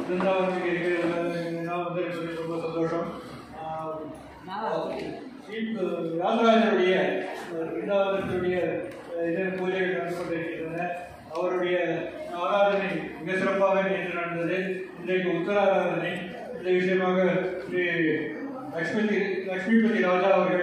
பிருந்தாவனத்துக்கு இருக்கிறது நான் வந்து ரொம்ப சந்தோஷம் ராஜராஜனுடைய பிருந்தாவனத்துடைய இது பூஜைகள் நடந்து கொண்டிருக்கின்றன அவருடைய ஆராதனை மிக சிறப்பாக நேற்று நடந்தது இன்றைக்கு உத்தராராதனை இந்த விஷயமாக ஸ்ரீ லக்ஷ்மி லக்ஷ்மிபதி ராஜா அவர்கள்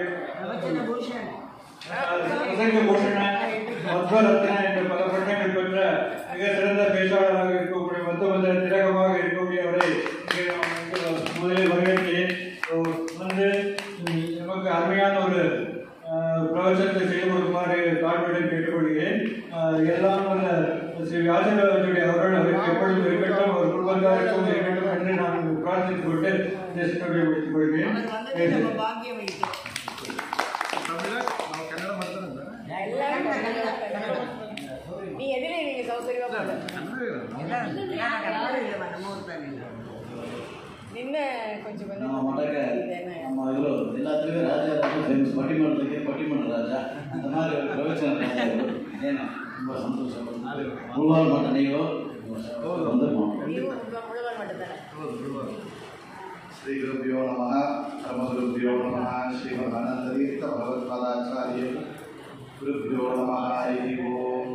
பிரசங்க பூஷண மத்வரத்ன என்ற பல பட்டங்கள் பெற்ற மிக சிறந்த பேச்சாளராக இருக்கக்கூடிய மொத்த திலகமாக இருக்கக்கூடியவரை இங்கே நான் வந்து முதலில் வரவேற்கிறேன் வந்து ம், நமக்கு அருமையான ஒரு அஹ், பிரவச்சனத்தை செய்து கொடுக்குமாறு தாழ்மையுடன் கேட்டுக்கொள்கிறேன் அஹ், எல்லாம் வல்ல ஸ்ரீ வியாசராஜுடைய அவர்கள் அவருக்கு எப்பொழுதும் இருக்கட்டும் அவர் குடும்பத்தாருக்கும் இருக்கட்டும் என்று நான் பிரார்த்தித்துக் கொண்டு இந்த சிந்தனை முடித்துக் கொள்கிறேன் நீ எதிரே நீங்க சௌகரியமா ನಿನ್ನ ಕೊಂಚ ನಮ್ಮ ಮಠಕ್ಕೆ ನಮ್ಮ ಇವರು ಎಲ್ಲಾದ್ರೂ ರಾಜ ರಾಜ ಫೇಮಸ್ ಪಟ್ಟಿಮಠಕ್ಕೆ ಪಟ್ಟಿಮಠ ರಾಜ ಅಂತ மாதிரி ஒரு ಪ್ರವಚನ ರಾಜ ಇವರು. ಏನು ತುಂಬ ಸಂತೋಷ ಮುಳುವಾಲ್ ಮಠ ನೀವು வந்துருக்கோம் ನೀವು ಮುಳುಗಲ್ ಮಾಡಿದ್ದಾನೆ ಶ್ರೀ ಗುರುಭ್ಯೋ ನಮಃ ಪರಮಗುರುಭ್ಯೋ ನಮಃ ಶ್ರೀಮದಾನಂದತೀರ್ಥ ಭಗವತ್ಪಾದಾಚಾರ್ಯ ಗುರುಭ್ಯೋ ನಮಃ ಹರಿ ಓಂ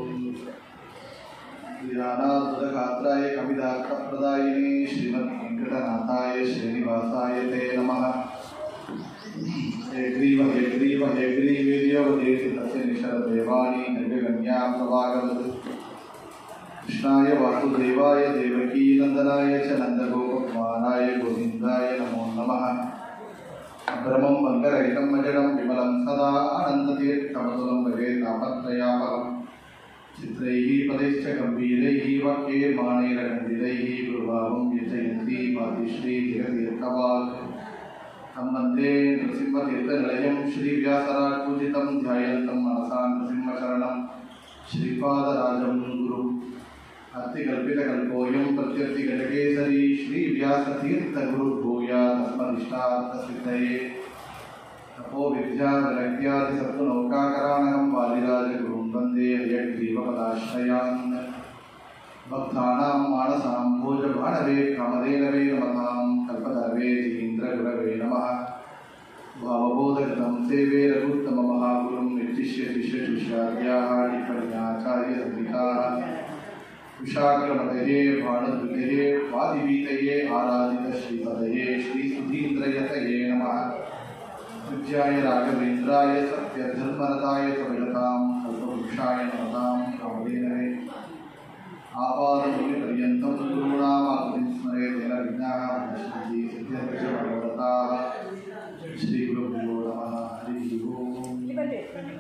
ಜ್ಞಾನಾದ್ಭುತಗಾತ್ರಾಯ ಕವಿದಾರ್ಥಪ್ರದಾಯಿನಿ ಶ್ರೀಮದ್ ವೆಂಕಟನಾಥಾಯ ಶ್ರೀನಿವಾಸಾಯ ತೇ ನಮಃ हेग्रीव हेग्रीव हेग्रीवीर्यवदेति तस्य निशरदेवानि निर्गम्या प्रभागवत् कृष्णाय वासुदेवाय देवकीनन्दनाय च नन्दगोपकुमाराय गोविन्दाय नमो नमः ब्रह्मं मङ्गलहितं मजडं विमलं सदा आनन्दतीर्थमतुलं भजे नामत्रयामहं चित्रैः पदैश्च गम्भीरैः वाक्यैर्माणैरखण्डितैः गुरुभावं यजयन्ती मातिश्रीधिरतीर्थवाक् तं वन्दे नृसिंहतीर्थनिलयं श्रीव्यासराजपूजितं ध्यायन्तं मनसा नृसिंहशरणं श्रीपादराजं गुरुम् अतिकल्पितकल्पोऽयं प्रत्यर्थिघटकेसरी श्रीव्यासतीर्थगुरुर्भूयादस्मदिष्टार्थसिद्धये तपो विद्याविरक्त्यादिसत्त्वनौकाकराणकं वालिराजगुरुं वन्दे हयग्रीवपदाश्रयान् भक्तानां मानसां भोजभाणवे कामधेनवे नमतां कल्पतरवे जीन्द्रगुरवे नमः भावबोधकृतं सेवे रघुत्तममहागुरुं निर्दिश्य शिष्यशिष्याद्याः टिप्पण्याचार्यसंहिताः विशाखमतये भाणदुर्गये वादिवीतये आराधितश्रीपदये श्रीसुधीन्द्रयतये नमः पूज्याय राघवेन्द्राय सत्यधर्मरताय कविलतां कल्पवृक्षाय नमतां कामधेनवे आपादमुनिपर्यन्तं गुरूणामाकृतिं स्मरे तेन विघ्नाः विनश्यन्ति सिद्ध्यन्ति भगवताः श्रीगुरुभ्यो नमः हरिः ओम् ಇಲ್ಲಿ ಬಂದೆ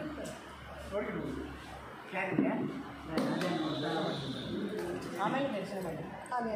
ಆಮೇಲೆ ದರ್ಶನ ಮಾಡಿ ಅದೇ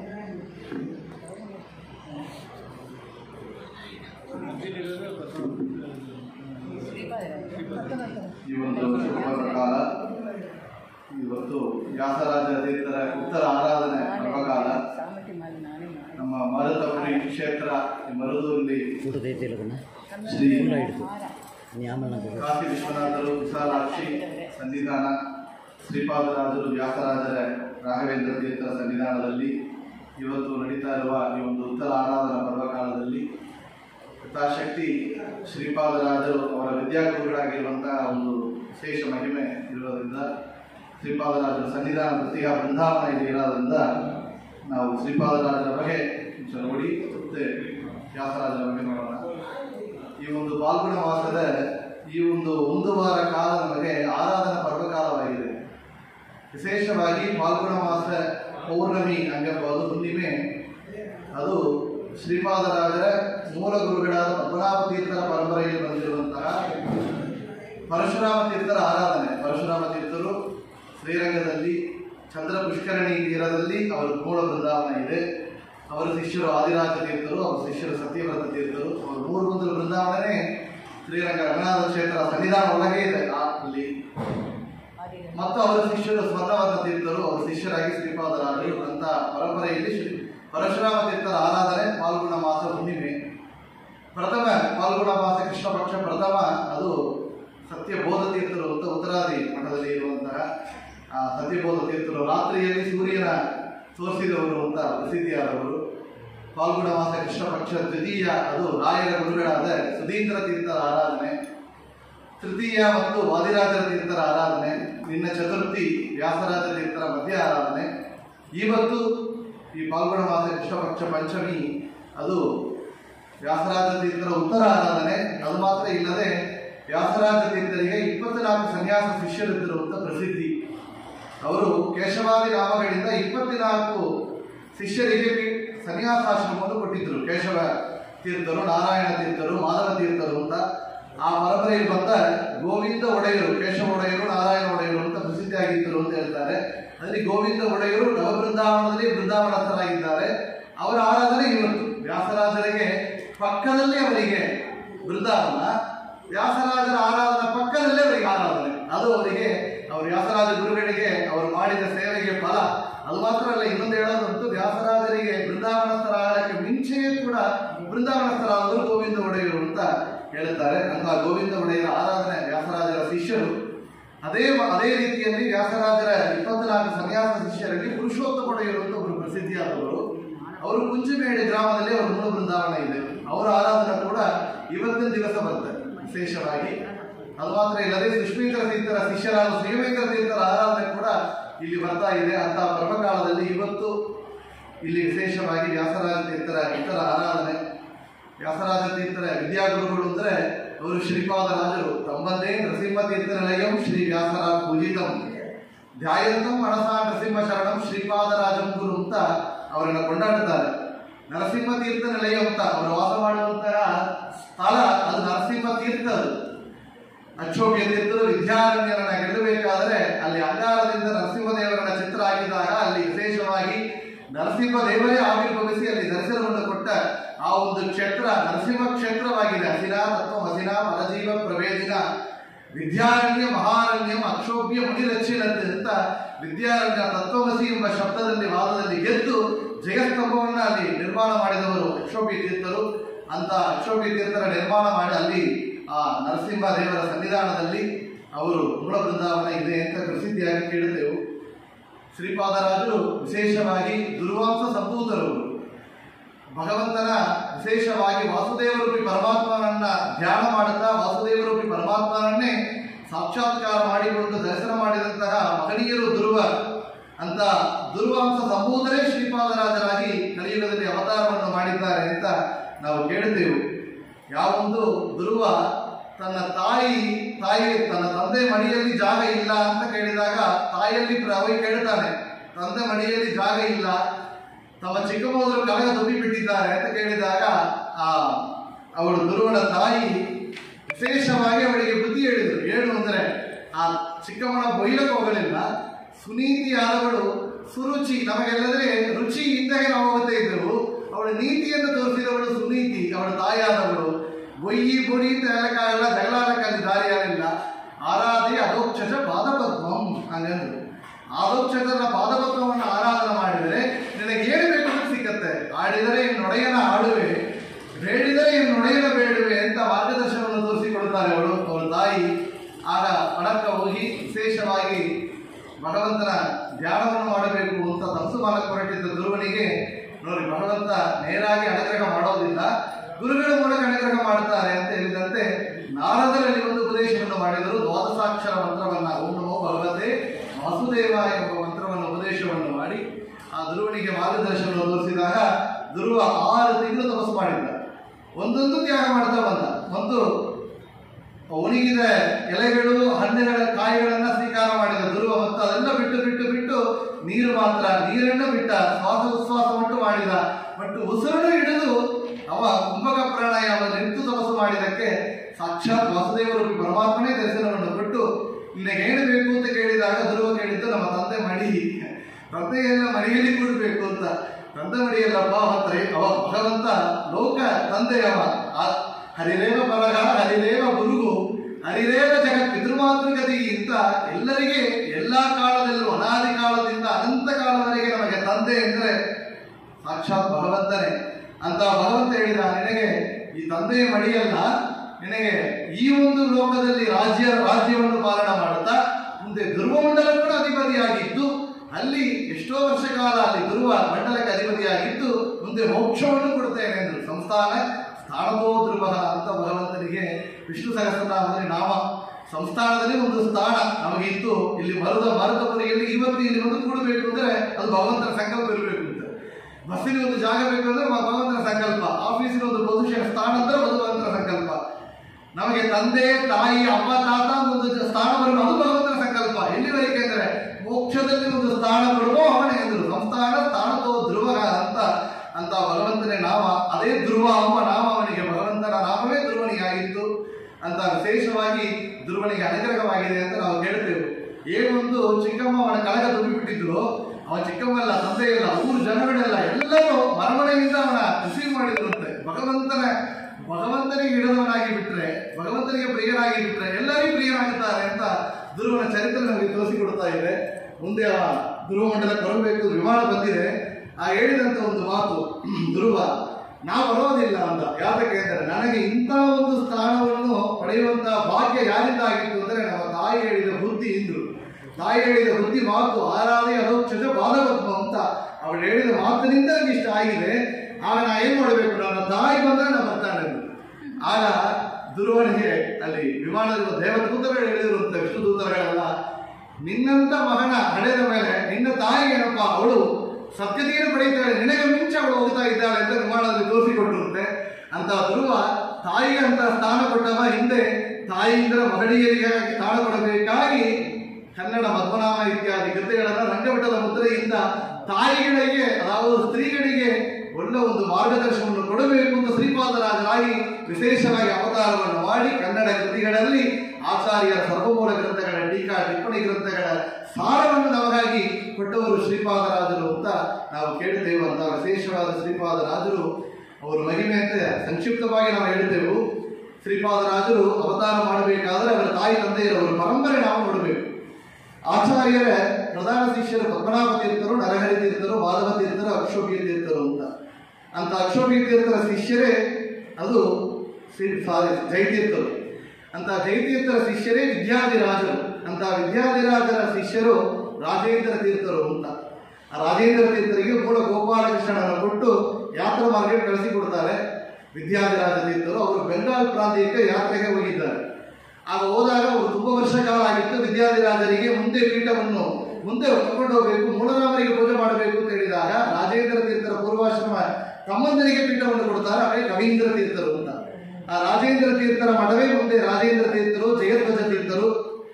ಈ ಒಂದು ಶುಭ ಕಾಲ ಇವತ್ತು ವ್ಯಾಸರಾಜ ತೀರ್ಥರ ಉತ್ತರ ಆರಾಧನೆ ಹಬ್ಬಕಾಲ ಸಾಮರ್ಥ್ಯ ಮಾಡಿ ನಾನೇ ಮಾಡಿ ನಮ್ಮ ಮರುತಪುರಿ ಕ್ಷೇತ್ರ ಈ ಮರುದೂರಲ್ಲಿ ಊಟದೈತಿ ಶ್ರೀ ಆಮೇಲೆ ಕಾಶಿ ವಿಶ್ವನಾಥರು ವಿಶಾಲಾಕ್ಷಿ ಸನ್ನಿಧಾನ ಶ್ರೀಪಾದರಾಜರು ವ್ಯಾಸರಾಜರ ರಾಘವೇಂದ್ರ ತೀರ್ಥರ ಸನ್ನಿಧಾನದಲ್ಲಿ ಇವತ್ತು ನಡೀತಾ ಇರುವ ಈ ಒಂದು ಉತ್ತರ ಆರಾಧನಾ ಪರ್ವಕಾಲದಲ್ಲಿ ಯಥಾಶಕ್ತಿ ಶ್ರೀಪಾದರಾಜರು ಅವರ ವಿದ್ಯಾಗುರುಗಳಾಗಿರುವಂತಹ ಒಂದು ವಿಶೇಷ ಮಹಿಮೆ ಇರೋದ್ರಿಂದ ಶ್ರೀಪಾದರಾಜರ ಸನ್ನಿಧಾನ ಪ್ರತಿಯ ಬೃಂದಾವನ ಇಲ್ಲಿ ಇರೋದ್ರಿಂದ ನಾವು ಶ್ರೀಪಾದರಾಜರ ಬಗ್ಗೆ ಕೊಂಚ ನೋಡಿ ಮತ್ತೆ ವ್ಯಾಸರಾಜರ ಬಗ್ಗೆ ನೋಡೋಣ ಈ ಒಂದು ಪಾಲ್ಗುಣ ಮಾಸದ ಈ ಒಂದು ಒಂದು ವಾರ ಕಾಲ ನಮಗೆ ಆರಾಧನಾ ಪರ್ವಕಾಲವಾಗಿದೆ ವಿಶೇಷವಾಗಿ ಪಾಲ್ಗುಣ ಮಾಸ ಪೌರ್ಣಮಿ ಅಂಗಬಹುದು ಹುಣ್ಣಿಮೆ ಅದು ಶ್ರೀಪಾದರಾಜರ ಮೂಲ ಗುರುಗಳಾದ ಪದ್ಮನಾಭ ತೀರ್ಥರ ಪರಂಪರೆಯಲ್ಲಿ ಬಂದಿರುವಂತಹ ಪರಶುರಾಮ ತೀರ್ಥರ ಆರಾಧನೆ ಪರಶುರಾಮ ತೀರ್ಥರು ಶ್ರೀರಂಗದಲ್ಲಿ ಚಂದ್ರ ಪುಷ್ಕರಣಿ ತೀರದಲ್ಲಿ ಅವರ ಮೂಲ ಬೃಂದಾವನ ಇದೆ ಅವರ ಶಿಷ್ಯರು ಆದಿರಾಜ ತೀರ್ಥರು ಅವರ ಶಿಷ್ಯರು ಸತ್ಯವ್ರತ ತೀರ್ಥರು ಅವರ ಮೂರು ಬಂಧುಗಳ ಬೃಂದಾವನನೇ ಶ್ರೀರಂಗ ರಂಗನಾಥ ಕ್ಷೇತ್ರ ಸನ್ನಿಧಾನ ಒಳಗೆ ಇದೆ ಆ ಅಲ್ಲಿ ಮತ್ತು ಅವರ ಶಿಷ್ಯರು ಸ್ವರ್ಣವರ್ಣ ತೀರ್ಥರು ಅವರ ಶಿಷ್ಯರಾಗಿ ಶ್ರೀಪಾದರಾಜರು ಅಂತ ಪರಂಪರೆಯಲ್ಲಿ ಶ್ರೀ ಪರಶುರಾಮ ತೀರ್ಥರ ಆರಾಧನೆ ಪಾಲ್ಗುಣ ಮಾಸ ಹುಣ್ಣಿಮೆ ಪ್ರಥಮ ಪಾಲ್ಗುಣ ಮಾಸ ಕೃಷ್ಣ ಪಕ್ಷ ಪ್ರಥಮ ಅದು ಸತ್ಯಬೋಧ ತೀರ್ಥರು ಅಂತ ಉತ್ತರಾದಿ ಮಠದಲ್ಲಿ ಇರುವಂತಹ ಆ ಸತ್ಯಬೋಧ ತೀರ್ಥರು ರಾತ್ರಿಯಲ್ಲಿ ಸೂರ್ಯನ ತೋರಿಸಿದವರು ಅಂತ ಪ್ರಸಿದ್ಧಿಯಾದವರು ಫಾಲ್ಗುಣ ಮಾಸ ಕೃಷ್ಣ ಪಕ್ಷ ದ್ವಿತೀಯ ಅದು ರಾಯರ ಗುರುಗಳಾದ ಸುಧೀಂದ್ರ ತೀರ್ಥರ ಆರಾಧನೆ ತೃತೀಯ ಮತ್ತು ವಾದಿರಾಜರ ತೀರ್ಥರ ಆರಾಧನೆ ನಿನ್ನ ಚತುರ್ಥಿ ವ್ಯಾಸರಾಜ ತೀರ್ಥರ ಮಧ್ಯ ಆರಾಧನೆ ಇವತ್ತು ಈ ಫಾಲ್ಗುಣ ಮಾಸ ಕೃಷ್ಣ ಪಕ್ಷ ಪಂಚಮಿ ಅದು ವ್ಯಾಸರಾಜ ತೀರ್ಥರ ಉತ್ತರ ಆರಾಧನೆ ಅದು ಮಾತ್ರ ಇಲ್ಲದೆ ವ್ಯಾಸರಾಜ ತೀರ್ಥರಿಗೆ ಇಪ್ಪತ್ನಾಲ್ಕು ಸನ್ಯಾಸ ಶಿಷ್ಯರಿದ್ದರು ಅಂತ ಪ್ರಸಿದ್ಧಿ ಅವರು ಕೇಶವಾದಿ ನಾಮಗಳಿಂದ ಇಪ್ಪತ್ನಾಲ್ಕು ಶಿಷ್ಯರಿಗೆ ಪಿ- ಸನ್ಯಾಸಾಶ್ರಮವನ್ನು ಕೊಟ್ಟಿದ್ದರು ಕೇಶವ ತೀರ್ಥರು ನಾರಾಯಣ ತೀರ್ಥರು ಮಾಧವ ತೀರ್ಥರು ಅಂತ ಆ ಪರಂಪರೆಯಲ್ಲಿ ಬಂದ ಗೋವಿಂದ ಒಡೆಯರು ಕೇಶವ ಒಡೆಯರು ನಾರಾಯಣ ಒಡೆಯರು ಅಂತ ಪ್ರಸಿದ್ಧಿಯಾಗಿದ್ದರು ಅಂತ ಹೇಳ್ತಾರೆ ಅದರಲ್ಲಿ ಗೋವಿಂದ ಒಡೆಯರು ನವಬೃಂದಾವನದಲ್ಲಿ ಬೃಂದಾವನಸ್ಥರಾಗಿದ್ದಾರೆ ಅವರ ಆರಾಧನೆ ಇವತ್ತು ವ್ಯಾಸರಾಜರಿಗೆ ಪಕ್ಕದಲ್ಲೇ ಅವರಿಗೆ ಬೃಂದಾವನ ವ್ಯಾಸರಾಜರ ಆರಾಧನಾ ಪಕ್ಕದಲ್ಲೇ ಅವರಿಗೆ ಆರಾಧನೆ ಅದು ಅವರಿಗೆ ಅವರು ವ್ಯಾಸರಾಜ ಗುರುಗಳಿಗೆ ಅವರು ಮಾಡಿದ ಸೇವೆಗೆ ಫಲ ಅದು ಮಾತ್ರ ಅಲ್ಲ ಇನ್ನೊಂದು ಹೇಳೋದಂತೂ ವ್ಯಾಸರಾಜರಿಗೆ ಬೃಂದಾವನಸ್ಥರಾಗಕ್ಕೆ ಮುಂಚೆಯೇ ಕೂಡ ಬೃಂದಾವನಸ್ಥರಾದರು ಗೋವಿಂದ ಒಡೆಯರು ಅಂತ ಹೇಳುತ್ತಾರೆ ಅಂತ ಗೋವಿಂದ ಒಡೆಯರ ಆರಾಧನೆ ವ್ಯಾಸರಾಜರ ಶಿಷ್ಯರು ಅದೇ ಮ- ಅದೇ ರೀತಿಯಲ್ಲಿ ವ್ಯಾಸರಾಜರ ಇಪ್ಪತ್ನಾಲ್ಕು ಸನ್ಯಾಸ ಶಿಷ್ಯರಲ್ಲಿ ಪುರುಷೋತ್ತಮ ಒಡೆಯರು ಅಂತ ಒಬ್ಬರು ಪ್ರಸಿದ್ಧಿಯಾದವರು ಅವರು ಕುಂಚಿಮೇಡಿ ಗ್ರಾಮದಲ್ಲಿ ಅವರ ಮೂಲ ಬೃಂದಾವನ ಇದೆ ಅವರ ಆರಾಧನೆ ಕೂಡ ಇವತ್ತಿನ ದಿವಸ ಬರ್ತದೆ ವಿಶೇಷವಾಗಿ ಅದು ಮಾತ್ರ ಇಲ್ಲದೆ ಸುಷ್ಮೀಂದ್ರ ತೀರ್ಥರ ಶಿಷ್ಯರಾದ ಶ್ರೀವೇಂದ್ರ ತೀರ್ಥರ ಆರಾಧನೆ ಕೂಡ ಇಲ್ಲಿ ಬರ್ತಾ ಇದೆ ಅಂತ ಪರ್ವಕಾಲದಲ್ಲಿ ಇವತ್ತು ಇಲ್ಲಿ ವಿಶೇಷವಾಗಿ ವ್ಯಾಸರಾಜ ತೀರ್ಥರ ಇತರ ಆರಾಧನೆ ವ್ಯಾಸರಾಜ ತೀರ್ಥರ ವಿದ್ಯಾಗುರುಗಳು ಅಂದ್ರೆ ಅವರು ಶ್ರೀಪಾದರಾಜರು ತಮ್ಮದೇ ನರಸಿಂಹ ತೀರ್ಥನಿಲಯಂ ಶ್ರೀ ವ್ಯಾಸರಾಜ ಪೂಜಿತಂ ಧ್ಯಾಯಂತಂ ಮನಸಾ ನರಸಿಂಹ ಶರಣಂ ಶ್ರೀಪಾದರಾಜಂ ಗುರು ಅಂತ ಅವರನ್ನು ಕೊಂಡಾಡುತ್ತಾರೆ ನರಸಿಂಹ ತೀರ್ಥ ನಿಲಯ ಅಂತ ಅವರು ವಾಸ ಮಾಡುವಂತಹ ಸ್ಥಳ ಅದು ನರಸಿಂಹ ತೀರ್ಥ ಅದು ಅಕ್ಷೋಭ್ಯ ತೀರ್ಥರು ವಿದ್ಯಾರಣ್ಯರನ್ನ ಗೆಲ್ಲಬೇಕಾದರೆ ಅಲ್ಲಿ ಅಂಗಾರದಿಂದ ನರಸಿಂಹದೇವರನ್ನ ಚಿತ್ರ ಹಾಕಿದಾಗ ಅಲ್ಲಿ ವಿಶೇಷವಾಗಿ ನರಸಿಂಹ ದೇವರೇ ಆವಿರ್ಭವಿಸಿ ಅಲ್ಲಿ ದರ್ಶನವನ್ನು ಕೊಟ್ಟ ಆ ಒಂದು ಕ್ಷೇತ್ರ ನರಸಿಂಹ ಕ್ಷೇತ್ರವಾಗಿದೆ ಹಸಿನ ತತ್ವ ಹಸಿನ ಪರಜೀವ ಪ್ರವೇದಿನ ವಿದ್ಯಾರಣ್ಯ ಮಹಾರಣ್ಯಂ ಅಕ್ಷೋಭ್ಯ ಮುನಿರಕ್ಷಿಣತೆ ಅಂತ ವಿದ್ಯಾರಣ್ಯ ತತ್ವಮಸಿ ಎಂಬ ಶಬ್ದದಲ್ಲಿ ವಾದದಲ್ಲಿ ಗೆದ್ದು ಜಯಸ್ತಂಭವನ್ನ ಅಲ್ಲಿ ನಿರ್ಮಾಣ ಮಾಡಿದವರು ಅಕ್ಷೋಭ್ಯ ತೀರ್ಥರು ಅಂತ ಅಕ್ಷೋಭ್ಯ ತೀರ್ಥರ ನಿರ್ಮಾಣ ಮಾಡಿ ಅಲ್ಲಿ ಆ ನರಸಿಂಹ ದೇವರ ಸನ್ನಿಧಾನದಲ್ಲಿ ಅವರು ಮೂಲ ಬೃಂದಾವನ ಇದೆ ಅಂತ ಪ್ರಸಿದ್ಧಿಯಾಗಿ ಕೇಳುತ್ತೇವೆ ಶ್ರೀಪಾದರಾಜರು ವಿಶೇಷವಾಗಿ ದುರ್ವಾಂಸ ಸಂಭೂತರು ಭಗವಂತನ ವಿಶೇಷವಾಗಿ ವಾಸುದೇವರೂಪಿ ಪರಮಾತ್ಮನನ್ನ ಧ್ಯಾನ ಮಾಡುತ್ತಾ ವಾಸುದೇವರೂಪಿ ಪರಮಾತ್ಮನನ್ನೇ ಸಾಕ್ಷಾತ್ಕಾರ ಮಾಡಿಕೊಂಡು ದರ್ಶನ ಮಾಡಿದಂತಹ ಮಹನೀಯರು ದುರ್ವ ಅಂತ ದುರ್ವಾಂಸ ಸಂಭೂತರೇ ಶ್ರೀಪಾದರಾಜರಾಗಿ ಕಲಿಯುಗದಲ್ಲಿ ಅವತಾರವನ್ನು ಮಾಡಿದ್ದಾರೆ ಅಂತ ನಾವು ಕೇಳುತ್ತೇವೆ ಯಾವೊಂದು ದುರ್ವ ತನ್ನ ತಾಯಿ ತಾಯಿ ತನ್ನ ತಂದೆ ಮಡಿಯಲ್ಲಿ ಜಾಗ ಇಲ್ಲ ಅಂತ ಕೇಳಿದಾಗ ತಾಯಿಯಲ್ಲಿ ಪ್ರ- ಅವ ಕೇಳ್ತಾನೆ ತಂದೆ ಮಡಿಯಲ್ಲಿ ಜಾಗ ಇಲ್ಲ ತಮ್ಮ ಚಿಕ್ಕಮಗಳೂರು ಕಳಗ ದುಬ್ಬಿ ಬಿಟ್ಟಿದ್ದಾರೆ ಅಂತ ಕೇಳಿದಾಗ ಆ ಅವಳು ದುರ್ವನ ತಾಯಿ ವಿಶೇಷವಾಗಿ ಅವಳಿಗೆ ಬುದ್ಧಿ ಹೇಳಿದ್ರು ಏನು ಅಂದ್ರೆ ಆ ಚಿಕ್ಕಮ್ಮನ ಬೊಯ್ಲಕ್ಕೆ ಹೋಗಲಿಲ್ಲ ಸುನೀತಿಯಾದವಳು ಸುರುಚಿ ನಮಗೆಲ್ಲದ್ರೆ ರುಚಿ ಇದ್ದಾಗ ನಾವು ಹೋಗ್ತಾ ಇದ್ದೆವು ಅವಳ ನೀತಿಯನ್ನು ತೋರಿಸಿದವಳು ಸುನೀತಿ ಅವಳ ತಾಯಿಯಾದವಳು ಬೊಯ್ಯಿ ಬೊಡಿ ಅಂತ ಹೇಳಕ್ಕಾಗಲ್ಲ ಜಗಳ ಆಡಕ್ಕೆ ಅಲ್ಲಿ ದಾರಿ ಯಾರಿಲ್ಲ ಆರಾಧಿ ಅಧೋಕ್ಷಜ ಪಾದಪದ್ಮಂ ಹಂಗಂದ್ರು ಆದೋಕ್ಷಜನ ಪಾದಪದ್ಮವನ್ನು ಆರಾಧನೆ ಮಾಡಿದರೆ ನಿನಗೆ ಏನು ಬೇಕು ಅಂತ ಸಿಕ್ಕತ್ತೆ ಆಡಿದರೆ ನೊಡೆಯನ ಆಡುವೆ ಬೇಡಿದರೆ ನೊಡೆಯನ ಬೇಡುವೆ ಅಂತ ಮಾರ್ಗದರ್ಶನವನ್ನು ತೋರಿಸಿಕೊಡುತ್ತಾರೆ ಅವಳು ಅವಳ ತಾಯಿ ಆಗ ಪಡಕ್ಕ ಹೋಗಿ ವಿಶೇಷವಾಗಿ ಭಗವಂತನ ಧ್ಯಾನವನ್ನು ಮಾಡಬೇಕು ಅಂತ ತಪಸ್ಸು ಮಾಡಕ್ಕೆ ಹೊರಟಿದ್ದ ಗುರುವನಿಗೆ ನೋಡಿ ಭಗವಂತ ನೇರಾಗಿ ಅನುಗ್ರಹ ಮಾಡೋದಿಲ್ಲ ಗುರುಗಳ ಮೂಲಕ ಅನುಗ್ರಹ ಮಾಡುತ್ತಾರೆ ಅಂತ ಹೇಳಿದಂತೆ ನಾರದರಲ್ಲಿ ಒಂದು ಉಪದೇಶವನ್ನು ಮಾಡಿದರು ದ್ವಾದಸಾಕ್ಷರ ಮಂತ್ರವನ್ನ ಓಂ ನಮೋ ಭಗವತೆ ವಾಸುದೇವ ಎಂಬ ಮಂತ್ರವನ್ನು ಉಪದೇಶವನ್ನು ಮಾಡಿ ಆ ಧ್ರುವನಿಗೆ ಮಾರ್ಗದರ್ಶನವನ್ನು ತೋರಿಸಿದಾಗ ಧ್ರುವ ಆರು ತಿಂಗಳು ತಪಸ್ಸು ಮಾಡಿದ್ದ ಒಂದೊಂದು ತ್ಯಾಗ ಮಾಡ್ತಾ ಬಂದ ಒಂದು ಒಣಗಿದ ಎಲೆಗಳು ಹಣ್ಣುಗಳ ಕಾಯಿಗಳನ್ನ ಸ್ವೀಕಾರ ಮಾಡಿದ ಧ್ರುವ ಮತ್ತು ಅದೆಲ್ಲ ಬಿಟ್ಟು ಬಿಟ್ಟು ಬಿಟ್ಟು ನೀರು ಮಾತ್ರ ನೀರನ್ನು ಬಿಟ್ಟ ಶ್ವಾಸ ಉಚ್ಛ್ವಾಸ ಮಟ್ಟು ಮಾಡಿದ ಬಟ್ ಉಸಿರನ್ನು ಹಿಡಿದು ಅವ ಕುಂಭಕ ಪ್ರಾಣಾಯಾಮ ನಿಂತು ತಪಸ್ಸು ಮಾಡಿದಕ್ಕೆ ಸಾಕ್ಷಾತ್ ವಾಸುದೇವರು ಪರಮಾತ್ಮನೇ ದರ್ಶನವನ್ನು ಕೊಟ್ಟು ನಿನಗೆ ಏನು ಬೇಕು ಅಂತ ಕೇಳಿದಾಗ ಧ್ರುವ ಕೇಳಿದ್ದು ನಮ್ಮ ತಂದೆ ಮಡಿ ತಂದೆಯೆಲ್ಲ ಮಡಿಯಲ್ಲಿ ಕೂಡಬೇಕು ಅಂತ ತಂದೆ ಮಡಿಯಲ್ಲಪ್ಪ ಅವತ್ರೆ ಅವ ಭಗವಂತ ಲೋಕ ತಂದೆಯವ ಆ- ಹರಿರೇವ ಪರಗ ಹರಿರೇವ ಗುರುಗು ಹರಿರೇವ ಜಗತ್ ಪಿತೃಮಾತೃಗತಿ ಅಂತ ಎಲ್ಲರಿಗೆ ಎಲ್ಲಾ ಕಾಲದಲ್ಲೂ ಅನಾದಿ ಕಾಲದಿಂದ ಅನಂತ ಕಾಲವರೆಗೆ ನಮಗೆ ತಂದೆ ಎಂದರೆ ಸಾಕ್ಷಾತ್ ಭಗವಂತನೇ ಅಂತ ಭಗವಂತ ಹೇಳಿದ ನಿನಗೆ ಈ ತಂದೆಯ ಮಡಿಯಲ್ಲ ನಿನಗೆ ಈ ಒಂದು ಲೋಕದಲ್ಲಿ ರಾಜ್ಯ ರಾಜ್ಯವನ್ನು ಪಾಲನ ಮಾಡುತ್ತಾ ಮುಂದೆ ಧ್ರುವಮಂಡಲ ಕೂಡ ಅಧಿಪತಿಯಾಗಿದ್ದು ಅಲ್ಲಿ ಎಷ್ಟೋ ವರ್ಷ ಕಾಲ ಅಲ್ಲಿ ಧ್ರುವ ಮಂಡಲಕ್ಕೆ ಅಧಿಪತಿಯಾಗಿದ್ದು ಮುಂದೆ ಮುಂದೆ ಮೋಕ್ಷವನ್ನು ಕೊಡುತ್ತೇನೆ ಎಂದರು ಸಂಸ್ಥಾನ ಸ್ಥಾನದೋ ಧ್ರುವ ಅಂತ ಭಗವಂತನಿಗೆ ವಿಷ್ಣು ಸಹಸ್ರನಾಮದಲ್ಲಿ ನಾಮ ಸಂಸ್ಥಾನದಲ್ಲಿ ಒಂದು ಸ್ಥಾನ ನಮಗೆ ಇತ್ತು ಇಲ್ಲಿ ಮರದ ಮರದ ಪರಿಯಲ್ಲಿ ಇವತ್ತು ಇಲ್ಲಿ ಒಂದು ಕೂಡಬೇಕು ಅಂದ್ರೆ ಅದು ಭಗವಂತನ ಸಂಕಲ್ಪ ಇರಬೇಕು ಅಂತ ಬಸ್ಸಿನ ಒಂದು ಜಾಗ ಬೇಕು ಅಂದ್ರೆ ಮ- ಭಗವಂತನ ಸಂಕಲ್ಪ ಆಫೀಸಿನ ಒಂದು ಪೊಸಿಷನ್ ಸ್ಥಾನ ಅಂದ್ರೆ ಭಗವಂತನ ಸಂಕಲ್ಪ ನಮಗೆ ತಂದೆ ತಾಯಿ ಅಪ್ಪ ತಾತ ಒಂದು ಜ- ಸ್ಥಾನ ಬರುವ ಅದು ಭಗವಂತನ ಸಂಕಲ್ಪ ಎಲ್ಲಿವರೆಗೆ ಅಂದ್ರೆ ಮೋಕ್ಷದಲ್ಲಿ ಒಂದು ಸ್ಥಾನ ಬರುವ ಅವನೇ ಎಂದರು ಸಂಸ್ಥಾನ ಸ್ಥಾನದೋ ಧ್ರುವ ಅಂತ ಅಂತ ಭಗವಂತನೇ ನಾಮ ಅದೇ ಧ್ರುವ ಎಂಬ ನಾಮ ಅವನಿಗೆ ಭಗವಂತನ ನಾಮವೇ ಧ್ರುವನಿಗೆ ಆಗಿತ್ತು ಅಂತ ವಿಶೇಷವಾಗಿ ಧ್ರುವನಿಗೆ ಅನುಗ್ರಹವಾಗಿದೆ ಅಂತ ನಾವು ಕೇಳ್ತೇವೆ ಏನು ಒಂದು ಚಿಕ್ಕಮ್ಮ ಅವನ ಕಳಗ ತುಂಬಿಬಿಟ್ಟಿದ್ರು ಅವ ಚಿಕ್ಕಮ್ಮ ಅಲ್ಲ ತಂದೆ ಇಲ್ಲ ಊರು ಜನಗಳೆಲ್ಲ ಎಲ್ಲರೂ ಮರಮನೆಯಿಂದ ಅವನ ರಿಸೀವ್ ಮಾಡಿದ್ರಂತೆ ಭಗವಂತನ ಭಗವಂತನಿಗೆ ಹಿಡಿದವನಾಗಿ ಬಿಟ್ರೆ ಭಗವಂತನಿಗೆ ಪ್ರಿಯನಾಗಿ ಬಿಟ್ರೆ ಎಲ್ಲರಿಗೂ ಪ್ರಿಯನಾಗುತ್ತಾರೆ ಅಂತ ಧ್ರುವನ ಚರಿತ್ರೆ ನಮಗೆ ತೋರಿಸಿಕೊಡ್ತಾ ಇದೆ ಮುಂದೆ ಅವ ಧ್ರುವ ಮಂಡಲಕ್ಕೆ ಬರಬೇಕು ವಿಮಾನ ಬಂದಿದೆ ಆ ಹೇಳಿದಂತ ಒಂದು ಮಾತು ಧ್ರುವ ನಾ ಬರೋದಿಲ್ಲ ಅಂತ ಯಾತಕ್ಕೆ ಅಂದರೆ ನನಗೆ ಇಂಥ ಒಂದು ಸ್ಥಾನವನ್ನು ಪಡೆಯುವಂತಹ ಭಾಗ್ಯ ಯಾರಿಂದ ಆಗಿತ್ತು ಅಂದರೆ ನಮ್ಮ ತಾಯಿ ಹೇಳಿದ ಬುದ್ಧಿ ಇಂದ್ರು ತಾಯಿ ಹೇಳಿದ ಬುದ್ಧಿ ಮಾತು ಆರಾಧೆ ಅಲೋಕ್ಷಜ ಬಾಲಪದ್ಮ ಅಂತ ಅವಳು ಹೇಳಿದ ಮಾತಿನಿಂದ ನನಗೆ ಇಷ್ಟ ಆಗಿದೆ ಆಗ ನಾ ಏನ್ ಮಾಡಬೇಕು ನನ್ನ ತಾಯಿ ಬಂದ್ರೆ ನಾ ಬರ್ತಾನೆ ಅಂದ್ರು. ಆಗ ದುರ್ವನಿಗೆ ಅಲ್ಲಿ ವಿಮಾನದ ದೇವದೂತರು ಹೇಳಿರುವಂತ ವಿಷ್ಣು ದೂತರುಗಳೆಲ್ಲ ನಿನ್ನಂತ ಮಗನ ಹಡೆದ ಮೇಲೆ ನಿನ್ನ ತಾಯಿ ಏನಪ್ಪ ಅವಳು ಸತ್ಯತೆಯನ್ನು ಪಡೆಯುತ್ತಾಳೆ ನಿನಗೆ ಮಿಂಚ ಅವಳು ಹೋಗ್ತಾ ಇದ್ದಾಳೆ ಅಂತ ವಿಮಾನದಲ್ಲಿ ತೋರಿಸಿಕೊಟ್ಟಿರುತ್ತೆ ಅಂತ ಧ್ರುವ ತಾಯಿಗೆ ಅಂತ ಸ್ಥಾನ ಕೊಟ್ಟವ ಹಿಂದೆ ತಾಯಿಯಿಂದ ಮಗಳಿಯರಿಗೆ ಸ್ಥಾನ ಕೊಡಬೇಕಾಗಿ ಕನ್ನಡ ಪದ್ಮನಾಮ ಇತ್ಯಾದಿ ಕೃತಿಗಳನ್ನು ರಂಗಮಠದ ಮುದ್ರೆಯಿಂದ ತಾಯಿಗಳಿಗೆ ಅதாவது ಸ್ತ್ರೀಗಳಿಗೆ ಒಳ್ಳೆ ಒಂದು ಮಾರ್ಗದರ್ಶನವನ್ನು ಕೊಡಬೇಕು ಅಂತ ಶ್ರೀಪಾದರಾಜರಾಗಿ ವಿಶೇಷವಾಗಿ ಅವತಾರವನ್ನು ಮಾಡಿ ಕನ್ನಡ ಕೃತಿಗಳಲ್ಲಿ ಆಚಾರ್ಯರ ಸರ್ವಮೂಲ ಗ್ರಂಥಗಳ ಟೀಕಾ ಟಿಪ್ಪಣಿ ಗ್ರಂಥಗಳ ಸಾರವನ್ನು ನಮಗಾಗಿ ಕೊಟ್ಟವರು ಶ್ರೀಪಾದರಾಜರು ಅಂತ ನಾವು ಕೇಳ್ತೇವೆ ಅಂತ ವಿಶೇಷವಾದ ಶ್ರೀಪಾದರಾಜರು ಅವರ ಮಹಿಮೆ ಅಂತ ಸಂಕ್ಷಿಪ್ತವಾಗಿ ನಾವು ಹೇಳ್ತೇವೆ ಶ್ರೀಪಾದರಾಜರು ಅವತಾರ ಮಾಡಬೇಕಾದ್ರೆ ಅವರ ತಾಯಿ ತಂದೆಯರವರ ಪರಂಪರೆ ನಾವು ನೋಡಬೇಕು ಆಚಾರ್ಯರ ಪ್ರಧಾನ ಶಿಷ್ಯರು ಪದ್ಮನಾಭ ತೀರ್ಥರು ನರಹರಿ ತೀರ್ಥರು ಮಾಧವ ತೀರ್ಥರು ಅಕ್ಷೋಭ್ಯ ತೀರ್ಥರು ಅಂತ ಅಂತ ಅಕ್ಷೋಭ್ಯ ತೀರ್ಥರ ಶಿಷ್ಯರೇ ಅದು ಶ್ರೀ- ಸಾರಿ ಜಯತೀರ್ಥರು ಅಂತ ಜಯತೀರ್ಥರ ಶಿಷ್ಯರೇ ವಿದ್ಯಾಧಿರಾಜರು ಅಂತ ವಿದ್ಯಾಧಿರಾಜರ ಶಿಷ್ಯರು ರಾಜೇಂದ್ರ ತೀರ್ಥರು ಅಂತ ಆ ರಾಜೇಂದ್ರ ತೀರ್ಥರಿಗೆ ಮೂಲ ಗೋಪಾಲಕೃಷ್ಣನನ್ನು ಕೊಟ್ಟು ಯಾತ್ರಾ ಮಾರ್ಗ ಕಳಿಸಿಕೊಡ್ತಾರೆ ವಿದ್ಯಾಧಿರಾಜ ತೀರ್ಥರು ಅವರು ಬೆಂಗಾಲ್ ಪ್ರಾಂತ್ಯಕ್ಕೆ ಯಾತ್ರೆಗೆ ಹೋಗಿದ್ದಾರೆ ಆಗ ಹೋದಾಗ ಅವರು ತುಂಬಾ ವರ್ಷ ಕಾಲ ಆಗಿತ್ತು ವಿದ್ಯಾಧಿರಾಜರಿಗೆ ಮುಂದೆ ಪೀಠವನ್ನು ಮುಂದೆ ತಗೊಂಡು ಹೋಗಬೇಕು ಮೂಲರಾಮರಿಗೆ ಪೂಜೆ ಮಾಡಬೇಕು ಅಂತ ಹೇಳಿದಾಗ ರಾಜೇಂದ್ರ ತೀರ್ಥರ ಪೂರ್ವಾಶ್ರಮ ತಮ್ಮಂದರಿಗೆ ಪೀಠವನ್ನು ಕೊಡ್ತಾರೆ ಅವರೇ ಕವೀಂದ್ರ ತೀರ್ಥರು ಅಂತ ಆ ರಾಜೇಂದ್ರ ತೀರ್ಥರ ಮಠವೇ ಮುಂದೆ ರಾಜೇಂದ್ರ ತೀರ್ಥರು ಜಯಧ್ವಜ ತೀರ್ಥರು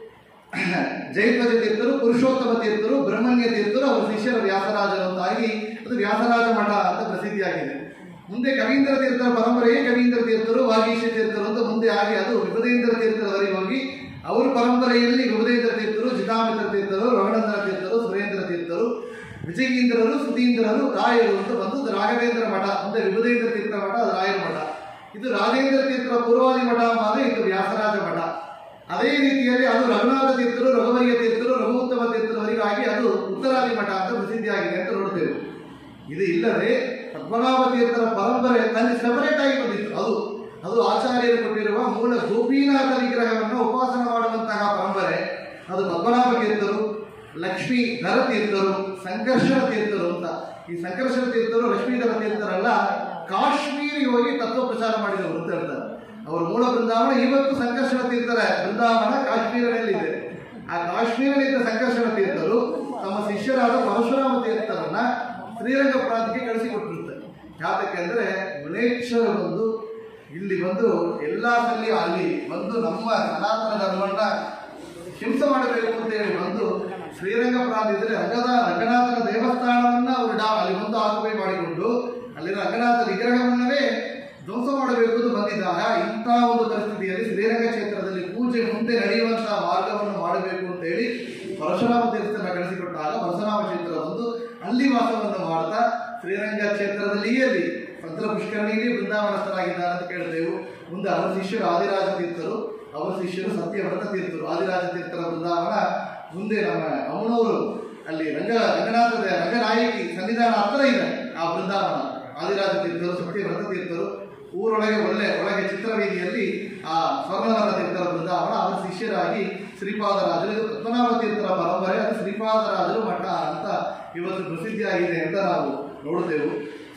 ಜಯಧ್ವಜ ತೀರ್ಥರು ಪುರುಷೋತ್ತಮ ತೀರ್ಥರು ಬ್ರಹ್ಮಣ್ಯ ತೀರ್ಥರು ಅವರ ಶಿಷ್ಯರ ವ್ಯಾಸರಾಜರು ಅಂತಾಗಿ ಅದು ವ್ಯಾಸರಾಜ ಮಠ ಅಂತ ಪ್ರಸಿದ್ಧಿಯಾಗಿದೆ ಮುಂದೆ ಕವೀಂದ್ರ ತೀರ್ಥರ ಪರಂಪರೆಯೇ ಕವೀಂದ್ರ ತೀರ್ಥರು ವಾಗೀಶ ತೀರ್ಥರು ಅಂತ ಮುಂದೆ ಆಗಿ ಅದು ವಿಭದೇಂದ್ರ ತೀರ್ಥರವರೆಗೆ ಹೋಗಿ ಅವರ ಪರಂಪರೆಯಲ್ಲಿ ವಿಭದೇಂದ್ರ ತೀರ್ಥರು ಜಿತಾಮಿತ್ರ ತೀರ್ಥರು ರಘುನಂದನ ತೀರ್ಥರು ಸುರೇಂದ್ರ ತೀರ್ಥರು ವಿಜಯೀಂದ್ರರು ಸುಧೀಂದ್ರರು ರಾಯರು ಅಂತ ಬಂದು ಅದು ರಾಘವೇಂದ್ರ ಮಠ ಮುಂದೆ ವಿಭದೇಂದ್ರ ತೀರ್ಥರ ಮಠ ಅದು ರಾಯರ ಮಠ ಇದು ರಾಜೇಂದ್ರ ತೀರ್ಥರ ಪೂರ್ವಾದಿ ಮಠ ಅಂದರೆ ಇದು ವ್ಯಾಸರಾಜ ಮಠ ಅದೇ ರೀತಿಯಲ್ಲಿ ಅದು ರಘುನಾಥ ತೀರ್ಥರು ರಘುವಯ್ಯ ತೀರ್ಥರು ರಘುತ್ತಮ ತೀರ್ಥರವರಿಗಾಗಿ ಅದು ಉತ್ತರಾದಿ ಮಠ ಅಂತ ಪ್ರಸಿದ್ಧಿಯಾಗಿದೆ ಅಂತ ನೋಡ್ತೇವೆ ಇದು ಇಲ್ಲದೆ ಪದ್ಮನಾಭ ತೀರ್ಥರ ಪರಂಪರೆ ತನ್ನ ಸೆಪರೇಟ್ ಆಗಿ ಬಂದಿತ್ತು ಅದು ಅದು ಆಚಾರ್ಯರು ಕೊಟ್ಟಿರುವ ಮೂಲ ಗೋಪೀನಾಥ ವಿಗ್ರಹವನ್ನು ಉಪಾಸನ ಮಾಡುವಂತಹ ಪರಂಪರೆ ಅದು ಪದ್ಮನಾಭ ತೀರ್ಥರು ಲಕ್ಷ್ಮೀ ಧರ ತೀರ್ಥರು ಸಂಕರ್ಷಣ ತೀರ್ಥರು ಅಂತ ಈ ಸಂಕರ್ಷಣ ತೀರ್ಥರು ಲಕ್ಷ್ಮೀಧರ ತೀರ್ಥರಲ್ಲ ಕಾಶ್ಮೀರಿ ಹೋಗಿ ತತ್ವ ಪ್ರಚಾರ ಮಾಡಿದವರು ಅಂತ ಹೇಳ್ತಾರೆ ಅವರ ಮೂಲ ಬೃಂದಾವನ ಇವತ್ತು ಸಂಕರ್ಷಣ ತೀರ್ಥರ ಬೃಂದಾವನ ಕಾಶ್ಮೀರದಲ್ಲಿದೆ ಆ ಕಾಶ್ಮೀರದಲ್ಲಿದ್ದ ಸಂಕರ್ಷಣ ತೀರ್ಥರು ತಮ್ಮ ಶಿಷ್ಯರಾದ ಪರಶುರಾಮ ತೀರ್ಥರನ್ನ ಶ್ರೀರಂಗ ಪ್ರಾಂತ್ಯಕ್ಕೆ ಕಳಿಸಿಕೊಟ್ಟಿರ್ತಾರೆ ಯಾತಕ್ಕೆ ಅಂದ್ರೆ ಮುನೇಶ್ವರ ಬಂದು ಇಲ್ಲಿ ಬಂದು ಎಲ್ಲಾ ಸಲ ಅಲ್ಲಿ ಬಂದು ನಮ್ಮ ಸನಾತನ ಧರ್ಮವನ್ನ ಹಿಂಸೆ ಮಾಡಬೇಕು ಅಂತ ಹೇಳಿ ಬಂದು ಶ್ರೀರಂಗ ಪ್ರಾಂತ್ಯದಲ್ಲಿ ರಂಗದ ರಂಗನಾಥನ ದೇವಸ್ಥಾನವನ್ನ ಅವರು ಡಾ ಅಲ್ಲಿ ಬಂದು ಆಕ್ಯುಪೈ ಮಾಡಿಕೊಂಡು ಅಲ್ಲಿನ ರಂಗನಾಥ ವಿಗ್ರಹವನ್ನವೇ ಧ್ವಂಸ ಮಾಡಬೇಕು ಅಂತ ಬಂದಿದ್ದಾಗ ಇಂಥ ಒಂದು ಪರಿಸ್ಥಿತಿಯಲ್ಲಿ ಶ್ರೀರಂಗ ಕ್ಷೇತ್ರದಲ್ಲಿ ಪೂಜೆ ಮುಂದೆ ನಡೆಯುವಂತಹ ಮಾರ್ಗವನ್ನು ಮಾಡಬೇಕು ಅಂತ ಹೇಳಿ ಪರಶುರಾಮ ತೀರ್ಥನ ಕಳಿಸಿಕೊಟ್ಟಾಗ ಪರಶುರಾಮ ಕ್ಷೇತ್ರ ಬಂದು ಅಲ್ಲಿ ವಾಸವನ್ನು ಮಾಡ್ತಾ ಶ್ರೀರಂಗ ಕ್ಷೇತ್ರದಲ್ಲಿಯೇ ಅಲ್ಲಿ ಭದ್ರ ಪುಷ್ಕರಣಿಯಲ್ಲಿ ಬೃಂದಾವನಸ್ಥರಾಗಿದ್ದಾರೆ ಅಂತ ಕೇಳ್ತೇವೆ ಮುಂದೆ ಅವರ ಶಿಷ್ಯರು ಆದಿರಾಜ ತೀರ್ಥರು ಅವರ ಶಿಷ್ಯರು ಸತ್ಯವ್ರತ ತೀರ್ಥರು ಆದಿರಾಜ ತೀರ್ಥರ ಬೃಂದಾವನ ಮುಂದೆ ನಮ್ಮ ಅಮ್ಮನವರು ಅಲ್ಲಿ ರಂಗ ರಂಗನಾಥದ ರಂಗನಾಯಕಿ ಸನ್ನಿಧಾನ ಹತ್ರ ಇದೆ ಆ ಬೃಂದಾವನ ಆದಿರಾಜ ತೀರ್ಥರು ಸತ್ಯವ್ರತ ತೀರ್ಥರು ಊರೊಳಗೆ ಒಳ್ಳೆ ಒಳಗೆ ಚಿತ್ರವೀದಿಯಲ್ಲಿ ಆ ಸ್ವರ್ಣನಾಥ ತೀರ್ಥರ ಬೃಂದಾವನ ಅವರ ಶಿಷ್ಯರಾಗಿ ಶ್ರೀಪಾದರಾಜರು ಇದು ಪದ್ಮನಾಭ ತೀರ್ಥರ ಪರಂಪರೆ ಅದು ಶ್ರೀಪಾದರಾಜರು ಮಠ ಅಂತ ಇವತ್ತು ಪ್ರಸಿದ್ಧಿಯಾಗಿದೆ ಅಂತ ನಾವು ನೋಡ್ತೇವೆ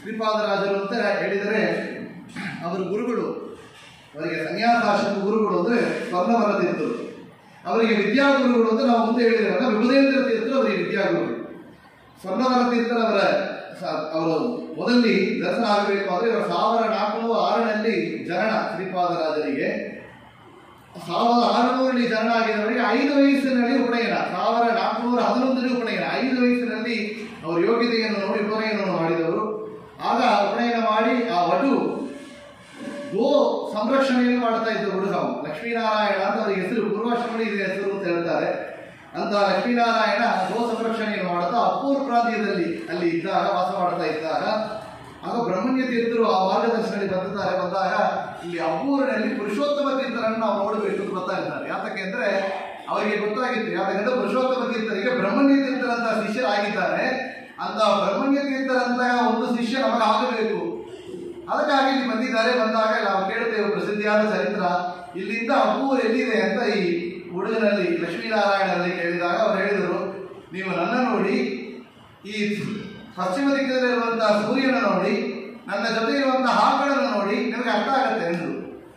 ಶ್ರೀಪಾದರಾಜರು ಅಂತ ಹೇಳಿದರೆ ಅವರ ಗುರುಗಳು ಅವರಿಗೆ ಸನ್ಯಾಸಾಶ್ರಮ ಗುರುಗಳು ಅಂದರೆ ಸ್ವರ್ಣವರ ತೀರ್ಥರು ಅವರಿಗೆ ವಿದ್ಯಾಗುರುಗಳು ಅಂತ ನಾವು ಮುಂದೆ ಹೇಳಿದ್ದೇವಲ್ಲ ವಿಭುಧೇಂದ್ರ ತೀರ್ಥರು ಅವರಿಗೆ ವಿದ್ಯಾಗುರುಗಳು ಸ್ವರ್ಣವರ ತೀರ್ಥರವರ ಸ- ಅವರು ಮೊದಲಿ ದರ್ಶನ ಆಗಬೇಕು ಅಂದರೆ ಇವರು ಸಾವಿರ ನಾಲ್ಕುನೂರ ಆರರಲ್ಲಿ ಜನನ ಶ್ರೀಪಾದರಾಜರಿಗೆ ಸಾವಿರದ ಆರುನೂರಲ್ಲಿ ಜನನ ಆಗಿದವರಿಗೆ ಐದು ವಯಸ್ಸಿನಲ್ಲಿ ಉಪನಯನ ಸಾವಿರ ನಾಲ್ಕುನೂರ ಹನ್ನೊಂದರಲ್ಲಿ ಉಪನಯನ ಐದು ವಯಸ್ಸಿನಲ್ಲಿ ಅವರು ಯೋಗ್ಯತೆಯನ್ನು ನೋಡಿ ಉಪನಯನವನ್ನು ಮಾಡಿದವರು ಆಗ ಉಪನಯನ ಮಾಡಿ ಆ ವಟು ಗೋ ಸಂರಕ್ಷಣೆಯನ್ನು ಮಾಡ್ತಾ ಇದ್ದ ಹುಡುಗ ಅವ. ಲಕ್ಷ್ಮೀನಾರಾಯಣ ಅಂತ ಅವರಿಗೆ ಹೆಸರು ಪೂರ್ವಾಶ್ರಮಣಿ ಇದೆ ಹೆಸರು ಅಂತ ಹೇಳ್ತಾರೆ ಅಂತ ಲಕ್ಷ್ಮೀನಾರಾಯಣ ಗೋ ಸಂರಕ್ಷಣೆಯನ್ನು ಮಾಡ್ತಾ ಅಪ್ಪೂರ್ ಪ್ರಾಂತ್ಯದಲ್ಲಿ ಅಲ್ಲಿ ಇದ್ದಾಗ ವಾಸ ಮಾಡ್ತಾ ಇದ್ದಾಗ ಆಗ ಬ್ರಹ್ಮಣ್ಯ ತೀರ್ಥರು ಆ ಮಾರ್ಗದರ್ಶನದಲ್ಲಿ ಬಂದಿದ್ದಾರೆ ಬಂದಾಗ ಇಲ್ಲಿ ಅಬ್ಬೂರಿನಲ್ಲಿ ಪುರುಷೋತ್ತಮ ತೀರ್ಥರನ್ನು ನಾವು ನೋಡಬೇಕು ಅಂತ ಬರ್ತಾ ಇದ್ದಾರೆ ಯಾತಕ್ಕೆ ಅಂದ್ರೆ ಅವರಿಗೆ ಗೊತ್ತಾಗಿತ್ತು ಯಾಕಂದ್ರೆ ಪುರುಷೋತ್ತಮ ತೀರ್ಥರಿಗೆ ಬ್ರಹ್ಮಣ್ಯ ತೀರ್ಥರಂತ ಶಿಷ್ಯರಾಗಿದ್ದಾರೆ ಅಂತ ಬ್ರಹ್ಮಣ್ಯ ತೀರ್ಥರಂತ ಒಂದು ಶಿಷ್ಯ ನಮಗಾಗಬೇಕು ಅದಕ್ಕಾಗಿ ಇಲ್ಲಿ ಬಂದಿದ್ದಾರೆ ಬಂದಾಗ ನಾವು ಕೇಳುತ್ತೇವೆ ಪ್ರಸಿದ್ಧಿಯಾದ ಚರಿತ್ರ ಇಲ್ಲಿಂದ ಅಬ್ಬೂರು ಎಲ್ಲಿದೆ ಅಂತ ಈ ಹುಡುಗನಲ್ಲಿ ಲಕ್ಷ್ಮೀನಾರಾಯಣರಲ್ಲಿ ಕೇಳಿದಾಗ ಅವ್ರು ಹೇಳಿದರು ನೀವು ನನ್ನ ನೋಡಿ ಈ ಪಶ್ಚಿಮ ದಿಕ್ಕಿನಲ್ಲಿರುವಂತಹ ಸೂರ್ಯನ ನೋಡಿ ನನ್ನ ಜೊತೆ ಇರುವಂತಹ ಆಕಳನ್ನು ನೋಡಿ ನಿಮಗೆ ಅರ್ಥ ಆಗುತ್ತೆ ಎಂದು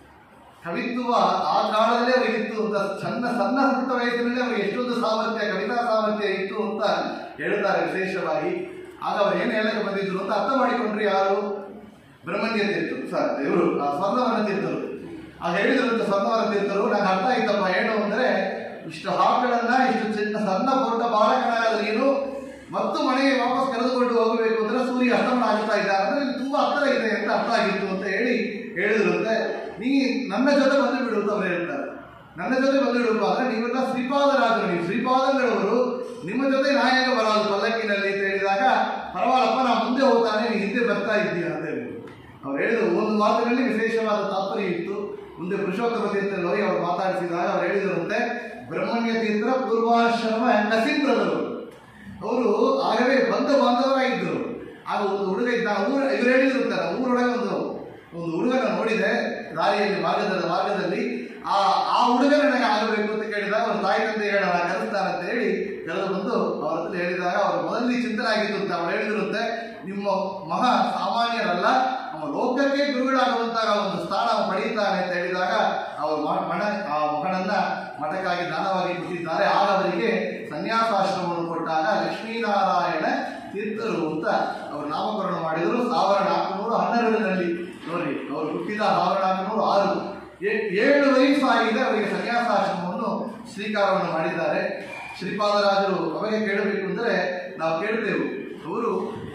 ಕವಿತ್ವ ಆ ಕಾಲದಲ್ಲೇ ಅವರಿಗಿತ್ತು ಅಂತ ಸಣ್ಣ ಸಣ್ಣ ಪುಟ್ಟ ವಯಸ್ಸಿನಲ್ಲಿ ಅವರಿಗೆ ಎಷ್ಟೊಂದು ಸಾಮರ್ಥ್ಯ ಕವಿತಾ ಸಾಮರ್ಥ್ಯ ಇತ್ತು ಅಂತ ಹೇಳ್ತಾರೆ ವಿಶೇಷವಾಗಿ ಆಗ ಅವ್ರು ಏನು ಹೇಳಕ್ಕೆ ಬಂದಿದ್ರು ಅಂತ ಅರ್ಥ ಮಾಡಿಕೊಂಡ್ರು ಯಾರು ಬ್ರಹ್ಮಣ್ಯ ತೀರ್ಥರು ಸರ್ ಇವರು ಸ್ವರ್ಣವರ ತೀರ್ಥರು ಆಗ ಹೇಳಿದ್ರಂತ ಸ್ವರ್ಣವರ ತೀರ್ಥರು ನಂಗೆ ಅರ್ಥ ಆಯ್ತಪ್ಪ ಏನು ಅಂದ್ರೆ ಇಷ್ಟು ಹಾವುಗಳನ್ನ ಇಷ್ಟು ಚಿನ್ನ ಸಣ್ಣ ಪುಟ್ಟ ಬಾಲಕನಾದ ನೀನು ಮತ್ತು ಮನೆಗೆ ವಾಪಸ್ ಕರೆದುಕೊಂಡು ಹೋಗಬೇಕು ಅಂದ್ರೆ ಸೂರ್ಯ ಅಸ್ತಮನ ಆಗುತ್ತಾ ಇದ್ದಾರೆ ಅಂದ್ರೆ ಇಲ್ಲಿ ತುಂಬಾ ಹತ್ತಿರ ಇದೆ ಅಂತ ಅರ್ಥ ಆಗಿತ್ತು ಅಂತ ಹೇಳಿ ಹೇಳಿದ್ರಂತೆ ನೀ ನನ್ನ ಜೊತೆ ಬಂದು ಬಿಡು ಅಂತ ಅವ್ರು ಹೇಳ್ತಾರೆ ನನ್ನ ಜೊತೆ ಬಂದು ಬಿಡು ಅಂದ್ರೆ ನೀವೆಲ್ಲ ಶ್ರೀಪಾದರಾಜರು ನೀವು ಶ್ರೀಪಾದಂಗಳವರು ನಿಮ್ಮ ಜೊತೆ ನಾಯಕ ಬರೋದು ಪಲ್ಲಕ್ಕಿನಲ್ಲಿ ಅಂತ ಹೇಳಿದಾಗ ಪರವಾಗಿಲ್ಲಪ್ಪ ನಾ ಮುಂದೆ ಹೋಗ್ತಾನೆ ನೀನು ಹಿಂದೆ ಬರ್ತಾ ಇದ್ದೀಯ ಅಂತ ಹೇಳಿದ್ರು ಅವ್ರು ಹೇಳಿದ್ರು ಒಂದು ಮಾತಿನಲ್ಲಿ ವಿಶೇಷವಾದ ತಾತ್ಪರ್ಯ ಇತ್ತು ಮುಂದೆ ಪುರುಷೋತ್ತಮ ತೀರ್ಥರಲ್ಲಿ ಹೋಗಿ ಅವ್ರು ಮಾತಾಡಿಸಿದಾಗ ಅವ್ರು ಹೇಳಿದರಂತೆ ಬ್ರಹ್ಮಣ್ಯ ತೀರ್ಥ ಪೂರ್ವಾಶ್ರಮ ನಸೀಂದ್ರದರು ಅವರು ಆಗಲೇ ಬಂಧ ಬಾಂಧವರಾಗಿದ್ದರು ಆಗ ಒಂದು ಹುಡುಗ ಇದ್ದ ಊರ ಇವ್ರು ಹೇಳಿದಿರುತ್ತಾರೆ ಊರೊಳಗೆ ಒಂದು ಒಂದು ಹುಡುಗನ ನೋಡಿದೆ ದಾರಿಯಲ್ಲಿ ಮಾರ್ಗದ ಮಾರ್ಗದಲ್ಲಿ ಆ ಆ ಹುಡುಗ ನನಗೆ ಆಗಬೇಕು ಅಂತ ಕೇಳಿದಾಗ ಅವ್ರ ತಾಯಿ ತಂದೆ ಹೇಳೋಣ ಕರೆಸ್ತಾರೆ ಅಂತ ಹೇಳಿ ಕರೆದು ಬಂದು ಅವ್ರ ಹತ್ರ ಹೇಳಿದಾಗ ಅವ್ರ ಮೊದಲನೇ ಚಿಂತನೆ ಆಗಿತ್ತು ಅಂತ ಅವ್ರು ಹೇಳಿದಿರುತ್ತೆ ನಿಮ್ಮ ಮಹಾ ಸಾಮಾನ್ಯರಲ್ಲ ನಮ್ಮ ಲೋಕಕ್ಕೆ ಗುರುಗಳಾಗುವಂತಹ ಒಂದು ಸ್ಥಾನ ಅವ ಪಡೆಯುತ್ತಾನೆ ಅಂತ ಹೇಳಿದಾಗ ಅವರು ಮ- ಮಣ ಆ ಮಗನನ್ನ ಮಠಕ್ಕಾಗಿ ದಾನವಾಗಿ ಕೊಟ್ಟಿದ್ದಾರೆ ಆಗ ಅವರಿಗೆ ಸನ್ಯಾಸಾಶ್ರಮವನ್ನು ಕೊಟ್ಟಾಗ ಲಕ್ಷ್ಮೀನಾರಾಯಣ ತೀರ್ಥರು ಅಂತ ಅವರು ನಾಮಕರಣ ಮಾಡಿದರು ಸಾವಿರ ನಾಲ್ಕುನೂರ ಹನ್ನೆರಡರಲ್ಲಿ ನೋಡ್ರಿ ಅವರು ಹುಟ್ಟಿದ ಸಾವಿರ ನಾಲ್ಕುನೂರ ಆರು ಏ- ಏಳು ವಯಸ್ಸು ಆಗಿದೆ ಅವರಿಗೆ ಸನ್ಯಾಸಾಶ್ರಮವನ್ನು ಸ್ವೀಕಾರವನ್ನು ಮಾಡಿದ್ದಾರೆ ಶ್ರೀಪಾದರಾಜರು ಅವರಿಗೆ ಕೇಳಬೇಕು ಅಂದರೆ ನಾವು ಕೇಳ್ತೇವೆ ಅವರು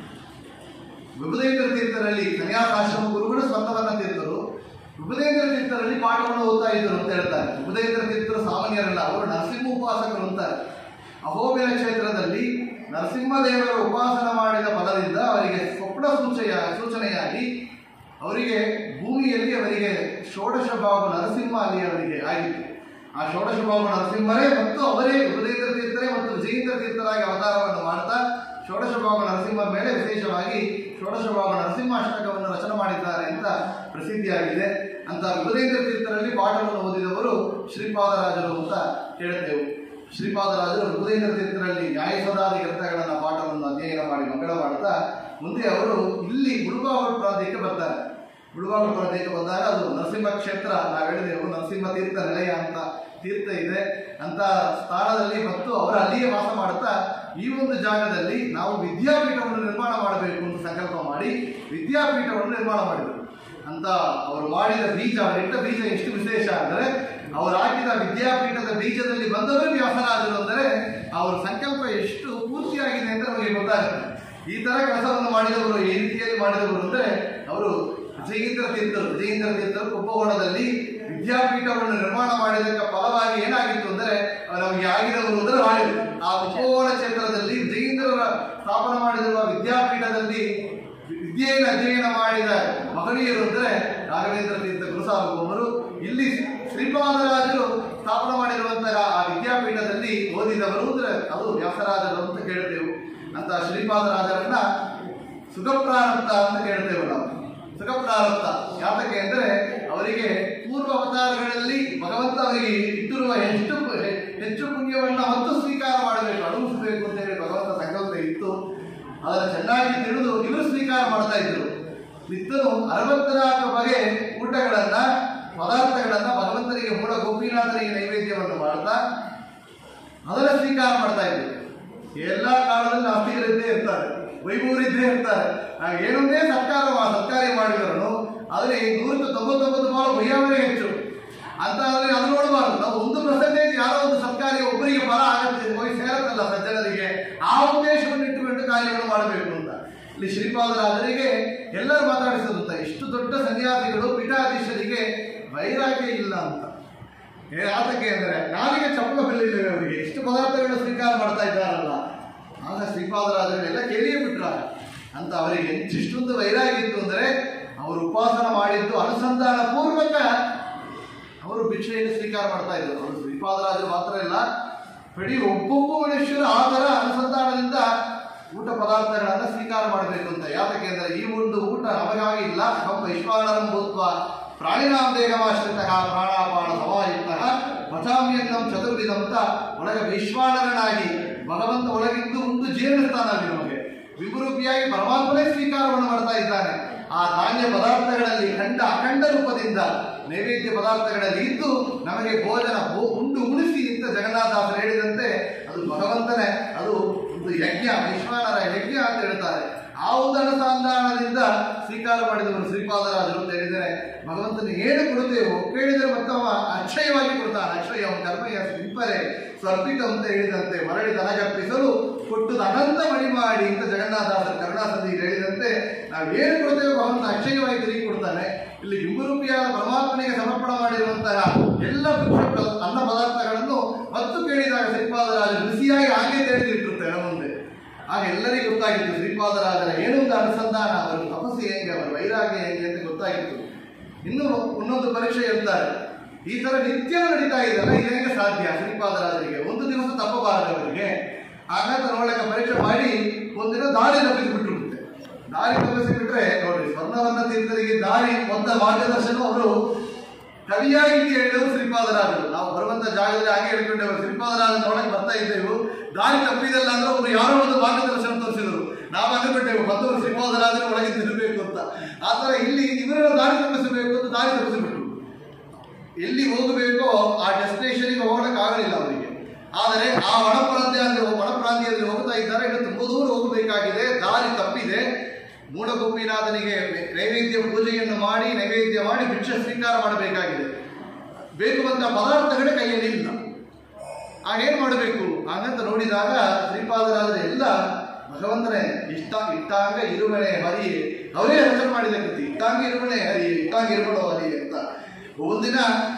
ವಿಭುಧೇಂದ್ರ ತೀರ್ಥರಲ್ಲಿ ಸನ್ಯಾಸಾಶ್ರಮ ಗುರುಗಳು ಸ್ವಂತವನ್ನ ತೀರ್ಥರು ವಿಭುಧೇಂದ್ರ ತೀರ್ಥರಲ್ಲಿ ಪಾಠವನ್ನು ಓದ್ತಾ ಇದ್ದರು ಅಂತ ಹೇಳ್ತಾರೆ ವಿಭುಧೇಂದ್ರ ತೀರ್ಥರು ಸಾಮಾನ್ಯರಲ್ಲ ಅವರು ನರಸಿಂಹ ಉಪಾಸಕರು ಅಂತಾರೆ ಅಹೋಬಿಲ ಕ್ಷೇತ್ರದಲ್ಲಿ ನರಸಿಂಹದೇವರ ಉಪಾಸನ ಮಾಡಿದ ಫಲದಿಂದ ಅವರಿಗೆ ಸ್ವಪ್ನ ಸೂಚಯ ಸೂಚನೆಯಾಗಿ ಅವರಿಗೆ ಭೂಮಿಯಲ್ಲಿ ಅವರಿಗೆ ಷೋಡಶ ಬಾಬು ನರಸಿಂಹ ಅಲ್ಲಿ ಅವರಿಗೆ ಆಗಿತ್ತು ಆ ಷೋಡಶ ಬಾಬು ನರಸಿಂಹರೇ ಮತ್ತು ಅವರೇ ವಿಭುಧೇಂದ್ರ ತೀರ್ಥರೇ ಮತ್ತು ವಿಜಯೇಂದ್ರ ತೀರ್ಥರಾಗಿ ಅವತಾರವನ್ನು ಮಾಡ್ತಾ ಷೋಡಶ ಬಾಬು ನರಸಿಂಹರ ಮೇಲೆ ವಿಶೇಷವಾಗಿ ಷೋಡಶ ಬಾಬು ನರಸಿಂಹಾಷ್ಟಕವನ್ನು ರಚನೆ ಮಾಡಿದ್ದಾರೆ ಅಂತ ಪ್ರಸಿದ್ಧಿಯಾಗಿದೆ ಅಂತ ವಿಭುಧೇಂದ್ರ ತೀರ್ಥರಲ್ಲಿ ಪಾಠವನ್ನು ಓದಿದವರು ಶ್ರೀಪಾದರಾಜರು ಅಂತ ಹೇಳುತ್ತೇವೆ ಶ್ರೀಪಾದರಾಜರು ವಿಭುಧೇಂದ್ರ ತೀರ್ಥರಲ್ಲಿ ನ್ಯಾಯಸೋದಾದಿ ಗ್ರಂಥಗಳನ್ನು ಪಾಠವನ್ನು ಅಧ್ಯಯನ ಮಾಡಿ ಮಂಗಳ ಮಾಡುತ್ತಾ ಮುಂದೆ ಅವರು ಇಲ್ಲಿ ಮುಳುಬಾವಲು ಪ್ರಾಂತ್ಯಕ್ಕೆ ಬರ್ತಾರೆ ಮುಳುಬಾವಲು ಪ್ರಾಂತ್ಯಕ್ಕೆ ಬಂದಾಗ ಅದು ನರಸಿಂಹ ಕ್ಷೇತ್ರ ನಾವು ಹೇಳಿದೆವು ನರಸಿಂಹ ತೀರ್ಥ ನಿಲಯ ಅಂತ ತೀರ್ಥ ಇದೆ ಅಂತ ಸ್ಥಾನದಲ್ಲಿ ಮತ್ತು ಅವರು ಅಲ್ಲಿಯೇ ವಾಸ ಮಾಡುತ್ತಾ ಈ ಒಂದು ಜಾಗದಲ್ಲಿ ನಾವು ವಿದ್ಯಾಪೀಠವನ್ನು ನಿರ್ಮಾಣ ಮಾಡಬೇಕು ಅಂತ ಸಂಕಲ್ಪ ಮಾಡಿ ವಿದ್ಯಾಪೀಠವನ್ನು ನಿರ್ಮಾಣ ಮಾಡಿದರು ಅಂತ ಅವರು ಮಾಡಿದ ಬೀಜ ಅವರು ಇಟ್ಟ ಬೀಜ ಎಷ್ಟು ವಿಶೇಷ ಅಂದರೆ ಅವರು ಹಾಕಿದ ವಿದ್ಯಾಪೀಠದ ಬೀಜದಲ್ಲಿ ಬಂದವರು ವ್ಯಾಸರಾಜರು ಅಂದರೆ ಅವರ ಸಂಕಲ್ಪ ಎಷ್ಟು ಪೂರ್ತಿಯಾಗಿದೆ ಅಂತ ನಮಗೆ ಗೊತ್ತಾಗುತ್ತೆ ಈ ತರ ಕೆಲಸವನ್ನು ಮಾಡಿದವರು ಈ ರೀತಿಯಲ್ಲಿ ಮಾಡಿದವರು ಅಂದರೆ ಅವರು ವಿಜಯೇಂದ್ರ ತೀರ್ಥರು ವಿಜಯೇಂದ್ರ ತೀರ್ಥರು ಕುಂಭಕೋಣದಲ್ಲಿ ವಿದ್ಯಾಪೀಠವನ್ನು ನಿರ್ಮಾಣ ಮಾಡಿದಕ್ಕೆ ಫಲವಾಗಿ ಏನಾಗಿತ್ತು ಅಂದರೆ ನಮಗೆ ಆಗಿದವರು ಅಂದರೆ ರಾಯರು ಆ ಕುಂಭಕೋಣ ಕ್ಷೇತ್ರದಲ್ಲಿ ವಿಜಯೇಂದ್ರರ ಸ್ಥಾಪನೆ ಮಾಡಿರುವ ವಿದ್ಯಾಪೀಠದಲ್ಲಿ ವಿದ್ಯೆಯನ್ನು ಅಧ್ಯಯನ ಮಾಡಿದ ಮಹನೀಯರು ಅಂದರೆ ರಾಘವೇಂದ್ರ ತೀರ್ಥ ಗುರುಸಾರ್ವಭೌಮರು ಇಲ್ಲಿ ಶ್ರೀಪಾದರಾಜರು ಸ್ಥಾಪನೆ ಮಾಡಿರುವಂತಹ ಆ ವಿದ್ಯಾಪೀಠದಲ್ಲಿ ಓದಿದವರು ಅಂದ್ರೆ ಅದು ವ್ಯಾಸರಾಜರು ಅಂತ ಕೇಳ್ತೇವೆ ಅಂತ ಶ್ರೀಪಾದರಾಜರನ್ನ ಸುಖಪ್ರಾರಂಭ ಅಂತ ಕೇಳ್ತೇವೆ ನಾವು ಸುಖಪ್ರಾರಂಭ ಯಾತಕ್ಕೆ ಅಂದರೆ ಅವರಿಗೆ ಪೂರ್ವ ಅವತಾರಗಳಲ್ಲಿ ಭಗವಂತ ಅವರಿಗೆ ಇಟ್ಟಿರುವ ಎಷ್ಟು ಹೆಚ್ಚು ಪುಣ್ಯವನ್ನ ಮತ್ತು ಸ್ವೀಕಾರ ಮಾಡಬೇಕು ಅನುಭವಿಸಬೇಕು ಅಂತ ಹೇಳಿ ಭಗವಂತ ಸಂಕಲ್ಪ ಇತ್ತು ಅದನ್ನು ಚೆನ್ನಾಗಿ ತಿಳಿದು ಇವರು ಸ್ವೀಕಾರ ಮಾಡ್ತಾ ಇದ್ರು ನಿತ್ಯನು ಅರವತ್ನಾಲ್ಕು ಬಗೆ ಊಟಗಳನ್ನ ಪದಾರ್ಥಗಳನ್ನ ಭಗವಂತನಿಗೆ ಮೂಲ ಗೋಪಿನಾಥನಿಗೆ ನೈವೇದ್ಯವನ್ನು ಮಾಡ್ತಾ ಅದರ ಸ್ವೀಕಾರ ಮಾಡ್ತಾ ಇದ್ರು ಎಲ್ಲ ಕಾಲದಲ್ಲಿ ನಾಸ್ತಿಕರಿದ್ದೇ ಇರ್ತಾರೆ ವೈಭವರಿದ್ದೇ ಇರ್ತಾರೆ ನಾವು ಏನನ್ನೇ ಸರ್ಕಾರ ಸರ್ಕಾರಿ ಮಾಡಿದ್ರು ಆದರೆ ನೂರಕ್ಕೆ ತೊಂಬತ್ತೊಂಬತ್ತು ಪಾಲು ವೈಯಾವರೇ ಹೆಚ್ಚು ಅಂತ ಆದರೆ ಅದು ನೋಡಬಾರ್ದು ನಾವು ಒಂದು ಪರ್ಸೆಂಟೇಜ್ ಯಾರೋ ಒಂದು ಸರ್ಕಾರಿ ಒಬ್ಬರಿಗೆ ಬರ ಆಗತ್ತೆ ಹೋಗಿ ಸೇರತ್ತಲ್ಲ ಸಜ್ಜನರಿಗೆ ಆ ಉದ್ದೇಶವನ್ನು ಇಟ್ಟುಕೊಂಡು ಕಾರ್ಯವನ್ನು ಮಾಡಬೇಕು ಅಂತ ಇಲ್ಲಿ ಶ್ರೀಪಾದರಾಜರಿಗೆ ಎಲ್ಲರೂ ಮಾತಾಡಿಸೋದಂತ ಇಷ್ಟು ದೊಡ್ಡ ಸನ್ಯಾಸಿಗಳು ಪೀಠಾಧೀಶರಿಗೆ ವೈರಾಗ್ಯ ಇಲ್ಲ ಅಂತ ಏ, ಯಾತಕ್ಕೆ ಅಂದರೆ ನಾಲಿಗೆ ಚಪ್ಪಲ ಬೆಲ್ಲಿಲ್ಲ ಅವರಿಗೆ ಇಷ್ಟು ಪದಾರ್ಥಗಳನ್ನು ಸ್ವೀಕಾರ ಮಾಡ್ತಾ ಇದ್ದಾರಲ್ಲ ಆಗ ಶ್ರೀಪಾದರಾಜರೆಲ್ಲ ಕೇಳಿಯೇ ಬಿಟ್ರ ಅಂತ ಅವರಿಗೆ ಇಷ್ಟೊಂದು ವೈರಾಗ್ಯ ಇತ್ತು ಅಂದರೆ ಅವರು ಉಪಾಸನ ಮಾಡಿದ್ದು ಅನುಸಂಧಾನ ಪೂರ್ವಕ ಅವರು ಭಿಕ್ಷೆಯನ್ನು ಸ್ವೀಕಾರ ಮಾಡ್ತಾ ಇದ್ದರು ಅವರು ಶ್ರೀಪಾದರಾಜರು ಮಾತ್ರ ಇಲ್ಲ ಇಡೀ ಒಬ್ಬೊಬ್ಬ ಮನುಷ್ಯರು ಆ ಥರ ಅನುಸಂಧಾನದಿಂದ ಊಟ ಪದಾರ್ಥಗಳನ್ನು ಸ್ವೀಕಾರ ಮಾಡಬೇಕು ಅಂತ ಯಾತಕ್ಕೆ ಅಂದರೆ ಈ ಒಂದು ಊಟ ನಮಗಾಗಿ ಇಲ್ಲ ನಮ್ಮ ವೈಶ್ವಾನರಂ ಭೂತ್ವ ಪ್ರಾಣಿನಾಂ ದೇಹಮಾಶ್ರಿತ ಪ್ರಾಣಾಪಾನ ಸಮಾಯುಕ್ತ ಪಚಾಮ್ಯನ್ನಂ ಚತುರ್ವಿಧಂ ಅಂತ ಒಳಗೆ ವೈಶ್ವಾನರನಾಗಿ ಭಗವಂತ ಒಳಗಿದ್ದು ಉಂಡು ಜೀರ್ಣಿಸ್ತಾನಲ್ಲಿ ನಮಗೆ ವಿಭುರೂಪಿಯಾಗಿ ಪರಮಾತ್ಮನೇ ಸ್ವೀಕಾರವನ್ನು ಮಾಡ್ತಾ ಇದ್ದಾನೆ ಆ ಧಾನ್ಯ ಪದಾರ್ಥಗಳಲ್ಲಿ ಖಂಡ ಅಖಂಡ ರೂಪದಿಂದ ನೈವೇದ್ಯ ಪದಾರ್ಥಗಳಲ್ಲಿ ಇದ್ದು ನಮಗೆ ಭೋಜನ ಭೋ- ಉಂಡು ಉಣಿಸಿ ಅಂತ ಜಗನ್ನಾಥದಾಸರು ಹೇಳಿದಂತೆ ಅದು ಭಗವಂತನೇ ಅದು ಒಂದು ಯಜ್ಞ ವಿಶ್ವಾನರ ಯಜ್ಞ ಅಂತ ಹೇಳ್ತಾರೆ ಆ ಒಂದು ಅನುಸಂಧಾನದಿಂದ ಸ್ವೀಕಾರ ಮಾಡಿದವರು ಶ್ರೀಪಾದರಾಜರು ಅಂತ ಹೇಳಿದರೆ ಭಗವಂತನ ಏನು ಕೊಡುತ್ತೇವೋ ಕೇಳಿದರೆ ಮತ್ತೆ ಅವ ಅಕ್ಷಯವಾಗಿ ಕೊಡ್ತಾನೆ ಅಕ್ಷಯ ಕರ್ಮಯ ಸಿಂಪರೆ ಸ್ವರ್ಪಿತ ಅಂತ ಹೇಳಿದಂತೆ ಮರಳಿ ದನಗರ್ಪಿಸಲು ಕೊಟ್ಟದ ಅನಂತ ಮಣಿ ಮಾಡಿ ಅಂತ ಜಗನ್ನಾಥದಾಸರು ಕರುಣಾಸಂಧಿ ಹೇಳಿದಂತೆ ನಾವು ಏನು ಕೊಡ್ತೇವೆ ಭಗವಂತ ಅಕ್ಷಯವಾಗಿ ತಿರುಗಿ ಕೊಡ್ತಾನೆ ಇಲ್ಲಿ ಬಿಂಬರೂಪಿಯಾದ ಪರಮಾತ್ಮನಿಗೆ ಸಮರ್ಪಣ ಮಾಡಿರುವಂತಹ ಎಲ್ಲ ವೃಕ್ಷ ಅನ್ನ ಪದಾರ್ಥಗಳನ್ನು ಮತ್ತು ಕೇಳಿದಾಗ ಶ್ರೀಪಾದರಾಜರು ಬಿಸಿಯಾಗಿ ಹಾಗೆ ತಿಳಿದಿಟ್ಟಿರುತ್ತೇವೆ ಮುಂದೆ ಆಗ ಎಲ್ಲರಿಗೂ ಗೊತ್ತಾಗಿತ್ತು ಶ್ರೀಪಾದರಾಜರ ಏನು ಒಂದು ಅನುಸಂಧಾನ ಅವರ ತಪಸ್ಸು ಹೆಂಗೆ ಅವರ ವೈರಾಗ್ಯ ಹೆಂಗೆ ಅಂತ ಗೊತ್ತಾಗಿತ್ತು ಇನ್ನು ಇನ್ನೊಂದು ಪರೀಕ್ಷೆ ಇರ್ತಾರೆ ಈ ತರ ನಿತ್ಯ ನಡೀತಾ ಇದೆಯಲ್ಲ ಇದು ಹೆಂಗೆ ಸಾಧ್ಯ ಶ್ರೀಪಾದರಾಜರಿಗೆ ಒಂದು ದಿವಸ ತಪ್ಪಬಾರದು ಅವರಿಗೆ ಹಾಗಾದ್ರೆ ನೋಡಕ್ಕೆ ಪರೀಕ್ಷೆ ಮಾಡಿ ಒಂದಿನ ದಾರಿ ತಪ್ಪಿಸಿಬಿಟ್ರು ಮತ್ತೆ ದಾರಿ ತಪ್ಪಿಸಿಬಿಟ್ರೆ ನೋಡ್ರಿ ಸ್ವರ್ಣವನ್ನ ತೀರ್ಥರಿಗೆ ದಾರಿ ಮೊತ್ತ ಮಾರ್ಗದರ್ಶನ ಅವರು ಕವಿಯಾಗಿ ಹೇಳಿದವರು ಶ್ರೀಪಾದರಾಜರು ನಾವು ಬರುವಂತ ಜಾಗದಲ್ಲಿ ಹಾಗೆ ಹೇಳ್ಕೊಂಡೇವು ಶ್ರೀಪಾದರಾಜನ ಒಳಗೆ ಬರ್ತಾ ಇದ್ದೆವು ದಾರಿ ತಪ್ಪಿದಲ್ಲ ಅಂದ್ರೆ ಅವರು ಯಾರೋ ಒಂದು ಮಾರ್ಗದರ್ಶನ ತೋರಿಸಿದರು ನಾವು ಅಂದುಕೊಂಡೇವು ಬಂದವರು ಶ್ರೀಪಾದರಾಜನ ಒಳಗೆ ತಿರುಗಬೇಕು ಅಂತ ಆ ಥರ ಇಲ್ಲಿ ಇವರನ್ನ ದಾರಿ ತಪ್ಪಿಸಬೇಕು ಅಂತ ದಾರಿ ತಪ್ಪಿಸಿಬಿಟ್ರು ಎಲ್ಲಿ ಹೋಗಬೇಕೋ ಆ ಡೆಸ್ಟಿನೇಷನ್ಗೆ ಹೋಗಲಿಕ್ಕೆ ಆಗಲಿಲ್ಲ ಅವರಿಗೆ ಆದರೆ ಆ ಒಣಪ್ರಾಂತ್ಯ ಒಣಪ್ರಾಂತ್ಯದಲ್ಲಿ ಹೋಗ್ತಾ ಇದ್ದಾರೆ ಇನ್ನು ತುಂಬ ದೂರ ಹೋಗಬೇಕಾಗಿದೆ ದಾರಿ ತಪ್ಪಿದೆ ಮೂಢಗೋಪಿನಾಥನಿಗೆ ನೈವೇದ್ಯ ಪೂಜೆಯನ್ನು ಮಾಡಿ ನೈವೇದ್ಯ ಮಾಡಿ ಭಿಕ್ಷೆ ಸ್ವೀಕಾರ ಮಾಡಬೇಕಾಗಿದೆ ಬೇಕು ಅಂತ ಪದಾರ್ಥಗಳೇ ಕೈಯಲ್ಲಿ ಇಲ್ಲ ಆಗೇನು ಮಾಡಬೇಕು ಹಾಗಂತ ನೋಡಿದಾಗ ಶ್ರೀಪಾದರಾಜರ ಎಲ್ಲ ಭಗವಂತನೇ ಇಷ್ಟ ಇಟ್ಟಾಂಗ ಇರುವಣೆ ಹರಿ ಅವರೇ ರಚನೆ ಮಾಡಿದ ಕೃತಿ ಇಟ್ಟಾಂಗ ಇರುವಣೆ ಹರಿ ಇಟ್ಟಾಂಗ ಇರುವಣೋ ಹರಿ ಅಂತ ಒಂದಿನ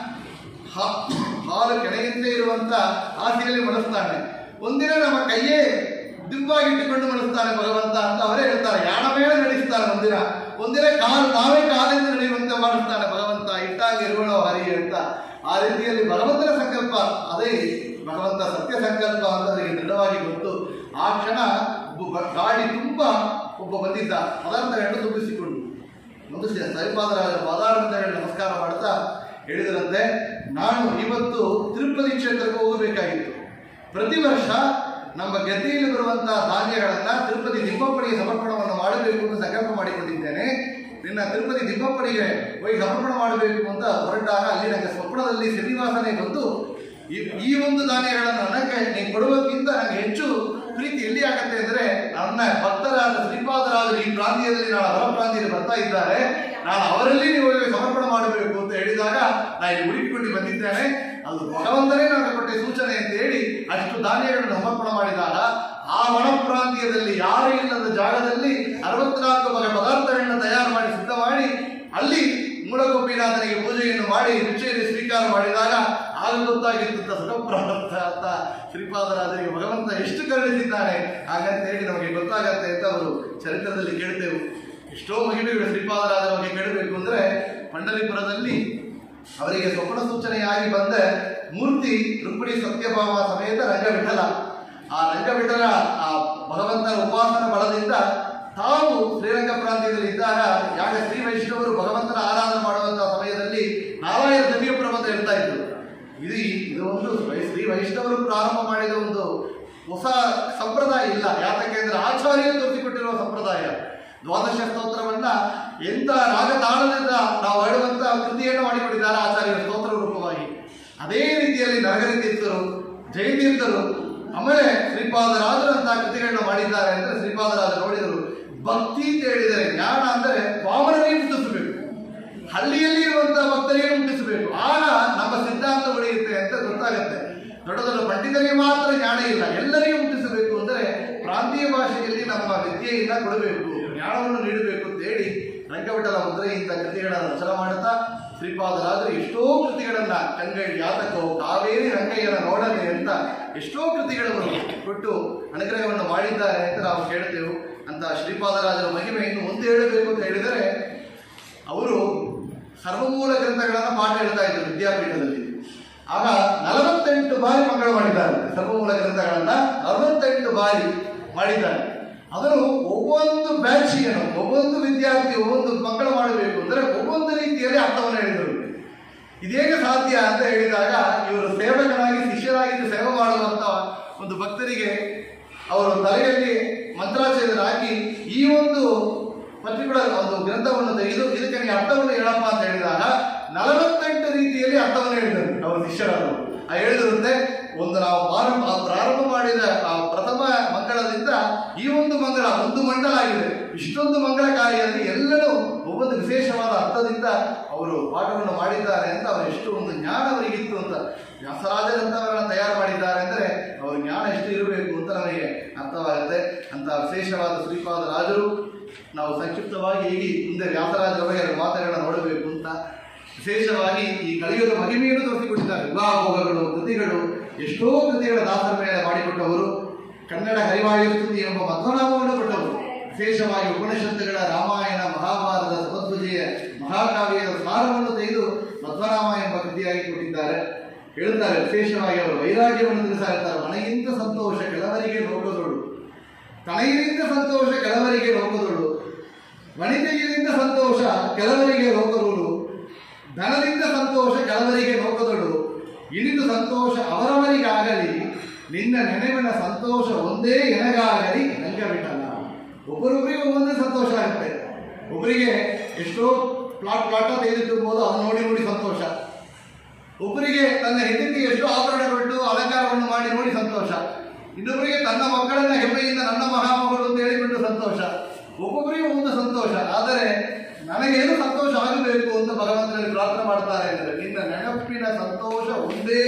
ಹಾ- ಹಾಲು ಕೆಣೆಯಂತೆ ಇರುವಂತ ಹಾಸಿಗೆಯಲ್ಲಿ ಮನಸ್ತಾನೆ ಒಂದಿನ ನಮ್ಮ ಕೈಯೇ ದಿಬ್ಬಾಗಿಟ್ಟುಕೊಂಡು ಮನಸ್ತಾನೆ ಭಗವಂತ ಅಂತ ಅವರೇ ಹೇಳ್ತಾರೆ ಯಾಣ ಮೇಳ ನಡೆಸ್ತಾನೆ ಒಂದಿನ ಒಂದಿನ ಕಾಲು ನಾವೇ ಕಾಲಿಂದ ನಡೆಯುವಂತೆ ಮಾಡಿಸ್ತಾನೆ ಭಗವಂತ ಇಟ್ಟಾಗ ಇರುವಣೋ ಹರಿ ಅಂತ ಆ ರೀತಿಯಲ್ಲಿ ಭಗವಂತನ ಸಂಕಲ್ಪ ಅದೇ ಭಗವಂತ ಸತ್ಯ ಸಂಕಲ್ಪ ಅಂತ ಅವರಿಗೆ ದೃಢವಾಗಿ ಗೊತ್ತು ಆ ಕ್ಷಣ ಒಬ್ಬ ಬ- ಗಾಡಿ ತುಂಬ ಒಬ್ಬ ಬಂದಿದ್ದ ಪದಾರ್ಥಗಳನ್ನು ತುಂಬಿಸಿಕೊಂಡು ಒಂದು ಸರಿಪಾದರಾಜ ಪದಾರ್ಥ ಹೇಳಿ ನಮಸ್ಕಾರ ಮಾಡ್ತಾ ಹೇಳಿದರಂತೆ ನಾನು ಇವತ್ತು ತಿರುಪತಿ ಕ್ಷೇತ್ರಕ್ಕೆ ಹೋಗಬೇಕಾಗಿತ್ತು ಪ್ರತಿ ವರ್ಷ ನಮ್ಮ ಗದ್ದೆಯಲ್ಲಿ ಬರುವಂತಹ ಧಾನ್ಯಗಳನ್ನ ತಿರುಪತಿ ದಿಬ್ಬಪ್ಪಡಿಗೆ ಸಮರ್ಪಣವನ್ನು ಮಾಡಬೇಕು ಅಂತ ಸಂಕಲ್ಪ ಮಾಡಿಕೊಂಡಿದ್ದೇನೆ ನಿನ್ನ ತಿರುಪತಿ ದಿಬ್ಬಪ್ಪಡಿಗೆ ಹೋಗಿ ಸಮರ್ಪಣ ಮಾಡಬೇಕು ಅಂತ ಹೊರಟಾಗ ಅಲ್ಲಿ ನನಗೆ ಸ್ವಪ್ನದಲ್ಲಿ ಶ್ರೀನಿವಾಸನೇ ಬಂದು ಈ ಈ ಒಂದು ಧಾನ್ಯಗಳನ್ನು ನನಗೆ ನೀನು ಕೊಡುವುದಕ್ಕಿಂತ ನನಗೆ ಹೆಚ್ಚು ಪ್ರೀತಿ ಎಲ್ಲಿ ಆಗತ್ತೆ ಅಂದ್ರೆ ನನ್ನ ಭಕ್ತರಾದ ಶ್ರೀಪಾದರಾಜರು ಈ ಪ್ರಾಂತ್ಯದಲ್ಲಿ ನಾನು ಹೊರ ಪ್ರಾಂತ್ಯದಲ್ಲಿ ಬರ್ತಾ ಇದ್ದಾರೆ ನಾನು ಅವರಲ್ಲಿ ನೀವು ಹೋಗಿ ಸಮರ್ಪಣೆ ಮಾಡಬೇಕು ಅಂತ ಹೇಳಿದಾಗ ನಾನು ಇಲ್ಲಿ ಹುಡುಕಿಕೊಂಡು ಬಂದಿದ್ದೇನೆ ಅದು ಭಗವಂತನೇ ನನಗೆ ಕೊಟ್ಟ ಸೂಚನೆ ಅಂತ ಹೇಳಿ ಅಷ್ಟು ಧಾನ್ಯಗಳನ್ನು ಸಮರ್ಪಣೆ ಮಾಡಿದಾಗ ಆ ಒಣ ಪ್ರಾಂತ್ಯದಲ್ಲಿ ಯಾರೂ ಇಲ್ಲದ ಜಾಗದಲ್ಲಿ ಅರವತ್ನಾಲ್ಕು ಬಗೆಯ ಪದಾರ್ಥಗಳನ್ನ ತಯಾರು ಮಾಡಿ ಸಿದ್ಧ ಮಾಡಿ ಅಲ್ಲಿ ಮೂಢಗೋಪಿನಾಥನಿಗೆ ಪೂಜೆಯನ್ನು ಮಾಡಿ ಭಿಕ್ಷೆಯನ್ನು ಸ್ವೀಕಾರ ಮಾಡಿದಾಗ ಆಗ ಗೊತ್ತಾಗಿತ್ತು ಸುಖಪ್ರಾಪ್ತ ಅಂತ ಶ್ರೀಪಾದರಾಜರಿಗೆ ಭಗವಂತ ಎಷ್ಟು ಕರುಣಿಸಿದ್ದಾನೆ ಹಾಗಂತ ಹೇಳಿ ನಮಗೆ ಗೊತ್ತಾಗತ್ತೆ ಅಂತ ಅವರು ಚರಿತ್ರದಲ್ಲಿ ಕೇಳ್ತೇವೆ ಎಷ್ಟೋ ಮಹಿಳೆಗಳು ಶ್ರೀಪಾದರಾಜರ ಬಗ್ಗೆ ಕೇಳಬೇಕು ಅಂದ್ರೆ ಪಂಡರಿಪುರದಲ್ಲಿ ಅವರಿಗೆ ಸ್ವಪ್ನ ಸೂಚನೆಯಾಗಿ ಬಂದ ಮೂರ್ತಿ ರುಕ್ಮಿಣಿ ಸತ್ಯಭಾಮ ಸಮೇತ ರಂಗವಿಠಲ ಆ ರಂಗವಿಠಲ ಆ ಭಗವಂತನ ಉಪಾಸನ ಬಲದಿಂದ ತಾವು ಶ್ರೀರಂಗ ಪ್ರಾಂತ್ಯದಲ್ಲಿ ಇದ್ದಾಗ ಯಾಗ ಶ್ರೀ ವೈಷ್ಣವರು ಭಗವಂತನ ಆರಾಧನೆ ಮಾಡುವಂತಹ ಸಮಯದಲ್ಲಿ ನಾರಾಯಣ ದಿವ್ಯ ಪ್ರಬಂಧ ಹೇಳ್ತಾ ಇದ್ರು ಇದು ಇದು ಒಂದು ವೈ- ಶ್ರೀ ವೈಷ್ಣವರು ಪ್ರಾರಂಭ ಮಾಡಿದ ಒಂದು ಹೊಸ ಸಂಪ್ರದಾಯ ಇಲ್ಲ ಯಾತಕ್ಕೆ ಅಂದ್ರೆ ಆಚಾರ್ಯರು ತೋರಿಸಿಕೊಟ್ಟಿರುವ ಸಂಪ್ರದಾಯ ದ್ವಾದಶ ಸ್ತೋತ್ರವನ್ನ ಎಂತ ರಾಗತಾಳದಿಂದ ನಾವು ಹೇಳುವಂತ ಕೃತಿಯನ್ನು ಮಾಡಿಕೊಂಡಿದ್ದಾರೆ ಆಚಾರ್ಯರ ಸ್ತೋತ್ರ ರೂಪವಾಗಿ ಅದೇ ರೀತಿಯಲ್ಲಿ ನರಗರಿ ತೀರ್ಥರು ಜಯತೀರ್ಥರು ಆಮೇಲೆ ಶ್ರೀಪಾದರಾಜರಂತಹ ಕೃತಿಗಳನ್ನ ಮಾಡಿದ್ದಾರೆ ಅಂದ್ರೆ ಶ್ರೀಪಾದರಾಜ ನೋಡಿದರು ಭಕ್ತಿ ಅಂತ ಹೇಳಿದರೆ ಜ್ಞಾನ ಅಂದರೆ ಪಾವನರಿಗೆ ಮುಟ್ಟಿಸಬೇಕು ಹಳ್ಳಿಯಲ್ಲಿ ಇರುವಂತಹ ಭಕ್ತರಿಗೆ ಮುಟ್ಟಿಸಬೇಕು ಆಗ ನಮ್ಮ ಸಿದ್ಧಾಂತ ಉಳಿಯುತ್ತೆ ಅಂತ ಗೊತ್ತಾಗುತ್ತೆ ದೊಡ್ಡ ದೊಡ್ಡ ಪಂಡಿತರಿಗೆ ಮಾತ್ರ ಜ್ಞಾನ ಇಲ್ಲ ಎಲ್ಲರಿಗೂ ಮುಟ್ಟಿಸಬೇಕು ಅಂದರೆ ಪ್ರಾಂತೀಯ ಭಾಷೆಯಲ್ಲಿ ನಮ್ಮ ವಿದ್ಯೆಯಿಂದ ಕೊಡಬೇಕು ಜ್ಞಾನವನ್ನು ನೀಡಬೇಕು ಅಂತ ಹೇಳಿ ರಂಗವಿಠಲ ಮುದ್ರೆ ಇಂಥ ಕೃತಿಗಳನ್ನು ರಚನೆ ಮಾಡುತ್ತಾ ಶ್ರೀಪಾದರಾಜರು ಎಷ್ಟೋ ಕೃತಿಗಳನ್ನ ಕಂಗೈ ಯಾತಕೋ ಕಾವೇರಿ ರಂಗಯ್ಯನ ನೋಡನೆ ಅಂತ ಎಷ್ಟೋ ಕೃತಿಗಳನ್ನು ಕೊಟ್ಟು ಅನುಗ್ರಹವನ್ನು ಮಾಡಿದ್ದಾರೆ ಅಂತ ನಾವು ಕೇಳ್ತೇವೆ ಅಂತ ಶ್ರೀಪಾದರಾಜರ ಮಹಿಮೆಯನ್ನು ಮುಂದೆ ಹೇಳಬೇಕು ಅಂತ ಹೇಳಿದರೆ ಅವರು ಸರ್ವಮೂಲ ಗ್ರಂಥಗಳನ್ನು ಪಾಠ ಹೇಳ್ತಾ ಇದ್ರು ವಿದ್ಯಾಪೀಠದಲ್ಲಿ ಆಗ ನಲವತ್ತೆಂಟು ಬಾರಿ ಮಕ್ಕಳು ಮಾಡಿದ್ದಾರೆ ಸರ್ವಮೂಲ ಗ್ರಂಥಗಳನ್ನ ನಲವತ್ತೆಂಟು ಬಾರಿ ಮಾಡಿದ್ದಾರೆ ಅದನ್ನು ಒவ்வೊಂದು ಬ್ಯಾಚಿಗೆ ಒவ்வೊಂದು ವಿದ್ಯಾರ್ಥಿ ಒவ்வೊಂದು ಮಕ್ಕಳು ಮಾಡಬೇಕು ಅಂದರೆ ಒவ்வೊಂದು ರೀತಿಯಲ್ಲಿ ಅರ್ಥವನ್ನು ಹೇಳಿದರು ಇದೇಗೆ ಸಾಧ್ಯ ಅಂತ ಹೇಳಿದಾಗ ಇವರು ಸೇವಕನಾಗಿ ಶಿಷ್ಯರಾಗಿ ಸೇವೆ ಮಾಡುವಂತ ಒಂದು ಭಕ್ತರಿಗೆ ಅವರು ತಲೆಯಲ್ಲಿ ಮಂತ್ರಾಚರಣೆ ಈ ಒಂದು ಪರ್ಟಿಕ್ಯುಲರ್ ಒಂದು ಗ್ರಂಥವನ್ನು ತೆಗೆದು ಇದಕ್ಕೆ ನೀ ಅರ್ಥವನ್ನು ಹೇಳಪ್ಪ ಅಂತ ಹೇಳಿದಾಗ ನಲವತ್ತೆಂಟು ರೀತಿಯಲ್ಲಿ ಅರ್ಥವನ್ನು ಹೇಳಿದರು ಅವರು ಶಿಷ್ಯರಾದರು ಆ ಹೇಳಿದಂತೆ ಒಂದು ನಾವು ಪ್ರಾರಂಭ ಪ್ರಾರಂಭ ಮಾಡಿದ ಆ ಪ್ರಥಮ ಮಂಗಳದಿಂದ ಈ ಒಂದು ಮಂಗಳ ಒಂದು ಮಂಡಲ ಆಗಿದೆ ಇಷ್ಟೊಂದು ಮಂಗಳಕಾರಿಯಾಗಿ ಎಲ್ಲರೂ ಒಬ್ಬೊಂದು ವಿಶೇಷವಾದ ಅರ್ಥದಿಂದ ಅವರು ಪಾಠವನ್ನು ಮಾಡಿದ್ದಾರೆ ಅಂತ ಅವರು ಎಷ್ಟು ಒಂದು ಜ್ಞಾನ ಅವರಿಗಿತ್ತು ಅಂತ ವ್ಯಾಸರಾಜರಂತವರನ್ನ ತಯಾರು ಮಾಡಿದ್ದಾರೆ ಅಂದರೆ ಅವರ ಜ್ಞಾನ ಎಷ್ಟು ಇರಬೇಕು ಅಂತ ನಮಗೆ ಅರ್ಥವಾಗುತ್ತೆ ಅಂತ ವಿಶೇಷವಾದ ಶ್ರೀಪಾದ ರಾಜರು ನಾವು ಸಂಕ್ಷಿಪ್ತವಾಗಿ ಹೀಗೆ ಮುಂದೆ ವ್ಯಾಸರಾಜರ ಬಗ್ಗೆ ಎರಡು ಮಾತುಗಳನ್ನ ನೋಡಬೇಕು ಅಂತ ವಿಶೇಷವಾಗಿ ಈ ಕಲಿಯುಗದ ಮಹಿಮೆಯನ್ನು ತೋರಿಸಿಕೊಟ್ಟಿದ್ದಾರೆ ವಿವಾಹ ಭೋಗಗಳು ಕೃತಿಗಳು ಎಷ್ಟೋ ಕೃತಿಗಳ ದಾಸರ ಮೇಲೆ ಮಾಡಿಕೊಟ್ಟವರು ಕನ್ನಡ ಹರಿವಾಯುಸ್ತುತಿ ಎಂಬ ಮಧ್ವನಾಮವನ್ನು ಕೊಟ್ಟವರು ವಿಶೇಷವಾಗಿ ಉಪನಿಷತ್ತುಗಳ ರಾಮಾಯಣ ಮಹಾಭಾರತ ಸಮಧ್ವಜೆಯ ಮಹಾಕಾವ್ಯದ ಸಾರವನ್ನು ತೆಗೆದು ಮಧ್ವನಾಮ ಎಂಬ ಕೃತಿಯಾಗಿ ಕೊಟ್ಟಿದ್ದಾರೆ ಹೇಳ್ತಾರೆ ವಿಶೇಷವಾಗಿ ಅವರು ವೈರಾಗ್ಯವನ್ನು ತಿಳಿಸ್ತಾ ಇರ್ತಾರೆ ಮನೆಗಿಂತ ಸಂತೋಷ ಕೆಲವರಿಗೆ ಲೋಕದೊಳು ತನಗಿನಿಂದ ಸಂತೋಷ ಕೆಲವರಿಗೆ ಲೋಕದೊಳು ವನಿತೆಯಿಂದ ಸಂತೋಷ ಕೆಲವರಿಗೆ ಲೋಕದೊಳು ಧನದಿಂದ ಸಂತೋಷ ಕೆಲವರಿಗೆ ಲೋಕದೊಳು ಇಳಿದು ಸಂತೋಷ ಅವರವರಿಗಾಗಲಿ ನಿನ್ನ ನೆನವಿನ ಸಂತೋಷ ಒಂದೇ ಎನಗಾಗಲಿ ನಂಗ ಬಿಟ್ಟಲ್ಲ ಒಬ್ಬರೊಬ್ಬರಿಗೆ ಒಂದೊಂದೇ ಸಂತೋಷ ಆಗುತ್ತೆ ಒಬ್ಬರಿಗೆ ಎಷ್ಟೋ ಪ್ಲಾಟ್ ಪ್ಲಾಟ ತೆಗೆದಿಟ್ಟಿರ್ಬೋದು ಅದು ನೋಡಿ ನೋಡಿ ಸಂತೋಷ ಒಬ್ಬರಿಗೆ ತನ್ನ ಹೆಂಡತಿ ಎಷ್ಟು ಆಭರಣ ಕೊಟ್ಟು ಅಲಂಕಾರವನ್ನು ಮಾಡಿ ನೋಡಿ ಸಂತೋಷ ಇನ್ನೊಬ್ಬರಿಗೆ ತನ್ನ ಮಕ್ಕಳನ್ನ ಹೆಮ್ಮೆಯಿಂದ ನನ್ನ ಮಹಾಮಗಳು ಅಂತ ಹೇಳಿಕೊಂಡು ಸಂತೋಷ ಒಬ್ಬೊಬ್ಬರಿಗೆ ಒಂದು ಸಂತೋಷ ಆದರೆ ನನಗೇನು ಸಂತೋಷ ಆಗಬೇಕು ಅಂತ ಭಗವಂತನಲ್ಲಿ ಪ್ರಾರ್ಥನೆ ಮಾಡ್ತಾರೆ ಅಂದರೆ ನಿನ್ನ ನೆನಪಿನ ಸಂತೋಷ ಒಂದೇ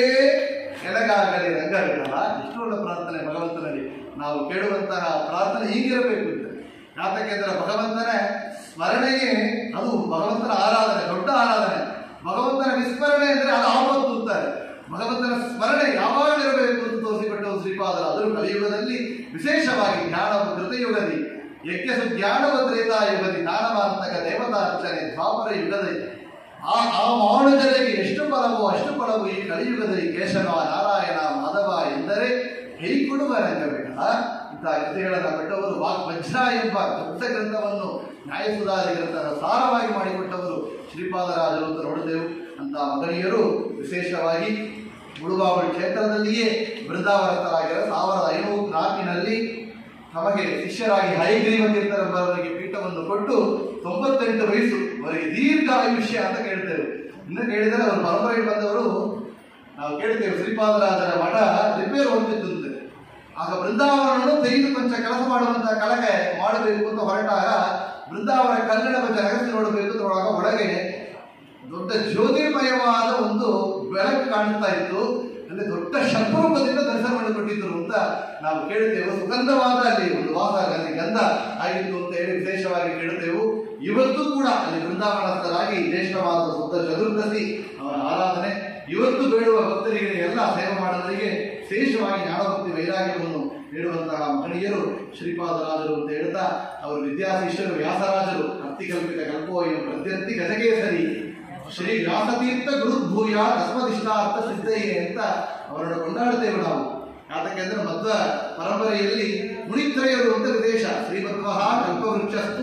ಎನಗಾಗಲಿ ರಂಗವಿರಲ್ಲ ಇಷ್ಟು ಒಳ್ಳೆ ಪ್ರಾರ್ಥನೆ ಭಗವಂತನಲ್ಲಿ ನಾವು ಕೇಳುವಂತಹ ಪ್ರಾರ್ಥನೆ ಹೀಗಿರಬೇಕು ಅಂತ ಯಾತಕ್ಕೆಂದರೆ ಭಗವಂತನ ಸ್ಮರಣೆಗೆ ಅದು ಭಗವಂತನ ಆರಾಧನೆ ದೊಡ್ಡ ಆರಾಧನೆ ಭಗವಂತನ ವಿಸ್ಮರಣೆ ಅಂದರೆ ಅದು ಆಪತ್ತು ಅಂತಾರೆ ಭಗವಂತನ ಸ್ಮರಣೆ ಯಾವಾಗ ಇರಬೇಕು ಅಂತ ತೋರಿಸಿಕೊಟ್ಟು ಶ್ರೀಪಾದರು ಅದನ್ನು ಕಲಿಯುಗದಲ್ಲಿ ವಿಶೇಷವಾಗಿ ಜ್ಞಾನ ಕೃತಯುಗದಿ ಯಜ್ಞ ಜ್ಞಾನವ ತ್ರೇತಾಯುಗದಿ ಜ್ಞಾನವಾರ್ತಕ ದೇವತಾರ್ಚನೆ ದ್ವಾಪರ ಯುಗದಲ್ಲಿ ಆ ಆ ಮಾನವರಿಗೆ ಎಷ್ಟು ಫಲವೋ ಅಷ್ಟು ಫಲವು ಈ ಕಲಿಯುಗದಲ್ಲಿ ಕೇಶವ ನಾರಾಯಣ ಮಾಧವ ಎಂದರೆ ಕೈ ಕೊಡುವ ರಂಗಬೇಡ ಇಂತಹ ಕೃತಿಗಳನ್ನು ಕೊಟ್ಟವರು ವಾಕ್ ವಜ್ರ ಎಂಬ ದೊಡ್ಡ ಗ್ರಂಥವನ್ನು ನ್ಯಾಯಸುಧಾರಿ ಗ್ರಂಥದ ಸಾರವಾಗಿ ಮಾಡಿಕೊಟ್ಟವರು ಶ್ರೀಪಾದರಾಜರು ಅಂತ ನೋಡಿದೆವು ಅಂತ ಮಗನಿಯರು ವಿಶೇಷವಾಗಿ ಮುಳುಬಾವಳಿ ಕ್ಷೇತ್ರದಲ್ಲಿಯೇ ಬೃಂದಾವನತರಾಗಿರೋ ಸಾವಿರದ ಐನೂರ ನಾಲ್ಕಿನಲ್ಲಿ ನಮಗೆ ಶಿಷ್ಯರಾಗಿ ಹೈಗ್ರೀವ ತೀರ್ಥರೆಂಬವರಿಗೆ ಪೀಠವನ್ನು ಕೊಟ್ಟು ತೊಂಬತ್ತೆಂಟು ವಯಸ್ಸು ಅವರಿಗೆ ದೀರ್ಘ ಆಯುಷ್ಯ ಅಂತ ಕೇಳ್ತೇವೆ ಇನ್ನು ಕೇಳಿದರೆ ಅವರು ಪರಂಪರೆಗೆ ಬಂದವರು ನಾವು ಕೇಳ್ತೇವೆ ಶ್ರೀಪಾದರಾಜರ ಮಠ ರಿಪೇರ್ ಹೊಂದಿತ್ತು ಅಂತೆ. ಆಗ ಬೃಂದಾವನವನ್ನು ತೆಗೆದು ಕೊಂಚ ಕೆಲಸ ಮಾಡುವಂತಹ ಕಳಗೆ ಮಾಡಬೇಕು ಅಂತ ಹೊರಟಾಗ ಬೃಂದಾವನ ಕನ್ನಡ ಕೊಂಚ ರಹಸ್ಯ ನೋಡಬೇಕು ಅಂತ ನೋಡುವಾಗ ಒಳಗೆ ದೊಡ್ಡ ಜ್ಯೋತಿರ್ಮಯವಾದ ಒಂದು ಬೆಳಕು ಕಾಣ್ತಾ ಇತ್ತು ಅಲ್ಲಿ ದೊಡ್ಡ ಶತ್ರುಪದಿಂದ ದರ್ಶನ ಮಾಡಿಕೊಟ್ಟಿದ್ರು ಅಂತ ನಾವು ಕೇಳ್ತೇವೆ ಸುಗಂಧವಾದ ಅಲ್ಲಿ ಒಂದು ವಾಸ ಅಲ್ಲಿ ಗಂಧ ಆಗಿತ್ತು ಅಂತ ಹೇಳಿ ವಿಶೇಷವಾಗಿ ಕೇಳ್ತೇವೆ ಇವತ್ತು ಕೂಡ ಅಲ್ಲಿ ಬೃಂದಾವನಸ್ಥರಾಗಿ ಜ್ಯೇಷ್ಠವಾದ ಶುದ್ಧ ಚತುರ್ದಶಿ ಅವರ ಆರಾಧನೆ ಇವತ್ತು ಬೇಡುವ ಭಕ್ತರಿಗೆ ಎಲ್ಲ ಸೇವೆ ಮಾಡೋದರಿಗೆ ವಿಶೇಷವಾಗಿ ಜ್ಞಾನಭಕ್ತಿ ವೈರಾಗ್ಯವನ್ನು ನೀಡುವಂತಹ ಮಹನೀಯರು ಶ್ರೀಪಾದರಾಜರು ಅಂತ ಹೇಳ್ತಾ ಅವರು ವಿದ್ಯಾಶಿಷ್ಯರು ವ್ಯಾಸರಾಜರು ಅತ್ತಿಕಲ್ಪಿತ ಕಲ್ಪೋಯಂ ಪ್ರತ್ಯರ್ಥಿ ಗಜಗೇಸರಿ ಶ್ರೀ ವ್ಯಾಸತೀರ್ಥ ಗುರುಭೂಯ ತಸ್ಮದಿಷ್ಟಾರ್ಥ ಸಿದ್ಧಯ್ಯ ಅಂತ ಅವರನ್ನು ಕೊಂಡಾಡುತ್ತೇವೆ ನಾವು ಯಾತಕ್ಕೆಂದ್ರೆ ಮಧ್ವ ಪರಂಪರೆಯಲ್ಲಿ ಮುನಿತ್ರಯರು ಅಂತ ವಿದೇಶ ಶ್ರೀಮಧ್ವ ಕಲ್ಪವೃಕ್ಷಸ್ತು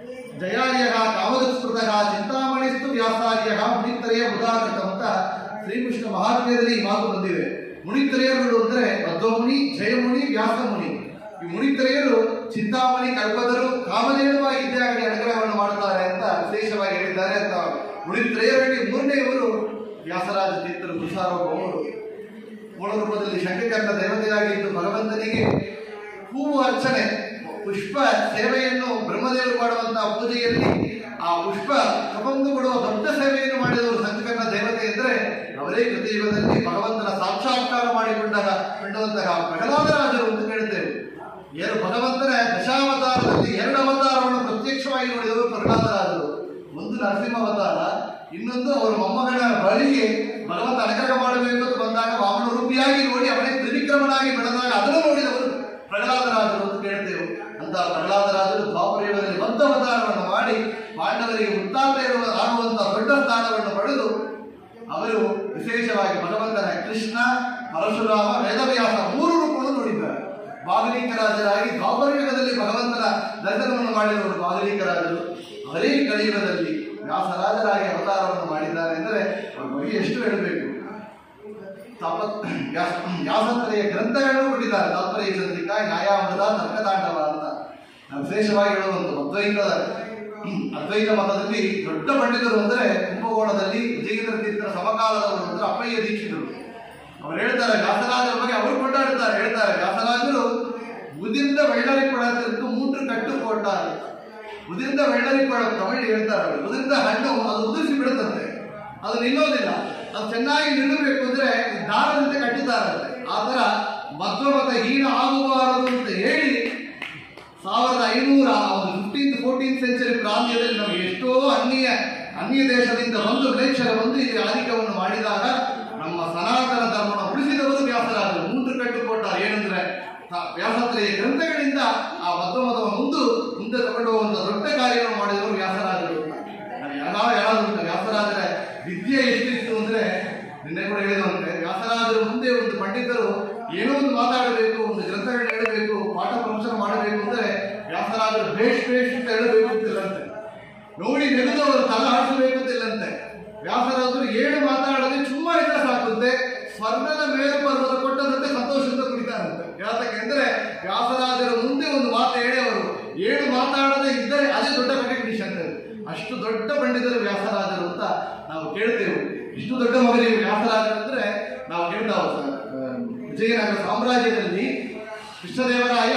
ಜಯಾರ್ಯ ಕಾಮದಸ್ಮೃತ ಚಿಂತಾಮಣಿಸ್ತು ವ್ಯಾಸಾರ್ಯ ಮುನಿತ್ರಯ ಬುಧಾಕೃತ ಅಂತ ಶ್ರೀಕೃಷ್ಣ ಮಹಾತ್ಮ್ಯದಲ್ಲಿ ಈ ಮಾತು ಬಂದಿದೆ ಮುನಿತ್ರಯರುಗಳು ಅಂದ್ರೆ ಮಧ್ವಮುನಿ ಜಯಮುನಿ ವ್ಯಾಸಮುನಿ ಈ ಮುನಿತ್ರಯರು ಚಿಂತಾಮಣಿ ಕಲ್ಪದರು ಕಾಮಧೇನುವಾಗಿ ಇದ್ದಾಗಿ ಅನುಗ್ರಹವನ್ನು ಮಾಡುತ್ತಾರೆ ಅಂತ ವಿಶೇಷವಾಗಿ ಹೇಳಿದ್ದಾರೆ ಅಂತ ಉಳಿತ್ರೇಯರಲ್ಲಿ ಮೂರನೆಯವರು ವ್ಯಾಸರಾಜ ತೀರ್ಥರು ಗುರುಸಾರ್ವಭೌಮರು ಮೂಲ ರೂಪದಲ್ಲಿ ಶಂಕಕರ್ಣ ದೇವತೆಯಾಗಿದ್ದು ಭಗವಂತನಿಗೆ ಹೂವು ಅರ್ಚನೆ ಪುಷ್ಪ ಸೇವೆಯನ್ನು ಬ್ರಹ್ಮದೇವರು ಮಾಡುವಂತಹ ಪೂಜೆಯಲ್ಲಿ ಆ ಪುಷ್ಪ ತಗೊಂಡು ಕೊಡುವ ದೊಡ್ಡ ಸೇವೆಯನ್ನು ಮಾಡಿದವರು ಸಂಕಕರ್ಣ ದೇವತೆ ಎಂದರೆ ಅವರೇ ಕೃತಿಯುಗದಲ್ಲಿ ಭಗವಂತನ ಸಾಕ್ಷಾತ್ಕಾರ ಮಾಡಿಕೊಂಡಾಗ ಕೊಂಡಂತಹ ಪ್ರಹ್ಲಾದರಾಜರು ಅಂತ ಕೇಳುತ್ತೇವೆ ಏನು ಭಗವಂತನ ದಶಾವತಾರದಲ್ಲಿ ಎರಡು ಅವತಾರವನ್ನು ಪ್ರತ್ಯಕ್ಷವಾಗಿ ನೋಡಿದವರು ಪ್ರಹ್ಲಾದರಾಜರು ಒಂದು ನರಸಿಂಹ ಅವತಾರ ಇನ್ನೊಂದು ಅವರ ಮೊಮ್ಮಗನ ಬಳಿಗೆ ಭಗವಂತ ಅನುಗ್ರಹ ಮಾಡಬೇಕು ಅಂತ ಬಂದಾಗ ವಾಮನ ರೂಪಿಯಾಗಿ ನೋಡಿ ಅವನೇ ತ್ರಿವಿಕ್ರಮನಾಗಿ ಬೆಳೆದಾಗ ಅದನ್ನು ನೋಡಿದವರು ಪ್ರಹ್ಲಾದರಾಜರು ಅಂತ ಕೇಳ್ತೇವೆ ಅಂತ ಪ್ರಹ್ಲಾದರಾಜರು ದ್ವಾಪರಯುಗದಲ್ಲಿ ಬದ್ಧ ಅವತಾರವನ್ನು ಮಾಡಿ ಪಾಂಡವರಿಗೆ ವೃತ್ತಾಂತ ಇರುವ ಆಗುವಂತಹ ದೊಡ್ಡ ಸ್ಥಾನವನ್ನು ಪಡೆದು ಅವರು ವಿಶೇಷವಾಗಿ ಭಗವಂತನ ಕೃಷ್ಣ ಪರಶುರಾಮ ವೇದವ್ಯಾಸ ಮೂರು ರೂಪವನ್ನು ನೋಡಿದ್ದಾರೆ ಬಾಗಲೀಕರಾಜರಾಗಿ ದ್ವಾಪರಯುಗದಲ್ಲಿ ಭಗವಂತನ ದರ್ಶನವನ್ನು ಮಾಡಿದವರು ಬಾಗಲೀಕರಾಜರು ಅವರೇ ಕಲಿಯುಗದಲ್ಲಿ ವ್ಯಾಸರಾಜರಾಗಿ ಅವತಾರವನ್ನು ಮಾಡಿದ್ದಾರೆ ಎಂದರೆ ಅವರ ಬಗ್ಗೆ ಎಷ್ಟು ಹೇಳಬೇಕು ತಾಪ ವ್ಯಾಸ- ವ್ಯಾಸಂತರೆಯ ಗ್ರಂಥಗಳನ್ನು ಕೊಟ್ಟಿದ್ದಾರೆ ತಾತ್ಪರ್ಯ ಚಂದ್ರಿಕಾ ನ್ಯಾಯಾಮೃತ ತರ್ಕತಾಂಡವ ಅಂತ ನಾವು ವಿಶೇಷವಾಗಿ ಹೇಳುವಂತ ಅದ್ವೈತ ಅದ್ವೈತ ಮತದಲ್ಲಿ ದೊಡ್ಡ ಪಂಡಿತರು ಅಂದರೆ ಕುಂಭಕೋಣದಲ್ಲಿ ವಿಜಯೇಂದ್ರ ತೀರ್ಥರ ಸಮಕಾಲದವರು ಅಂದ್ರೆ ಅಪ್ಪಯ್ಯ ದೀಕ್ಷಿತರು ಅವ್ರು ಹೇಳ್ತಾರೆ ವ್ಯಾಸರಾಜರ ಬಗ್ಗೆ ಅವರು ಕೊಂಡಾಡುತ್ತಾರೆ ಹೇಳ್ತಾರೆ ವ್ಯಾಸರಾಜರು ಉದಿರ್ந்த வெள்ளரி பழத்திற்கு மூன்று கட்டு போட்டார் ಉದಿರ್ந்த வெள்ளರಿ ಪಳ ತಮಿಳು ಹೇಳ್ತಾರೆ ಅವರು ಉದಿರ್ದ ಹಣ್ಣು ಅದು ಉದುರಿಸಿ ಬಿಡುತ್ತಂತೆ ಅದು ನಿಲ್ಲೋದಿಲ್ಲ ಅದು ಚೆನ್ನಾಗಿ ನಿಲ್ಲಬೇಕು ಅಂದ್ರೆ ದಾರದಂತೆ ಕಟ್ಟುತ್ತಾರಂತೆ ಆ ತರ ಮಧ್ವಮತ ಹೀನ ಆಗಬಾರದು ಅಂತ ಹೇಳಿ ಸಾವಿರದ ಐನೂರ ಒಂದು ಫಿಫ್ಟೀನ್ತ್ ಫೋರ್ಟೀನ್ ಸೆಂಚುರಿ ಪ್ರಾಂತ್ಯದಲ್ಲಿ ನಮಗೆ ಎಷ್ಟೋ ಅನ್ಯ ಅನ್ಯ ದೇಶದಿಂದ ಬಂದು ಮ್ಲೇಚ್ಛರ ಬಂದು ಇಲ್ಲಿ ಆಧಿಕ್ಯವನ್ನು ಮಾಡಿದಾಗ ನಮ್ಮ ಸನಾತನ ಧರ್ಮವನ್ನು ಉಳಿಸಿದವರು ವ್ಯಾಸರಾಜರು ಮೂன்று ಕಟ್ಟು ಕೊಟ್ಟಾರೆ ಏನಂದ್ರೆ ತ- ವ್ಯಾಸತ್ರೆಯ ಗ್ರಂಥಗಳಿಂದ ಆ ಮಧ್ವಮತವನ್ನು ಮುಂದು ಮುಂದೆ ತಗೊಂಡು ಹೋಗುವಂತ ದೊಡ್ಡ ಕಾರ್ಯವನ್ನು ಮಾಡಿದವರು ವ್ಯಾಸರಾಜರು ನಾನು ಯಾವಾಗ ಹೇಳೋದುಂಟು ವ್ಯಾಸರಾಜರ ವಿದ್ಯೆ ಎಷ್ಟಿತ್ತು ಅಂದ್ರೆ ನಿನ್ನೆ ಕೂಡ ಹೇಳಿದಂತೆ ವ್ಯಾಸರಾಜರು ಮುಂದೆ ಒಂದು ಪಂಡಿತರು ಏನೋ ಒಂದು ಮಾತಾಡಬೇಕು ಒಂದು ಗ್ರಂಥಗಳನ್ನ ಹೇಳಬೇಕು ಪಾಠ ಪ್ರವಚನ ಮಾಡಬೇಕು ಅಂದ್ರೆ ವ್ಯಾಸರಾಜರು ಬೇಷ್ ಬೇಷ್ ಅಂತ ಹೇಳಬೇಕು ಅಂತಿಲ್ಲಂತೆ ನೋಡಿ ನೆಗೆದು ಅವರು ತಲೆ ಹಾಡಿಸಬೇಕು ಅಂತಿಲ್ಲಂತೆ ವ್ಯಾಸರಾಜರು ಏನು ಮಾತಾಡದೆ ಸುಮ್ಮ ಇದ್ರೆ ಸಾಕುತ್ತೆ ಸ್ವರ್ಣದ ಮೇರು ಪರ್ವತ ಕೊಟ್ಟದಂತೆ ಸಂತೋಷದಿಂದ ಕುಡಿತಾರಂತೆ ಯಾತಕ್ಕೆ ಅಂದ್ರೆ ವ್ಯಾಸರಾಜರ ಮುಂದೆ ಒಂದು ಮಾತು ಹೇಳಿ ಅವರು ಏನು ಮಾತಾಡದೆ ಇದ್ದರೆ ಅದೇ ದೊಡ್ಡ ರೆಕಗ್ನಿಷನ್ ಅಷ್ಟು ದೊಡ್ಡ ಪಂಡಿತರು ವ್ಯಾಸರಾಜರು ಅಂತ ನಾವು ಕೇಳ್ತೇವೆ ಇಷ್ಟು ದೊಡ್ಡ ಮಗನಿಗೆ ವ್ಯಾಸರಾಜರು ಅಂದ್ರೆ ನಾವು ಕೇಳ್ತಾವ ವಿಜಯನಗರ ಸಾಮ್ರಾಜ್ಯದಲ್ಲಿ ಕೃಷ್ಣದೇವರಾಯ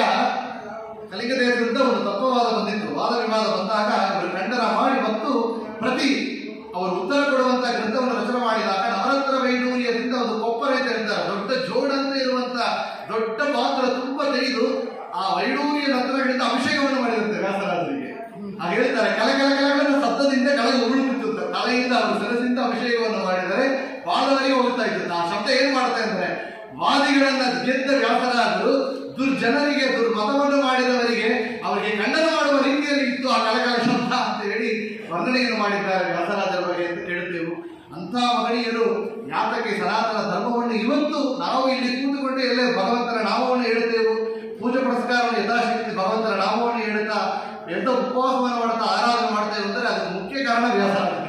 ಕಲಿಂಗದೇವರ ವಿರುದ್ಧ ಒಂದು ತತ್ವವಾದ ಬಂದಿತ್ತು ವಾದ ವಿವಾದ ಬಂದಾಗ ಇವರು ಖಂಡನ ಮಾಡಿ ಮತ್ತು ಪ್ರತಿ ಅವರು ಉತ್ತರ ಕೊಡುವಂತ ಗ್ರಂಥವನ್ನು ರಚನೆ ಮಾಡಿದಾಗ ನವರತ್ನ ವೈಡೂರ್ಯದಿಂದ ಒಂದು ಕೊಪ್ಪರ ಅಂತ ಹೇಳ್ತಾರೆ ದೊಡ್ಡ ಜೋಡಂತೆ ಇರುವಂತ ದೊಡ್ಡ ಪಾತ್ರ ತುಂಬ ತೆಗೆದು ಆ ವೈಡೂರ್ಯ ರತ್ನಗಳಿಂದ ಅಭಿಷೇಕವನ್ನು ಮಾಡಿರುತ್ತೆ ವ್ಯಾಸರಾಜರಿಗೆ ಹಾಗೆ ಹೇಳ್ತಾರೆ ಕಲ ಕಲ ಕಲಗಳ ಶಬ್ದದಿಂದ ಕೆಳಗೆ ಉರುಳುತ್ತಿತ್ತು ತಲೆಯಿಂದ ಅವರು ಸರಸಿಂದ ಅಭಿಷೇಕವನ್ನು ಮಾಡಿದರೆ ಪಾದವರಿಗೆ ಹೋಗ್ತಾ ಇತ್ತು ಆ ಶಬ್ದ ಏನ್ ಮಾಡ್ತಾ ಇದ್ದಾರೆ ವಾದಿಗಳನ್ನ ಗೆದ್ದ ವ್ಯಾಸರಾಜರು ದುರ್ಜನರಿಗೆ ದುರ್ಮತವನ್ನು ಮಾಡಿದವರಿಗೆ ಅವರಿಗೆ ಖಂಡನ ಮಾಡುವ ರೀತಿಯಲ್ಲಿ ಇತ್ತು ಆ ಕಲಕಲ ಶಬ್ದ ಅಂತ ಹೇಳಿ ವರ್ಣನೆಯನ್ನು ಮಾಡಿದ್ದಾರೆ ವ್ಯಾಸರಾಜರ ಬಗ್ಗೆ ಅಂತ ಕೇಳುತ್ತೇವೆ ಅಂಥ ಮಹನೀಯರು ಯಾತಕ್ಕೆ ಸನಾತನ ಧರ್ಮವನ್ನು ಇವತ್ತು ನಾವು ಇಲ್ಲಿ ಕೂತುಕೊಂಡು ಎಲ್ಲೇ ಭಗವಂತನ ನಾಮವನ್ನು ಹೇಳುತ್ತೇವೆ ಪೂಜೆ ಪುರಸ್ಕಾರವನ್ನು ಯಥಾಶಕ್ತಿ ಭಗವಂತನ ನಾಮವನ್ನು ಹೇಳುತ್ತಾ ಎಂತ ಉಪವಾಸವನ್ನು ಮಾಡ್ತಾ ಆರಾಧನೆ ಮಾಡ್ತೇವೆ ಅಂದರೆ ಅದಕ್ಕೆ ಮುಖ್ಯ ಕಾರಣ ವ್ಯಾಸರಾಜರು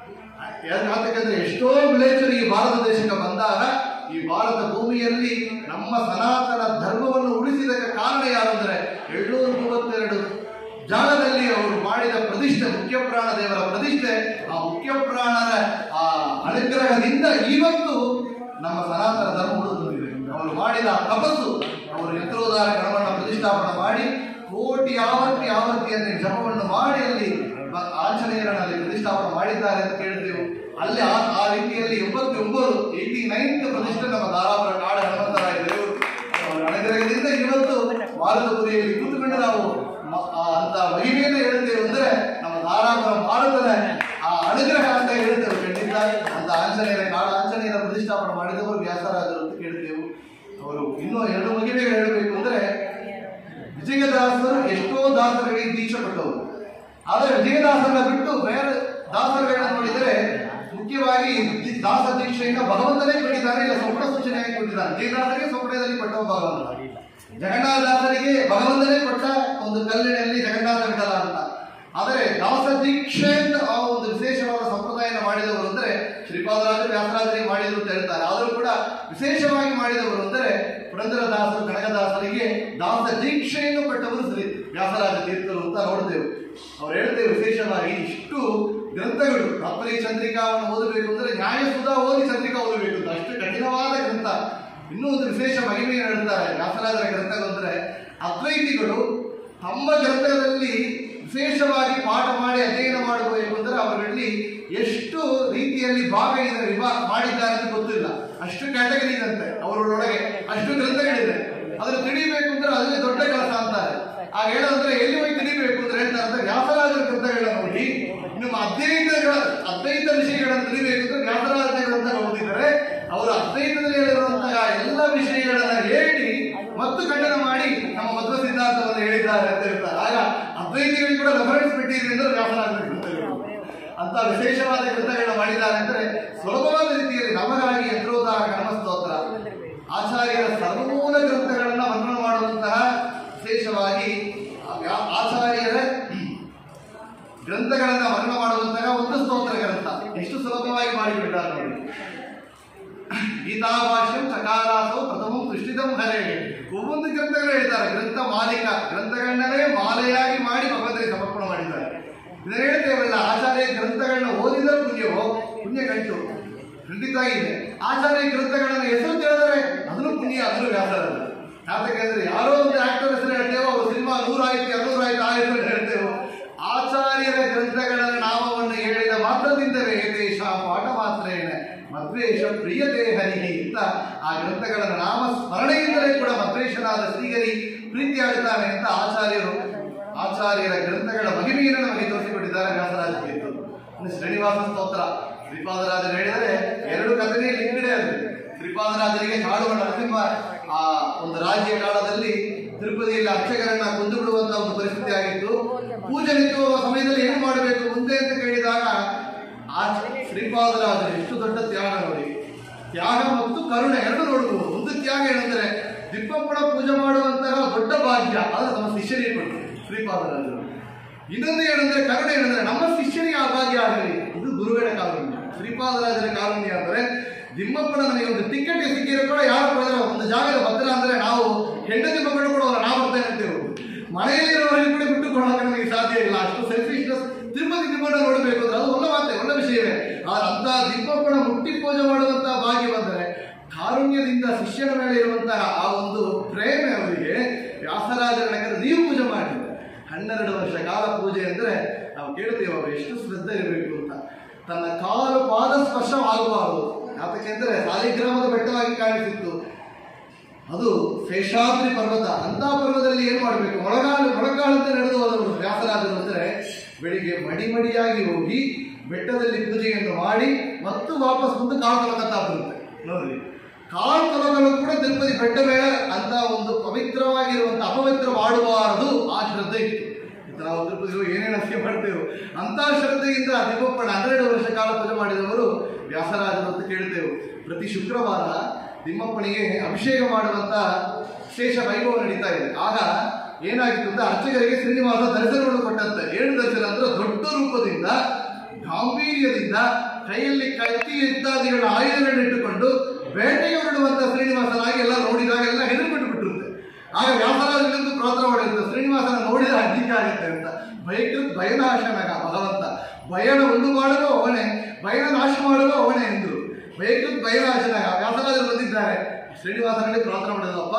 ಯಾತಕ್ಕಂದ್ರೆ ಎಷ್ಟೋ ಮಿಲೇಚರು ಈ ಭಾರತ ದೇಶಕ್ಕೆ ಬಂದಾಗ ಈ ಭಾರತ ಭೂಮಿಯಲ್ಲಿ ನಮ್ಮ ಸನಾತನ ಧರ್ಮವನ್ನು ಉಳಿಸಿದಕ್ಕೆ ಕಾರಣ ಯಾರು ಅಂದರೆ ಏಳ್ನೂರ ಮೂವತ್ತೆರಡು ಜಾಗದಲ್ಲಿ ಅವರು ಮಾಡಿದ ಪ್ರತಿಷ್ಠೆ ಮುಖ್ಯ ಪ್ರಾಣ ದೇವರ ಪ್ರತಿಷ್ಠೆ ಆ ಮುಖ್ಯ ಪ್ರಾಣರ ಆ ಅನುಗ್ರಹದಿಂದ ಇವತ್ತು ನಮ್ಮ ಸನಾತನ ಧರ್ಮ ಉಳಿದುಕೊಂಡಿದೆ ಅವರು ಮಾಡಿದ ತಪಸ್ಸು ಅವರು ಯಂತ್ರೋದಾರ ಗಣವನ್ನು ಪ್ರತಿಷ್ಠಾಪನೆ ಮಾಡಿ ಕೋಟಿ ಆವರ್ತಿ ಆವರ್ತಿಯಲ್ಲಿ ಜಪವನ್ನು ಮಾಡಿ ಅಲ್ಲಿ ಬ- ಆಂಜನೇಯರನ್ನು ಅಲ್ಲಿ ಪ್ರತಿಷ್ಠಾಪನೆ ಮಾಡಿದ್ದಾರೆ ಅಂತ ಕೇಳ್ತೇವೆ ಅಲ್ಲಿ ಆ ಆ ರೀತಿಯಲ್ಲಿ ಎಂಬತ್ತೊಂಬತ್ತು ಏಯ್ಟಿ ನೈನ್ತ್ ಪ್ರತಿಷ್ಠೆ ನಮ್ಮ ಧಾರಾಪುರ ಕಾಡ ಹನುಮಂತರಾಯ ದೇವರು ಅವರ ಅನುಗ್ರಹದಿಂದ ಇವತ್ತು ಭಾರತಪುರಿಯಲ್ಲಿ ಕೂತುಕೊಂಡು ನಾವು ಮ- ಆ ಅಂತ ಮಹಿಮೆಯನ್ನು ಹೇಳ್ತೇವೆ ಅಂದ್ರೆ ನಮ್ಮ ಧಾರಾಪುರ ಭಾರತದ ಆ ಅನುಗ್ರಹ ಅಂತ ಹೇಳ್ತೇವೆ ಖಂಡಿತ ಅಂತ ಆಂಜನೇಯರ ಕಾಡ ಆಂಜನೇಯರ ಪ್ರತಿಷ್ಠಾಪನೆ ಮಾಡಿದವರು ವ್ಯಾಸರಾಜರು ಅಂತ ಕೇಳ್ತೇವೆ ಅವರು ಇನ್ನೂ ಎರಡು ಮಹಿಮೆಗಳು ಹೇಳಬೇಕು ಅಂದ್ರೆ ವಿಜಯದಾಸರು ಎಷ್ಟೋ ದಾಸರಿಗೆ ದೀಕ್ಷೆ ಕೊಟ್ಟವರು ಆದರೆ ವಿಜಯದಾಸರನ್ನ ಬಿಟ್ಟು ಬೇರೆ ದಾಸರುಗಳನ್ನ ನೋಡಿದರೆ ಮುಖ್ಯವಾಗಿ ದಿ- ದಾಸ ದೀಕ್ಷೆಯಿಂದ ಭಗವಂತನೇ ಕೊಟ್ಟಿದ್ದಾರೆ ಇಲ್ಲ ಸ್ವಪ್ನ ಸೂಚನೆಯಾಗಿ ಕೊಟ್ಟಿದ್ದಾರೆ ವಿಜಯದಾಸರಿಗೆ ಸ್ವಪ್ನದಲ್ಲಿ ಕೊಟ್ಟವ ಭಗವಂತ ಜಗನ್ನಾಥದಾಸರಿಗೆ ಭಗವಂತನೇ ಕೊಟ್ಟ ಒಂದು ಕಲ್ಲಿನಲ್ಲಿ ಜಗನ್ನಾಥ ವಿಠಲ ಅಂತ ಆದರೆ ದಾಸ ದೀಕ್ಷೆ ಅಂತ ಆ ಒಂದು ವಿಶೇಷವಾದ ಸಂಪ್ರದಾಯನ ಮಾಡಿದವರು ಅಂದರೆ ಶ್ರೀಪಾದರಾಜ ವ್ಯಾಸರಾಜರಿಗೆ ಮಾಡಿದರು ಅಂತ ಹೇಳ್ತಾರೆ ಆದರೂ ಕೂಡ ವಿಶೇಷವಾಗಿ ಮಾಡಿದವರು ಅಂದರೆ ಪುರಂದರದಾಸರು ಕನಕದಾಸರಿಗೆ ದಾಸ ದೀಕ್ಷೆಯನ್ನು ಕೊಟ್ಟವರು ಶ್ರೀ ವ್ಯಾಸರಾಜ ತೀರ್ಥರು ಅಂತ ನೋಡ್ತೇವೆ ಅವ್ರು ಹೇಳ್ತೇವೆ ವಿಶೇಷವಾಗಿ ಇಷ್ಟು ಗ್ರಂಥಗಳು ತಾತ್ಪರ್ಯ ಚಂದ್ರಿಕಾವನ್ನು ಓದಬೇಕು ಅಂದ್ರೆ ನ್ಯಾಯಸುಧಾ ಓದಿ ಚಂದ್ರಿಕಾ ಓದಬೇಕು ಅಂತ ಅಷ್ಟು ಕಠಿಣವಾದ ಗ್ರಂಥ ಇನ್ನೂ ಒಂದು ವಿಶೇಷ ಮಹಿಮೆಯನ್ನು ಹೇಳ್ತಾರೆ ವ್ಯಾಸರಾಜರ ಗ್ರಂಥಗಳು ಅಂದ್ರೆ ಅದ್ವೈತಿಗಳು ತಮ್ಮ ಗ್ರಂಥಗಳಲ್ಲಿ ವಿಶೇಷವಾಗಿ ಪಾಠ ಮಾಡಿ ಅಧ್ಯಯನ ಮಾಡಬೇಕು ಅಂದ್ರೆ ಅವರಲ್ಲಿ ಎಷ್ಟು ರೀತಿಯಲ್ಲಿ ಭಾಗ ಇದೆ ವಿಭಾ ಮಾಡಿದ್ದಾರೆ ಅಂತ ಗೊತ್ತಿಲ್ಲ ಅಷ್ಟು ಕ್ಯಾಟಗರಿ ಇದಂತೆ ಅವರೊಳಗೆ ಅಷ್ಟು ಗ್ರಂಥಗಳಿದೆ ಅದನ್ನು ತಿಳಿಬೇಕು ಅಂದ್ರೆ ಅದೇ ದೊಡ್ಡ ಕೆಲಸ ಅಂತಾರೆ ಆ ಹೇಳೋದ್ರೆ ಎಲ್ಲಿ ಹೋಗಿ ತಿಳಿಬೇಕು ಅಂದ್ರೆ ಹೇಳ್ತಾರೆ ಅಂದ್ರೆ ವ್ಯಾಸರಾಜರ ಗ್ರಂಥಗಳನ್ನ ನೋಡಿ ನಿಮ್ಮ ಅದ್ವೈತಗಳ ಅದ್ವೈತ ವಿಷಯಗಳನ್ನು ತಿಳಿಬೇಕು ಅಂದ್ರೆ ವ್ಯಾಸರಾಜರ ಗ್ರಂಥ ಓದಿದರೆ ಅವರು ಅದ್ವೈತದಲ್ಲಿ ಹೇಳಿರುವಂತಹ ಎಲ್ಲ ವಿಷಯಗಳನ್ನ ಹೇಳಿ ಮತ್ತು ಖಂಡನ ಮಾಡಿ ನಮ್ಮ ಮಧ್ವ ಸಿದ್ಧಾಂತವನ್ನು ಹೇಳಿದ್ದಾರೆ ಅಂತ ಹೇಳ್ತಾರೆ ಆಗ ಅದ್ವೈತಿಗಳಿಗೆ ಕೂಡ ರೆಫರೆನ್ಸ್ ಬಿಟ್ಟಿದೆ ಅಂದ್ರೆ ವ್ಯಾಸರಾಜರ ಗ್ರಂಥಗಳು ಅಂತ ವಿಶೇಷವಾದ ಗ್ರಂಥಗಳನ್ನ ಮಾಡಿದ್ದಾರೆ ಅಂದ್ರೆ ಸುಲಭವಾದ ರೀತಿಯಲ್ಲಿ ನಮಗಾಗಿ ಯಂತ್ರೋದ್ಧಾರ ಕರ್ಮಸ್ತೋತ್ರ ಆಚಾರ್ಯರ ಸರ್ವಮೂಲ ಗ್ರಂಥಗಳನ್ನ ವರ್ಣನ ಮಾಡುವಂತಹ ವಿಶೇಷವಾಗಿ ಆ- ಆಚಾರ್ಯರ ಗ್ರಂಥಗಳನ್ನ ವರ್ಣನ ಮಾಡುವಂತಹ ಒಂದು ಸ್ತೋತ್ರ ಗ್ರಂಥ ಎಷ್ಟು ಸುಲಭವಾಗಿ ಮಾಡಿಬಿಟ್ಟಿದ್ದಾರೆ ನೋಡಿ ಗೀತಾಭಾಷ್ಯಂ ಚಕಾರಾಸವು ಪ್ರಥಮಂ ಸೃಷ್ಟಿತಂ ಹರೇಗೆ ಒவ்வೊಂದು ಗ್ರಂಥಗಳು ಹೇಳ್ತಾರೆ ಗ್ರಂಥ ಮಾಲಿಕ ಗ್ರಂಥಗಳನ್ನೇ ಮಾಲೆಯಾಗಿ ಮಾಡಿ ಭಗವಂತನಿಗೆ ಸಮರ್ಪಣೆ ಮಾಡಿದ್ದಾರೆ ಇದನ್ನ ಹೇಳ್ತೇವಲ್ಲ ಆಚಾರ್ಯ ಗ್ರಂಥಗಳನ್ನ ಓದಿದರೆ ಪುಣ್ಯವೋ ಪುಣ್ಯ ಕಂಟು ಖಂಡಿತ ಇದೆ ಆಚಾರ್ಯ ಗ್ರಂಥಗಳನ್ನ ಹೆಸರು ತಿಳಿದರೆ ಅದನ್ನು ಪುಣ್ಯ ಅದನ್ನು ವ್ಯಾಸರಲ್ಲ ಯಾತಕ್ಕೆ ಯಾರೋ ಒಂದು ಆಕ್ಟರ್ ಹೆಸರು ಹೇಳ್ತೇವೋ ಅವ್ರ ಸಿನಿಮಾ ನೂರಾಯ್ತು ಎರಡ್ನೂರಾಯ್ತು ಆ ಹೆಸರು ಹೇಳ್ತೇವೋ ಆಚಾರ್ಯರ ಗ್ರಂಥಗಳ ನಾಮವನ್ನು ಹೇಳಿದ ಮಾತ್ರದಿಂದಲೇ ದೇಶ ಪಾಠ ಮಾತ್ರೇನ ಮಧ್ವೇಶ ಪ್ರಿಯತೆ ಹರಿಹಿ ಅಂತ ಆ ಗ್ರಂಥಗಳ ನಾಮ ಸ್ಮರಣೆಯಿಂದಲೇ ಕೂಡ ಮಧ್ವೇಶನಾದ ಶ್ರೀಹರಿ ಪ್ರೀತಿಯಾಗುತ್ತಾನೆ ಅಂತ ಆಚಾರ್ಯರು ಆಚಾರ್ಯರ ಗ್ರಂಥಗಳ ಮಹಿಮೆಯನ್ನು ನಮಗೆ ತೋರಿಸಿಕೊಟ್ಟಿದ್ದಾರೆ ವ್ಯಾಸರಾಜ ತೀರ್ಥರು ಇನ್ನು ಶ್ರೀನಿವಾಸ ಸ್ತೋತ್ರ ಶ್ರೀಪಾದರಾಜರು ಹೇಳಿದರೆ ಎರಡು ಕಥೆನೇ ಲಿಂಗಡೆ ಅದು ಶ್ರೀಪಾದರಾಜರಿಗೆ ಕಾಡುವ ನರಸಿಂಹ ಆ ಒಂದು ರಾಜ್ಯ ಕಾಲದಲ್ಲಿ ತಿರುಪತಿಯಲ್ಲಿ ಅರ್ಚಕರನ್ನ ಕೊಂದು ಬಿಡುವಂತ ಒಂದು ಪರಿಸ್ಥಿತಿ ಆಗಿತ್ತು ಪೂಜೆ ನಿಂತುವ ಸಮಯದಲ್ಲಿ ಏನು ಮಾಡಬೇಕು ಮುಂದೆ ಅಂತ ಕೇಳಿದಾಗ ಆ ಶ್ರೀಪಾದರಾಜರು ಎಷ್ಟು ದೊಡ್ಡ ತ್ಯಾಗ ನೋಡಿ ತ್ಯಾಗ ಮತ್ತು ಕರುಣೆ ಎರಡು ನೋಡಬಹುದು ಒಂದು ತ್ಯಾಗ ಏನಂದ್ರೆ ದಿಪ್ಪಪ್ಪಳ ಪೂಜೆ ಮಾಡುವಂತಹ ದೊಡ್ಡ ಭಾಗ್ಯ ಅದು ನಮ್ಮ ಶಿಷ್ಯರಿಗೆ ಕೊಟ್ಟು ಶ್ರೀಪಾದರಾಜರು ಇನ್ನೊಂದು ಏನಂದ್ರೆ ಕರುಣೆ ಏನಂದ್ರೆ ನಮ್ಮ ಶಿಷ್ಯರಿಗೆ ಆ ಭಾಗ್ಯ ಆಗಲಿ ಇದು ಗುರುಗಳ ಕಾರುಣ್ಯ ಶ್ರೀಪಾದರಾಜರ ಕಾರುಣ್ಯ ಅಂದ್ರೆ ದಿಮ್ಮಪ್ಪನ ನನಗೆ ಒಂದು ಟಿಕೆಟ್ ಸಿಕ್ಕಿರೋ ಕೂಡ ಯಾರು ಕೊಡೋದಿಲ್ಲ ಒಂದು ಜಾಗದ ಭದ್ರ ಅಂದ್ರೆ ನಾವು ಹೆಂಡತಿ ಮಕ್ಕಳು ಕೂಡ ಅವ್ರ ನಾವು ಬರ್ತೇನೆ ಅಂತೇವೆ ಮನೆಯಲ್ಲಿರೋವರಿಗೆ ಕೂಡ ಬಿಟ್ಟು ಕೊಡೋಕೆ ನಮಗೆ ಸಾಧ್ಯ ಇಲ್ಲ ಅಷ್ಟು ಸೆಲ್ಫಿಶ್ನೆಸ್ ತಿರುಪತಿ ತಿಮ್ಮಣ್ಣ ನೋಡಬೇಕು ಅಂದ್ರೆ ಅದು ಒಳ್ಳೆ ಮಾತೆ ಒಳ್ಳೆ ವಿಷಯವೇ ಆದ್ರೆ ಅಂತ ದಿಪ್ಪಪ್ಪನ ಮುಟ್ಟಿ ಪೂಜೆ ಮಾಡುವಂತಹ ಭಾಗ್ಯ ಬಂದರೆ ಕಾರುಣ್ಯದಿಂದ ಶಿಷ್ಯನ ಮೇಲೆ ಇರುವಂತಹ ಆ ಒಂದು ಪ್ರೇಮೆ ಅವರಿಗೆ ವ್ಯಾಸರಾಜರ ನೀವು ಪೂಜೆ ಮಾಡಿದ್ದಾರೆ ಹನ್ನೆರಡು ವರ್ಷ ಕಾಲ ಪೂಜೆ ಅಂದ್ರೆ ನಾವು ಕೇಳ್ತೇವೆ ಅವರು ಎಷ್ಟು ಶ್ರದ್ಧೆ ಇರಬೇಕು ಅಂತ ತನ್ನ ಕಾಲು ಪಾದ ಸ್ಪರ್ಶವಾಗಬಾರದು ಯಾತಕ್ಕೆ ಅಂದ್ರೆ ಸಾಲಿಗ್ರಾಮದ ಬೆಟ್ಟವಾಗಿ ಕಾಣಿಸಿತ್ತು ಅದು ಶೇಷಾದ್ರಿ ಪರ್ವತ ಅಂತ ಪರ್ವತದಲ್ಲಿ ಏನು ಮಾಡಬೇಕು ಮೊಳಗಾಲು ಮೊಳಗಾಲಂತೆ ನಡೆದು ಹೋದವರು ವ್ಯಾಸರಾಜರು ಅಂದ್ರೆ ಬೆಳಿಗ್ಗೆ ಮಡಿ ಮಡಿಯಾಗಿ ಹೋಗಿ ಬೆಟ್ಟದಲ್ಲಿ ಪೂಜೆಯನ್ನು ಮಾಡಿ ಮತ್ತು ವಾಪಸ್ ಬಂದು ಕಾಳು ತೊಲಕತ್ತಾ ಬರುತ್ತೆ ನೋಡ್ರಿ ಕಾಳು ತೊಲಗಲು ಕೂಡ ತಿರುಪತಿ ಬೆಟ್ಟ ಮೇಲೆ ಅಂತ ಒಂದು ಪವಿತ್ರವಾಗಿರುವಂತ ಅಪವಿತ್ರ ಮಾಡಬಾರದು ಆ ಶ್ರದ್ಧೆ ಇತ್ತು ಇದು ನಾವು ತಿರುಪತಿ ಹೋಗಿ ಏನೇನು ಅಷ್ಟೇ ಮಾಡ್ತೇವೆ ಅಂತ ಶ್ರದ್ಧೆಯಿಂದ ದಿವಪ್ಪಣ ಹನ್ನೆರಡು ವರ್ಷ ಕಾಲ ಪೂಜೆ ಮಾಡಿದವರು ವ್ಯಾಸರಾಜರು ಅಂತ ಕೇಳ್ತೇವೆ ಪ್ರತಿ ಶುಕ್ರವಾರ ತಿಮ್ಮಪ್ಪನಿಗೆ ಅಭಿಷೇಕ ಮಾಡುವಂತ ವಿಶೇಷ ವೈಭವ ನಡೀತಾ ಇದೆ ಆಗ ಏನಾಗಿತ್ತು ಅಂದ್ರೆ ಅರ್ಚಕರಿಗೆ ಶ್ರೀನಿವಾಸ ದರ್ಶನವನ್ನು ಕೊಟ್ಟಂತೆ ಏನು ದರ್ಶನ ಅಂದ್ರೆ ದೊಡ್ಡ ರೂಪದಿಂದ ಗಾಂಭೀರ್ಯದಿಂದ ಕೈಯಲ್ಲಿ ಕತ್ತಿ ಇತ್ಯಾದಿಗಳ ಆಯುಧಗಳನ್ನು ಇಟ್ಟುಕೊಂಡು ಬೇಟೆಗೆ ಹೊರಡುವಂತ ಶ್ರೀನಿವಾಸನಾಗಿ ಎಲ್ಲ ನೋಡಿದಾಗ ಎಲ್ಲ ಹೆದರ್ಬಿಟ್ಟು ಬಿಟ್ಟಿರುತ್ತೆ ಆಗ ವ್ಯಾಪಾರದಲ್ಲಿಂದು ಪ್ರೋತ್ಸಾಹ ಮಾಡಿರುತ್ತೆ ಶ್ರೀನಿವಾಸನ ನೋಡಿದ ಅಂಜಿಕೆ ಆಗುತ್ತೆ ಅಂತ ಭಯಕೃತ್ ಭಯನಾಶನಗ ಭಗವಂತ ಭಯನ ಉಂಡು ಮಾಡುವ ಅವನೇ ಭಯನ ನಾಶ ಮಾಡುವ ಅವನೇ ಎಂದರು ಭಯಕೃತ್ ಭಯನಾಶನಗ ವ್ಯಾಸರಾಜರು ಬಂದಿದ್ದಾರೆ ಶ್ರೀನಿವಾಸನಲ್ಲಿ ಪ್ರಾರ್ಥನೆ ಮಾಡಿದಪ್ಪ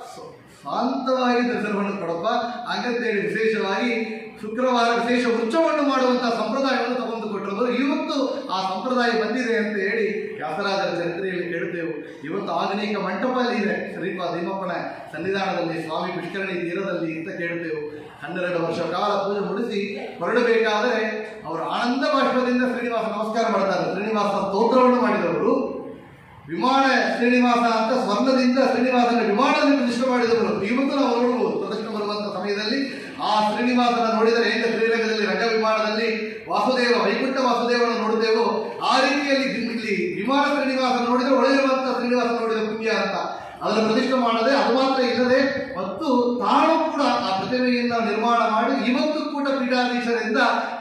ಶಾಂತವಾಗಿ ದರ್ಶನವನ್ನು ಕೊಡಪ್ಪ ಹಾಗಂತೇಳಿ ವಿಶೇಷವಾಗಿ ಶುಕ್ರವಾರ ವಿಶೇಷ ಉತ್ಸವವನ್ನು ಮಾಡುವಂತಹ ಸಂಪ್ರದಾಯವನ್ನು ತಗೊಂಡು ಕೊಟ್ಟರು ಇವತ್ತು ಆ ಸಂಪ್ರದಾಯ ಬಂದಿದೆ ಅಂತ ಹೇಳಿ ವ್ಯಾಸರಾಜರ ಚರಿತ್ರೆಯಲ್ಲಿ ಕೇಳುತ್ತೇವೆ ಇವತ್ತು ಆಧುನಿಕ ಮಂಟಪದಲ್ಲಿ ಇದೆ ಶ್ರೀಪಾ ತಿಮ್ಮಪ್ಪನ ಸನ್ನಿಧಾನದಲ್ಲಿ ಸ್ವಾಮಿ ಪುಷ್ಕರಣಿ ತೀರದಲ್ಲಿ ಅಂತ ಕೇಳುತ್ತೇವೆ ಹನ್ನೆರಡು ವರ್ಷ ಕಾಲ ಪೂಜೆ ಮುಡಿಸಿ ಹೊರಡಬೇಕಾದರೆ ಅವರು ಆನಂದ ಬಾಷ್ಪದಿಂದ ಶ್ರೀನಿವಾಸ ನಮಸ್ಕಾರ ಮಾಡ್ತಾರೆ ಶ್ರೀನಿವಾಸ ಸ್ತೋತ್ರವನ್ನು ಮಾಡಿದವರು ವಿಮಾನ ಶ್ರೀನಿವಾಸ ಅಂತ ಸ್ವರ್ಣದಿಂದ ಶ್ರೀನಿವಾಸನ ವಿಮಾನದಲ್ಲಿ ಪ್ರತಿಷ್ಠೆ ಮಾಡಿದವರು ಇವತ್ತು ನಾವು ನೋಡಬಹುದು ಪ್ರದಕ್ಷಿಣೆ ಬರುವಂತ ಸಮಯದಲ್ಲಿ ಆ ಶ್ರೀನಿವಾಸನ ನೋಡಿದರೆ ಹೇಗೆ ಶ್ರೀರಂಗದಲ್ಲಿ ರಂಗ ವಿಮಾನದಲ್ಲಿ ವಾಸುದೇವ ವೈಕುಂಠ ವಾಸುದೇವನ ನೋಡುತ್ತೇವೋ ಆ ರೀತಿಯಲ್ಲಿ ಇಲ್ಲಿ ವಿಮಾನ ಶ್ರೀನಿವಾಸ ನೋಡಿದರೆ ಒಳಗಿರುವಂತಹ ಶ್ರೀನಿವಾಸ ನೋಡಿದ ಪುಣ್ಯ ಅಂತ ಅದನ್ನು ಪ್ರತಿಷ್ಠೆ ಮಾಡದೆ ಅದು ಮಾತ್ರ ಇಲ್ಲದೆ ಮತ್ತು ತಾನು ಕೂಡ ಆ ಪ್ರತಿಮೆಯನ್ನು ನಿರ್ಮಾಣ ಮಾಡಿ ಇವತ್ತು ಕೂಡ ಪೀಠಾಧೀಶರಿಂದ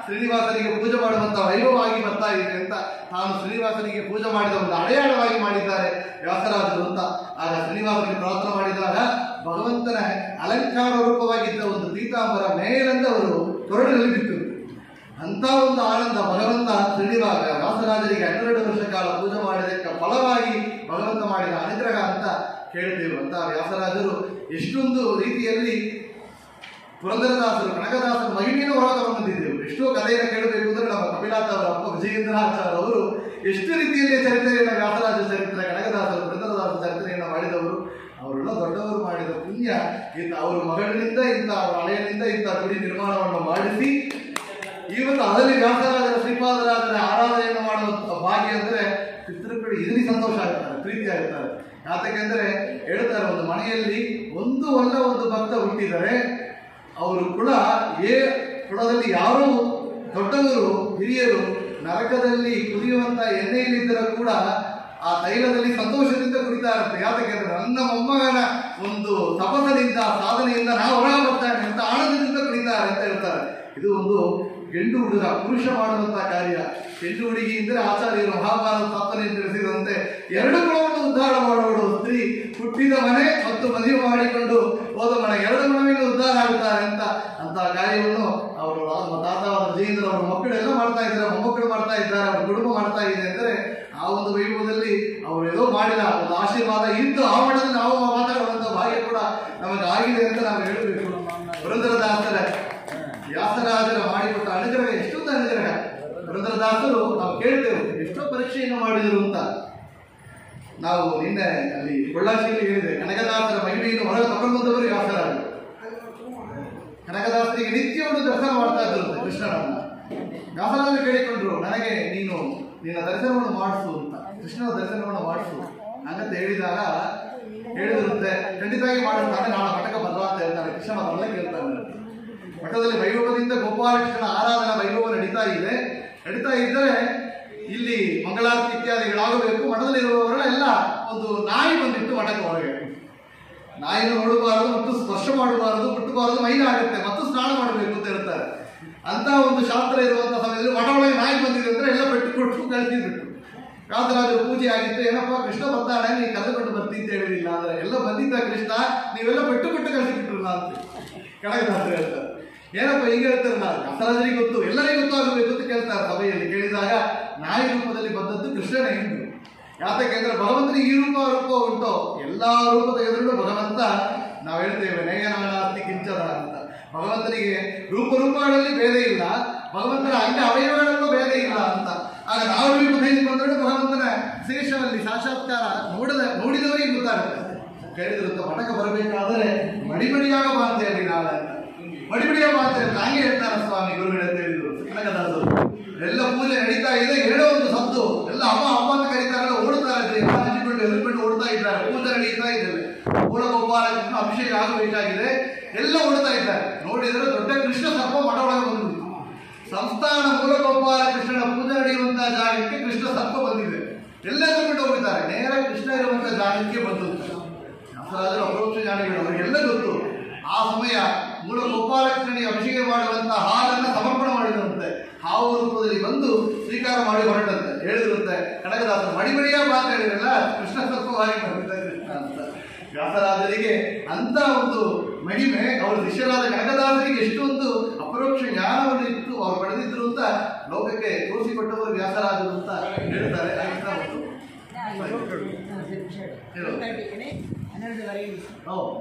ಶ್ರೀನಿವಾಸನಿಗೆ ಪೂಜೆ ಮಾಡುವಂತ ವೈಭವವಾಗಿ ಬರ್ತಾ ಇದೆ ಅಂತ ತಾನು ಶ್ರೀನಿವಾಸನಿಗೆ ಪೂಜೆ ಮಾಡಿದ ಒಂದು ಅಡೆಯಾಳವಾಗಿ ಮಾಡಿದ್ದಾರೆ ವ್ಯಾಸರಾಜರು ಅಂತ ಆಗ ಶ್ರೀನಿವಾಸನಿಗೆ ಪ್ರಾರ್ಥನೆ ಮಾಡಿದಾಗ ಭಗವಂತನ ಅಲಂಕಾರ ರೂಪವಾಗಿದ್ದ ಒಂದು ಪೀತಾಂಬರ ಮೇಲಿಂದ ಅವರು ಕೊರಡಿನಲ್ಲಿ ಬಿತ್ತು ಅಂತ ಒಂದು ಆನಂದ ಭಗವಂತ ಶ್ರೀನಿವಾಸ ವ್ಯಾಸರಾಜರಿಗೆ ಹನ್ನೆರಡು ವರ್ಷ ಕಾಲ ಪೂಜೆ ಮಾಡಿದಕ್ಕೆ ಫಲವಾಗಿ ಭಗವಂತ ಮಾಡಿದ ಅನುಗ್ರಹ ಅಂತ ಕೇಳ್ತೇವೆ ಅಂತ ವ್ಯಾಸರಾಜರು ಎಷ್ಟೊಂದು ರೀತಿಯಲ್ಲಿ ಪುರಂದರದಾಸರು ಕನಕದಾಸರು ಮಹಿಮೆಯನ್ನು ಹೊರ ಬಂದಿದ್ದೆವು ಎಷ್ಟೋ ಕಥೆಯನ್ನು ಕೇಳಬೇಕು ಅಂದ್ರೆ ನಮ್ಮ ಕಪಿಲಾತ್ ಅವರ ಅಪ್ಪ ವಿಜಯೇಂದ್ರಾಚಾರ್ಯ ಅವರು ಎಷ್ಟು ರೀತಿಯಲ್ಲಿ ಚರಿತ್ರೆಯನ್ನು ವ್ಯಾಸರಾಜ ಚರಿತ್ರೆ ಕನಕದಾಸರು ಪುರಂದರದಾಸ ಚರಿತ್ರೆಯನ್ನು ಮಾಡಿದವರು ಅವರೆಲ್ಲ ದೊಡ್ಡವರು ಮಾಡಿದ ಪುಣ್ಯ ಇಂಥ ಅವರ ಮಗಳಿನಿಂದ ಇಂಥ ಅವರ ಹಳೆಯನಿಂದ ಇಂಥ ಗುಡಿ ನಿರ್ಮಾಣವನ್ನು ಮಾಡಿಸಿ ಇವತ್ತು ಅದರಲ್ಲಿ ವ್ಯಾಸರಾಜರ ಶ್ರೀಪಾದರಾಜರ ಆರಾಧನೆಯನ್ನು ಮಾಡುವಂತ ಭಾಗ್ಯ ಅಂದ್ರೆ ಪಿತೃಪೀಡಿ ಇದರಲ್ಲಿ ಸಂತೋಷ ಆಗ್ತಾರೆ ಪ್ರೀತಿ ಆಗ್ತಾರೆ ಯಾತಕ್ಕೆಂದ್ರೆ ಹೇಳ್ತಾರೆ ಒಂದು ಮನೆಯಲ್ಲಿ ಒಂದು ಒಳ್ಳೆ ಒಂದು ಭಕ್ತ ಹುಟ್ಟಿದರೆ ಅವರು ಕುಲ ಏ ಕುಲದಲ್ಲಿ ಯಾರು ದೊಡ್ಡವರು ಹಿರಿಯರು ನರಕದಲ್ಲಿ ಕುದಿಯುವಂತ ಎಣ್ಣೆಯಲ್ಲಿದ್ದರೂ ಕೂಡ ಆ ತೈಲದಲ್ಲಿ ಸಂತೋಷದಿಂದ ಕುಡಿತಾರಂತೆ ಯಾತಕ್ಕೆಂದ್ರೆ ನನ್ನ ಮೊಮ್ಮಗನ ಒಂದು ತಪಸ್ಸದಿಂದ ಸಾಧನೆಯಿಂದ ನಾವು ಹೊರ ಬರ್ತಾನೆ ಅಂತ ಆನಂದದಿಂದ ಕುಡಿತಾರೆ ಅಂತ ಹೇಳ್ತಾರೆ ಇದು ಒಂದು ಗಂಡು ಹುಡುಗ ಪುರುಷ ಮಾಡುವಂತಹ ಕಾರ್ಯ ಹೆಣ್ಣು ಹುಡುಗಿ ಅಂದರೆ ಆಚಾರ್ಯರು ಮಹಾಭಾರತ ಸ್ಥಾಪನೆ ತಿಳಿಸಿದಂತೆ ಎರಡು ಗುಣವನ್ನು ಉದ್ಧಾರ ಮಾಡುವಳು ಸ್ತ್ರೀ ಹುಟ್ಟಿದ ಮನೆ ಮತ್ತು ಮದುವೆ ಮಾಡಿಕೊಂಡು ಹೋದ ಮನೆ ಎರಡು ಗುಣವಿಂದ ಉದ್ಧಾರ ಆಗುತ್ತಾರೆ ಅಂತ ಅಂತ ಕಾರ್ಯವನ್ನು ಅವರು ನಮ್ಮ ತಾತವಾದ ವಿಜಯೇಂದ್ರ ಅವರ ಮಕ್ಕಳೆಲ್ಲ ಮಾಡ್ತಾ ಇದ್ದಾರೆ ಮೊಮ್ಮಕ್ಕಳು ಮಾಡ್ತಾ ಇದ್ದಾರೆ ಅವರ ಕುಟುಂಬ ಮಾಡ್ತಾ ಇದೆ ಅಂದರೆ ಆ ಒಂದು ವೈಭವದಲ್ಲಿ ಅವರು ಏನೋ ಮಾಡಿದ ಒಂದು ಆಶೀರ್ವಾದ ಇದ್ದು ಆ ಮಟ್ಟದಲ್ಲಿ ನಾವು ಮಾತಾಡುವಂತ ಭಾಗ್ಯ ಕೂಡ ನಮಗೆ ಆಗಿದೆ ಅಂತ ನಾವು ಹೇಳಬೇಕು ಪುರಂದರದಾಸರ ವ್ಯಾಸರಾಜರ ಮಾಡಿಕೊಟ್ಟ ಅನುಗ್ರಹ ಎಷ್ಟೊಂದು ಅನುಗ್ರಹ ಪುರಂದರದಾಸರು ನಾವು ಕೇಳ್ತೇವೆ ಎಷ್ಟೋ ಪರೀಕ್ಷೆಯನ್ನು ಮಾಡಿದರು ಅಂತ ನಾವು ನಿನ್ನೆ ಅಲ್ಲಿ ಕೊಳ್ಳಾಶಿಯಲ್ಲಿ ಹೇಳಿದೆ ಕನಕದಾಸರ ಮಹಿಮೆಯನ್ನು ಹೊರಗೆ ತಗೊಂಡು ಬಂದವರು ವ್ಯಾಸರಾಜರು ಕನಕದಾಸರಿಗೆ ನಿತ್ಯ ಒಂದು ದರ್ಶನ ಮಾಡ್ತಾ ಇದ್ರು ಕೃಷ್ಣನನ್ನ ವ್ಯಾಸರಾಜರು ಕೇಳಿಕೊಂಡ್ರು ನನಗೆ ನೀನು ನಿನ್ನ ದರ್ಶನವನ್ನು ಮಾಡಿಸು ಅಂತ ಕೃಷ್ಣನ ದರ್ಶನವನ್ನು ಮಾಡಿಸು ಹಂಗಂತ ಹೇಳಿದಾಗ ಹೇಳಿದಿರುತ್ತೆ ಖಂಡಿತವಾಗಿ ಮಾಡುತ್ತಾನೆ ನಾಳೆ ಮಠಕ ಬರಲ್ಲ ಅಂತ ಹೇಳ್ತಾರೆ ಕೃಷ್ಣ ಬರಲ್ಲ ಕೇಳ್ತಾನೆ ಮಠದಲ್ಲಿ ವೈಭವದಿಂದ ಗೋಪಾಲಕೃಷ್ಣನ ಆರಾಧನಾ ವೈಭವ ನಡೀತಾ ಇದೆ ನಡೀತಾ ಇದ್ದರೆ ಇಲ್ಲಿ ಮಂಗಳಾರತಿ ಇತ್ಯಾದಿಗಳಾಗಬೇಕು ಮಠದಲ್ಲಿರುವವರೆಲ್ಲ ಎಲ್ಲ ಒಂದು ನಾಯಿ ಬಂದಿತ್ತು ಮಠಕ್ಕೆ ಹೊರಗೆ ನಾಯಿನ ನೋಡಬಾರದು ಮತ್ತು ಸ್ಪರ್ಶ ಮಾಡಬಾರದು ಮುಟ್ಟಬಾರದು ಮೈನ ಆಗುತ್ತೆ ಮತ್ತು ಸ್ನಾನ ಮಾಡಬೇಕು ಅಂತ ಹೇಳ್ತಾರೆ ಅಂತ ಒಂದು ಶಾಸ್ತ್ರ ಇರುವಂತ ಸಮಯದಲ್ಲಿ ಮಠ ಒಳಗೆ ನಾಯಿ ಬಂದಿದೆ ಅಂದ್ರೆ ಎಲ್ಲ ಬೆಟ್ಟು ಕೊಟ್ಟು ಕಳಿಸಿಬಿಟ್ಟು ರಾಜರಾಜರು ಪೂಜೆ ಆಗಿತ್ತು ಏನಪ್ಪ ಕೃಷ್ಣ ಬರ್ತಾನೆ ನೀ ಕರೆದುಕೊಂಡು ಬರ್ತಿ ಅಂತ ಹೇಳಿಲ್ಲ ಅಂದ್ರೆ ಎಲ್ಲ ಬಂದಿದ್ದ ಕೃಷ್ಣ ನೀವೆಲ್ಲ ಬೆಟ್ಟು ಕೊಟ್ಟು ಕಳಿಸಿಬಿಟ್ರಲ್ಲ ಅಂತ ಕನಕದಾಸರು ಹೇಳ್ತಾರೆ ಏನಪ್ಪ ಈಗ ಹೇಳ್ತಾರಲ್ಲ ರಾಜರಾಜರಿಗೆ ಗೊತ್ತು ಎಲ್ಲರಿಗೂ ಗೊತ್ತಾಗಬೇಕು ಅಂತ ಕೇಳ್ತಾರೆ ಸಭೆಯಲ್ಲಿ ಕೇಳಿದಾಗ ನಾಯಿ ರೂಪದಲ್ಲಿ ಬಂದದ್ದು ಕೃಷ್ಣನೇ ಎಂದು ಯಾತಕ್ಕೆಂದ್ರೆ ಭಗವಂತನಿಗೆ ಈ ರೂಪ ಆ ರೂಪ ಉಂಟು ಎಲ್ಲಾ ರೂಪದ ಎದುರು ಭಗವಂತ ನಾವು ಹೇಳ್ತೇವೆ ನಯನಾನಾಸ್ತಿ ಕಿಂಚದ ಅಂತ ಭಗವಂತನಿಗೆ ರೂಪ ರೂಪಗಳಲ್ಲಿ ಭೇದ ಇಲ್ಲ ಭಗವಂತನ ಅಂಗ ಅವಯವಗಳಲ್ಲೂ ಭೇದ ಇಲ್ಲ ಅಂತ ಆಗ ನಾವು ರೂಪದಲ್ಲಿ ಬಂದ್ರೆ ಭಗವಂತನ ವಿಶೇಷದಲ್ಲಿ ಸಾಕ್ಷಾತ್ಕಾರ ನೋಡದ ನೋಡಿದವರಿಗೆ ಗೊತ್ತಾಗುತ್ತೆ ಕೇಳಿದ್ರಂತ ಮಠಕ್ಕೆ ಬರಬೇಕಾದರೆ ಮಡಿಮಡಿಯಾಗ ಬಾಂತೇಳಿ ನಾಳೆ ಅಂತ ಮಡಿಮಡಿಯ ಬಾಂತೇಳಿ ಹಂಗೆ ಹೇಳ್ತಾರ ಸ್ವಾಮಿ ಗುರುಗಳು ಅಂತ ಹೇಳಿದ್ರು ಕನಕದಾಸರು ಎಲ್ಲ ಪೂಜೆ ನಡೀತಾ ಇದೆ ಹೇಳೋ ಒಂದು ಸದ್ದು ಎಲ್ಲ ಅಮ್ಮ ಅಮ್ಮ ಅಂತ ಕರೀತಾರಲ್ಲ ಓಡ್ತಾ ಇದ್ರೆ ಎಲ್ಲ ಹಂಚಿಕೊಂಡು ಎದುರುಕೊಂಡು ಓಡ್ತಾ ಇದ್ದಾರೆ ಪೂಜೆ ನಡೀತಾ ಇದ್ದಾರೆ ಮೂಲ ಗೋಪಾಲಕೃಷ್ಣ ಅಭಿಷೇಕ ಆಗಬೇಕಾಗಿದೆ ಎಲ್ಲ ಓಡ್ತಾ ಇದ್ದಾರೆ ನೋಡಿದ್ರೆ ದೊಡ್ಡ ಕೃಷ್ಣ ಸರ್ಪ ಮಠ ಒಳಗೆ ಬಂದ್ಬಿಟ್ಟು ಸಂಸ್ಥಾನ ಮೂಲ ಗೋಪಾಲಕೃಷ್ಣನ ಪೂಜೆ ನಡೆಯುವಂತಹ ಜಾಗಕ್ಕೆ ಕೃಷ್ಣ ಸರ್ಪ ಬಂದಿದೆ ಎಲ್ಲ ಎದುರುಕೊಂಡು ಹೋಗಿದ್ದಾರೆ ನೇರ ಕೃಷ್ಣ ಇರುವಂತಹ ಜಾಗಕ್ಕೆ ಬಂದದ್ದು ವ್ಯಾಸರಾಜರು ಅಪರೋಕ್ಷ ಜ್ಞಾನಿಗಳು ಅವರಿಗೆಲ್ಲ ಗೊತ್ತು ಆ ಸಮಯ ಮೂಲ ಗೋಪಾಲಕೃಷ್ಣನಿಗೆ ಅಭಿಷೇಕ ಮಾಡುವಂತ ಹಾಲನ್ನ ಸಮರ್ಪಣೆ ಮಾಡಿದಂತೆ ಹಾವು ರೂಪದಲ್ಲಿ ಬಂದು ಸ್ವೀಕಾರ ಮಾಡಿ ಹೊರಟಂತೆ ಹೇಳಿದ್ರಂತೆ ಕನಕದಾಸರು ಮಡಿಮಡಿಯ ಮಾತು ಹೇಳಿದ್ರಲ್ಲ ಕೃಷ್ಣ ಸರ್ಪವಾಗಿ ಬಂದಿದ್ದ ಕೃಷ್ಣ ಅಂತ ವ್ಯಾಸರಾಜರಿಗೆ ಅಂತ ಒಂದು ಮಹಿಮೆ ಅವರ ಶಿಷ್ಯರಾದ ಕನಕದಾಸರಿಗೆ ಎಷ್ಟೊಂದು ಅಪರೋಕ್ಷ ಜ್ಞಾನವನ್ನು ಇತ್ತು ಅವರು ಪಡೆದಿದ್ರು ಅಂತ ಲೋಕಕ್ಕೆ ತೋರಿಸಿಕೊಟ್ಟವರು ವ್ಯಾಸರಾಜರು ಅಂತ ಹೇಳ್ತಾರೆ ಅಂತ ಒಂದು ಹನ್ನೆರಡುವರೆ ಹೌದು.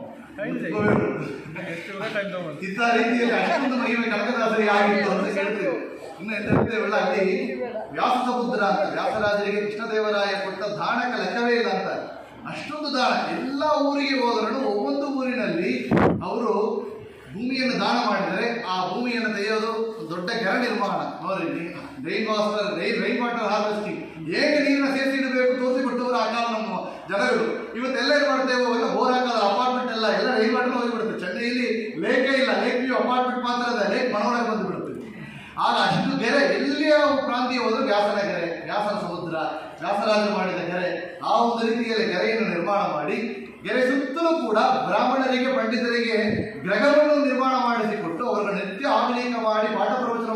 ಇಂಥ ರೀತಿಯಲ್ಲಿ ಅಷ್ಟೊಂದು ಮಹಿಮೆ ಕನಕದಾಸರಿಗೆ ಆಗಿತ್ತು ಅಂತ ಹೇಳ್ತೇವೆ ಇನ್ನು ಎಂತ ಹೇಳ್ತೇವಲ್ಲ ಅಲ್ಲಿ ವ್ಯಾಸ ಸಮುದ್ರ ಅಂತ ವ್ಯಾಸರಾಜರಿಗೆ ಕೃಷ್ಣದೇವರಾಯ ಕೊಟ್ಟ ದಾನಕ್ಕೆ ಲೆಕ್ಕವೇ ಇಲ್ಲ ಅಂತ ಅಷ್ಟೊಂದು ದಾನ ಎಲ್ಲ ಊರಿಗೆ ಹೋದರೂ ಒவ்வೊಂದು ಊರಿನಲ್ಲಿ ಅವರು ಭೂಮಿಯನ್ನು ದಾನ ಮಾಡಿದರೆ ಆ ಭೂಮಿಯನ್ನು ತೆಗೆಯೋದು ಒಂದು ದೊಡ್ಡ ಕೆರೆ ನಿರ್ಮಾಣ ನೋಡಿ rain water rain rain water harvesting ಹೇಗೆ ನೀರನ್ನ ಸೇರಿಸಿ ಇಡಬೇಕು ತೋರಿಸಿಕೊಟ್ಟವರು ಆ ಕಾಲ ನಮ್ಮ ಜನಗಳು ಇವತ್ತೆಲ್ಲ ಏನ್ ಮಾಡ್ತೇವೆ ಎಲ್ಲ ಬೋರ್ ಹಾಕೋದ್ರ ಅಪಾರ್ಟ್ಮೆಂಟ್ ಎಲ್ಲ ಎಲ್ಲ ರೈನ್ ವಾಟರ್ ಹೋಗಿಬಿಡುತ್ತೆ ಚೆನ್ನೈಯಲ್ಲಿ ಲೇಕೇ ಇಲ್ಲ ಲೇಕ್ ವ್ಯೂ ಅಪಾರ್ಟ್ಮೆಂಟ್ ಮಾತ್ರ ಇದೆ ಲೇಕ್ ಮನೊಳಗೆ ಬಂದು ಬಿಡುತ್ತೆ ಆಗ ಅಷ್ಟು ಕೆರೆ ಎಲ್ಲಿಯ ಪ್ರಾಂತೀಯ ಹೋದ್ರು ವ್ಯಾಸನ ಕೆರೆ ವ್ಯಾಸನ ಸಮುದ್ರ ವ್ಯಾಸರಾಜರು ಮಾಡಿದ ಕೆರೆ ಆ ಒಂದು ರೀತಿಯಲ್ಲಿ ಕೆರೆಯನ್ನು ನಿರ್ಮಾಣ ಮಾಡಿ ಕೆರೆ ಸುತ್ತಲೂ ಕೂಡ ಬ್ರಾಹ್ಮಣರಿಗೆ ಪಂಡಿತರಿಗೆ ಗ್ರಹವನ್ನು ನಿರ್ಮಾಣ ಮಾಡಿಸಿಕೊಟ್ಟು ಅವರನ್ನು ನಿತ್ಯ ಆಮಲೀಕ ಮಾಡಿ ಪಾಠ ಪ್ರವಚನ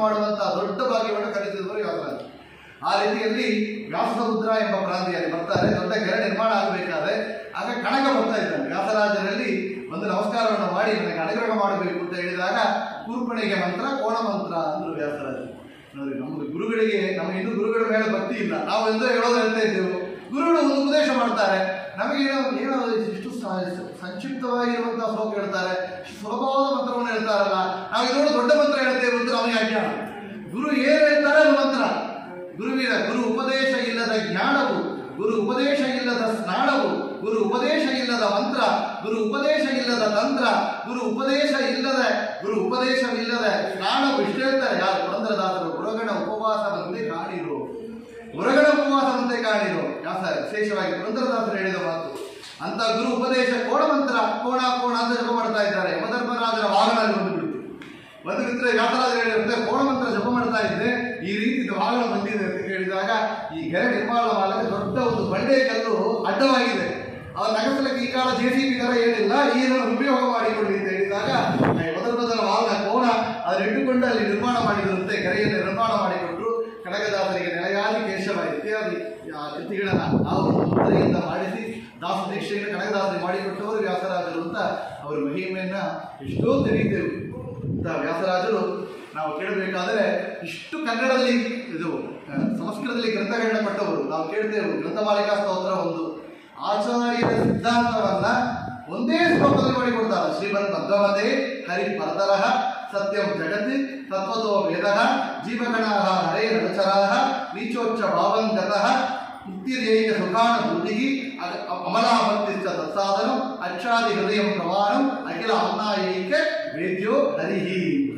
ಮಾಡುವಂತಹ ದೊಡ್ಡ ಭಾಗ್ಯವನ್ನು ಕಲಿಸಿದವರು ವ್ಯಾಸರಾಜ ಆ ರೀತಿಯಲ್ಲಿ ವ್ಯಾಸಸಮುದ್ರ ಎಂಬ ಪ್ರಾಂತ್ಯದಲ್ಲಿ ಬರ್ತಾರೆ ದೊಡ್ಡ ಕೆರೆ ನಿರ್ಮಾಣ ಆಗಬೇಕಾದ್ರೆ ಆಗ ಕಣಗ ಬರ್ತಾ ಇದ್ದಾನೆ ವ್ಯಾಸರಾಜರಲ್ಲಿ ಒಂದು ನಮಸ್ಕಾರವನ್ನು ಮಾಡಿ ನನಗೆ ಅನುಗ್ರಹ ಮಾಡಬೇಕು ಅಂತ ಹೇಳಿದಾಗ ಕೂರ್ಪಣೆಗೆ ಮಂತ್ರ ಕೋಣ ಮಂತ್ರ ಅಂದ್ರು ವ್ಯಾಸರಾಜ ನೋಡಿ ನಮಗೆ ಗುರುಗಳಿಗೆ ನಮಗೆ ಇನ್ನೂ ಗುರುಗಳ ಮೇಲೆ ಭಕ್ತಿ ಇಲ್ಲ ನಾವು ಎಂದೋ ಹೇಳೋದು ಹೇಳ್ತಾ ಇದ್ದೆವು ಗುರುಗಳು ಒಂದು ಉಪದೇಶ ಮಾಡ್ತಾರೆ ನಮಗೆ ಏನೋ ಏನೋ ಇಷ್ಟು ಸ- ಸಂಕ್ಷಿಪ್ತವಾಗಿರುವಂತಹ ಶ್ಲೋಕ ಹೇಳ್ತಾರೆ ಇಷ್ಟು ಸುಲಭವಾದ ಮಂತ್ರವನ್ನು ಹೇಳ್ತಾರಲ್ಲ ನಾವು ಇದೊಂದು ದೊಡ್ಡ ಮಂತ್ರ ಹೇಳ್ತೇವೆ ಅಂತ ನಮಗೆ ಅಜ್ಞಾನ ಗುರು ಏನು ಹೇಳ್ತಾರೆ ಅದು ಮಂತ್ರ ಗುರುವಿನ ಗುರು ಉಪದೇಶ ಇಲ್ಲದ ಜ್ಞಾನವು ಗುರು ಉಪದೇಶ ಇಲ್ಲದ ಸ್ನಾನವು ಗುರು ಉಪದೇಶ ಇಲ್ಲದ ಮಂತ್ರ ಗುರು ಉಪದೇಶ ಇಲ್ಲದ ತಂತ್ರ ಗುರು ಉಪದೇಶ ಇಲ್ಲದ ಗುರು ಉಪದೇಶವಿಲ್ಲದ ಸ್ನಾನವು ಇಷ್ಟ ಹೇಳ್ತಾರೆ ಯಾರು ಪುರಂದರದಾಸರು ಗುರುಗಣ ಉಪವಾಸದಂತೆ ಕಾಣಿರು ಗುರುಗಳ ಉಪವಾಸದಂತೆ ಕಾಣಿರು ವ್ಯಾಸ ವಿಶೇಷವಾಗಿ ಪುರಂದರದಾಸರು ಹೇಳಿದ ಮಾತು ಅಂತ ಗುರು ಉಪದೇಶ ಕೋಣ ಮಂತ್ರ ಕೋಣ ಕೋಣ ಅಂತ ಜಪ ಮಾಡ್ತಾ ಇದ್ದಾರೆ ಯಮಧರ್ಮರಾಜರ ವಾಹನ ಅಲ್ಲಿ ಬಂದು ಬಿಡ್ತು ಒಂದು ಮಿತ್ರ ವ್ಯಾಸರಾಜ ಹೇಳಿರುತ್ತೆ ಕೋಣ ಮಂತ್ರ ಜಪ ಮಾಡ್ತಾ ಇದ್ದೆ ಈ ರೀತಿ ವಾಹನ ಬಂದಿದೆ ಅಂತ ಕೇಳಿದಾಗ ಈ ಕೆರೆ ನಿರ್ಮಾಣ ಮಾಡಲು ದೊಡ್ಡ ಒಂದು ಬಂಡೆ ಕಲ್ಲು ಅಡ್ಡವಾಗಿದೆ ಅವ್ರ ನಗಸಲಕ್ಕೆ ಈ ಕಾಲ ಜೆ ಸಿ ಬಿ ತರ ಏನಿಲ್ಲ ಇದನ್ನು ಉಪಯೋಗ ಮಾಡಿಕೊಳ್ಳಿ ಅಂತ ಹೇಳಿದಾಗ ಮೊದಲ ಮೊದಲ ವಾಹನ ಕೋಣ ಅದನ್ನು ಇಟ್ಟುಕೊಂಡು ಅಲ್ಲಿ ನಿರ್ಮಾಣ ಮಾಡಿದಂತೆ ಕೆರೆಯನ್ನು ನಿರ್ಮಾಣ ಮಾಡಿಕೊಟ್ರು ಕನಕದಾಸರಿಗೆ ನೆಲೆಯಾದಿ ಕೇಶವ ಇತ್ಯಾದಿ ಆ ಕೃತಿಗಳನ್ನ ನಾವು ಮುದ್ರೆಯಿಂದ ಮಾಡಿಸಿ ದಾಸ ದೀಕ್ಷೆಯನ್ನು ಕನಕದಾಸರಿಗೆ ಮಾಡಿಕೊಟ್ಟವರು ವ್ಯಾಸರಾಜರು ಅಂತ ಅವರ ಮಹಿಮೆಯನ್ನ ಎಷ್ಟೋ ತಿಳಿತೇವೆ ಅಂತ ವ್ಯಾಸರಾಜರು ನಾವು ಕೇಳಬೇಕಾದರೆ ಇಷ್ಟು ಕನ್ನಡದಲ್ಲಿ ಇದು ಆ, ಸಂಸ್ಕೃತದಲ್ಲಿ ಗ್ರಂಥಗಳನ್ನ ಕೊಟ್ಟವರು ನಾವು ಕೇಳ್ತೇವೆ ಗ್ರಂಥಮಾಲಿಕಾ ಸ್ತೋತ್ರ ಒಂದು ಆಚಾರ್ಯರ ಸಿದ್ಧಾಂತವನ್ನ ಒಂದೇ ಶ್ಲೋಕದಲ್ಲಿ ಮಾಡಿಕೊಡ್ತಾರೆ ಶ್ರೀಮನ್ ಮಧ್ವಮತೆ ಹರಿ ಪರತರಃ ಸತ್ಯಂ ಜಗತ್ ತತ್ವತೋ ವೇದ ಜೀವಗಣ ಹರೇ ನಡಚರ ನೀಚೋಚ್ಚ ಭಾವಂಗತಃ ಮುಕ್ತಿರೇಕ ಸುಖಾಣ ಬುದ್ಧಿ ಅಮಲಾಭಕ್ತಿಶ್ಚ ತತ್ಸಾಧನಂ ಅಕ್ಷಾದಿ ಹೃದಯಂ ಪ್ರಮಾಣಂ ಅಖಿಲ ಅನ್ನಾಯೈಕ ವೇದ್ಯೋ ಹರಿಹಿ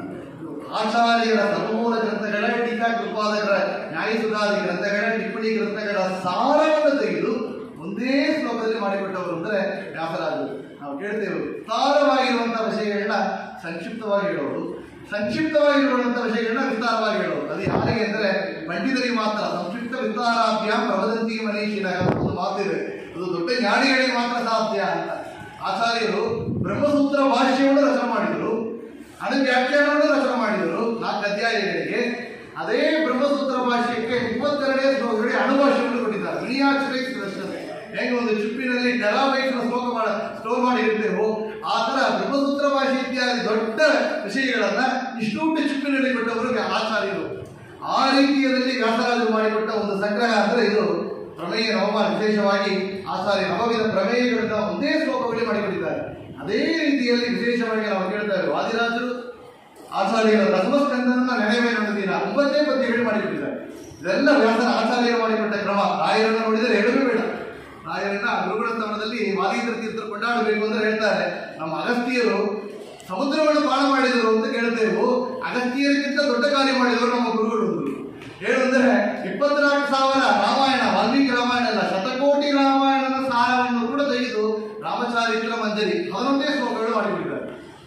ಆಚಾರ್ಯರ ಸರ್ವಮೂಲ ಗ್ರಂಥಗಳ ಟೀಕಾ ಕೃಪಾದಕರ ನ್ಯಾಯಸುಧಾದಿ ಗ್ರಂಥಗಳ ಟಿಪ್ಪಣಿ ಗ್ರಂಥಗಳ ಸಾರವನ್ನು ತೆಗೆದು ಒಂದೇ ಶ್ಲೋಕದಲ್ಲಿ ಮಾಡಿಕೊಟ್ಟವರು ಅಂದರೆ ವ್ಯಾಸರಾಜರು ನಾವು ಕೇಳ್ತೇವೆ ವಿಸ್ತಾರವಾಗಿರುವಂತಹ ವಿಷಯಗಳನ್ನ ಸಂಕ್ಷಿಪ್ತವಾಗಿ ಹೇಳೋದು ಸಂಕ್ಷಿಪ್ತವಾಗಿರುವಂತಹ ವಿಷಯಗಳನ್ನ ವಿಸ್ತಾರವಾಗಿ ಹೇಳೋದು ಅದು ಯಾರಿಗೆ ಅಂದರೆ ಪಂಡಿತರಿಗೆ ಮಾತ್ರ ಸಂಕ್ಷಿಪ್ತ ವಿಸ್ತಾರಾಭ್ಯಾಂ ಪ್ರವದಂತಿ ಮನೀಷಿನ ಒಂದು ಮಾತಿದೆ ಅದು ದೊಡ್ಡ ಜ್ಞಾನಿಗಳಿಗೆ ಮಾತ್ರ ಸಾಧ್ಯ ಅಂತ ಆಚಾರ್ಯರು ಬ್ರಹ್ಮಸೂತ್ರ ಭಾಷ್ಯವನ್ನು ರಚನೆ ಮಾಡಿದರು ಅಣು ವ್ಯಾಖ್ಯಾನವನ್ನು ರಚನೆ ಮಾಡಿದರು ನಾಲ್ಕು ಅಧ್ಯಾಯಗಳಿಗೆ ಅದೇ ಬ್ರಹ್ಮಸೂತ್ರ ಭಾಷೆಗೆ ಇಪ್ಪತ್ತೆರಡನೇ ಶ್ಲೋಕಗಳಿಗೆ ಅಣುಭಾಷೆಯನ್ನು ಕೊಟ್ಟಿದ್ದಾರೆ ವಿನಿಯಾಕ್ಷರೇ ರಚನೆ ಹೇಗೆ ಒಂದು ಚಿಪ್ಪಿನಲ್ಲಿ ಟೆರಾಬೈಟ್ನ ಶ್ಲೋಕ ಮಾಡ ಸ್ಟೋರ್ ಮಾಡಿ ಇರ್ತೇವೋ ಆ ತರ ಬ್ರಹ್ಮಸೂತ್ರ ಭಾಷೆ ಇತ್ಯಾದಿ ದೊಡ್ಡ ವಿಷಯಗಳನ್ನ ಇಷ್ಟುಂಟು ಚಿಪ್ಪಿನಲ್ಲಿ ಕೊಟ್ಟವರು ಆಚಾರ್ಯರು ಆ ರೀತಿಯಲ್ಲಿ ವ್ಯಾಸರಾಜರು ಮಾಡಿಕೊಟ್ಟ ಒಂದು ಸಂಗ್ರಹ ಅಂದ್ರೆ ಇದು ಪ್ರಮೇಯ ನವಮ ವಿಶೇಷವಾಗಿ ಆಚಾರ್ಯ ನವವಿಧ ಪ್ರಮೇಯಗಳನ್ನ ಒಂದೇ ಶ್ಲೋಕಗಳಲ್ಲಿ ಮಾಡಿಕೊಟ್ಟಿದ್ದಾರೆ ಅದೇ ರೀತಿಯಲ್ಲಿ ವಿಶೇಷವಾಗಿ ನಾವು ಕೇಳ್ತೇವೆ ವಾದಿರಾಜರು ಆಚಾರ್ಯರ ರಸಮಸ್ಕಂದನ ನೆನೆ ಮೇಲೆ ನೋಡಿದ್ದೀರ ಒಂಬತ್ತೇ ಪದ್ಯಗಳು ಮಾಡಿಕೊಟ್ಟಿದ್ದಾರೆ ಇದೆಲ್ಲ ವ್ಯಾಸರ ಆಚಾರ್ಯರು ಮಾಡಿಕೊಟ್ಟ ಕ್ರಮ ರಾಯರನ್ನ ನೋಡಿದರೆ ಹೇಳಲೂ ಬೇಡ ರಾಯರನ್ನ ಗುರುಗಳಂತವನದಲ್ಲಿ ವಾದೀಂದ್ರ ತೀರ್ಥರು ಕೊಂಡಾಡಬೇಕು ಅಂತ ಹೇಳ್ತಾರೆ ನಮ್ಮ ಅಗಸ್ತ್ಯರು ಸಮುದ್ರವನ್ನು ಪಾನ ಮಾಡಿದರು ಅಂತ ಕೇಳ್ತೇವೆ ಅಗಸ್ತ್ಯರಿಗಿಂತ ದೊಡ್ಡ ಕಾರ್ಯ ಮಾಡಿದವರು ನಮ್ಮ ಗುರುಗಳು ಹೇಳುವಂದ್ರೆ ಇಪ್ಪತ್ನಾಲ್ಕು ಸಾವಿರ ರಾಮಾಯಣ ವಾಲ್ಮೀಕಿ ರಾಮಾಯಣ ಅಲ್ಲ ಶತಕೋಟಿ ರಾಮಾಯಣದ ಸಾರವನ್ನು ಕೂಡ ತೆಗೆದು ರಾಮಚಾರಿತ್ರ ಮಂಜರಿ ಹದಿನೊಂದೇ ಶ್ಲೋಕಗಳು ಮಾಡಿಬಿಟ್ಟಿದ್ದಾರೆ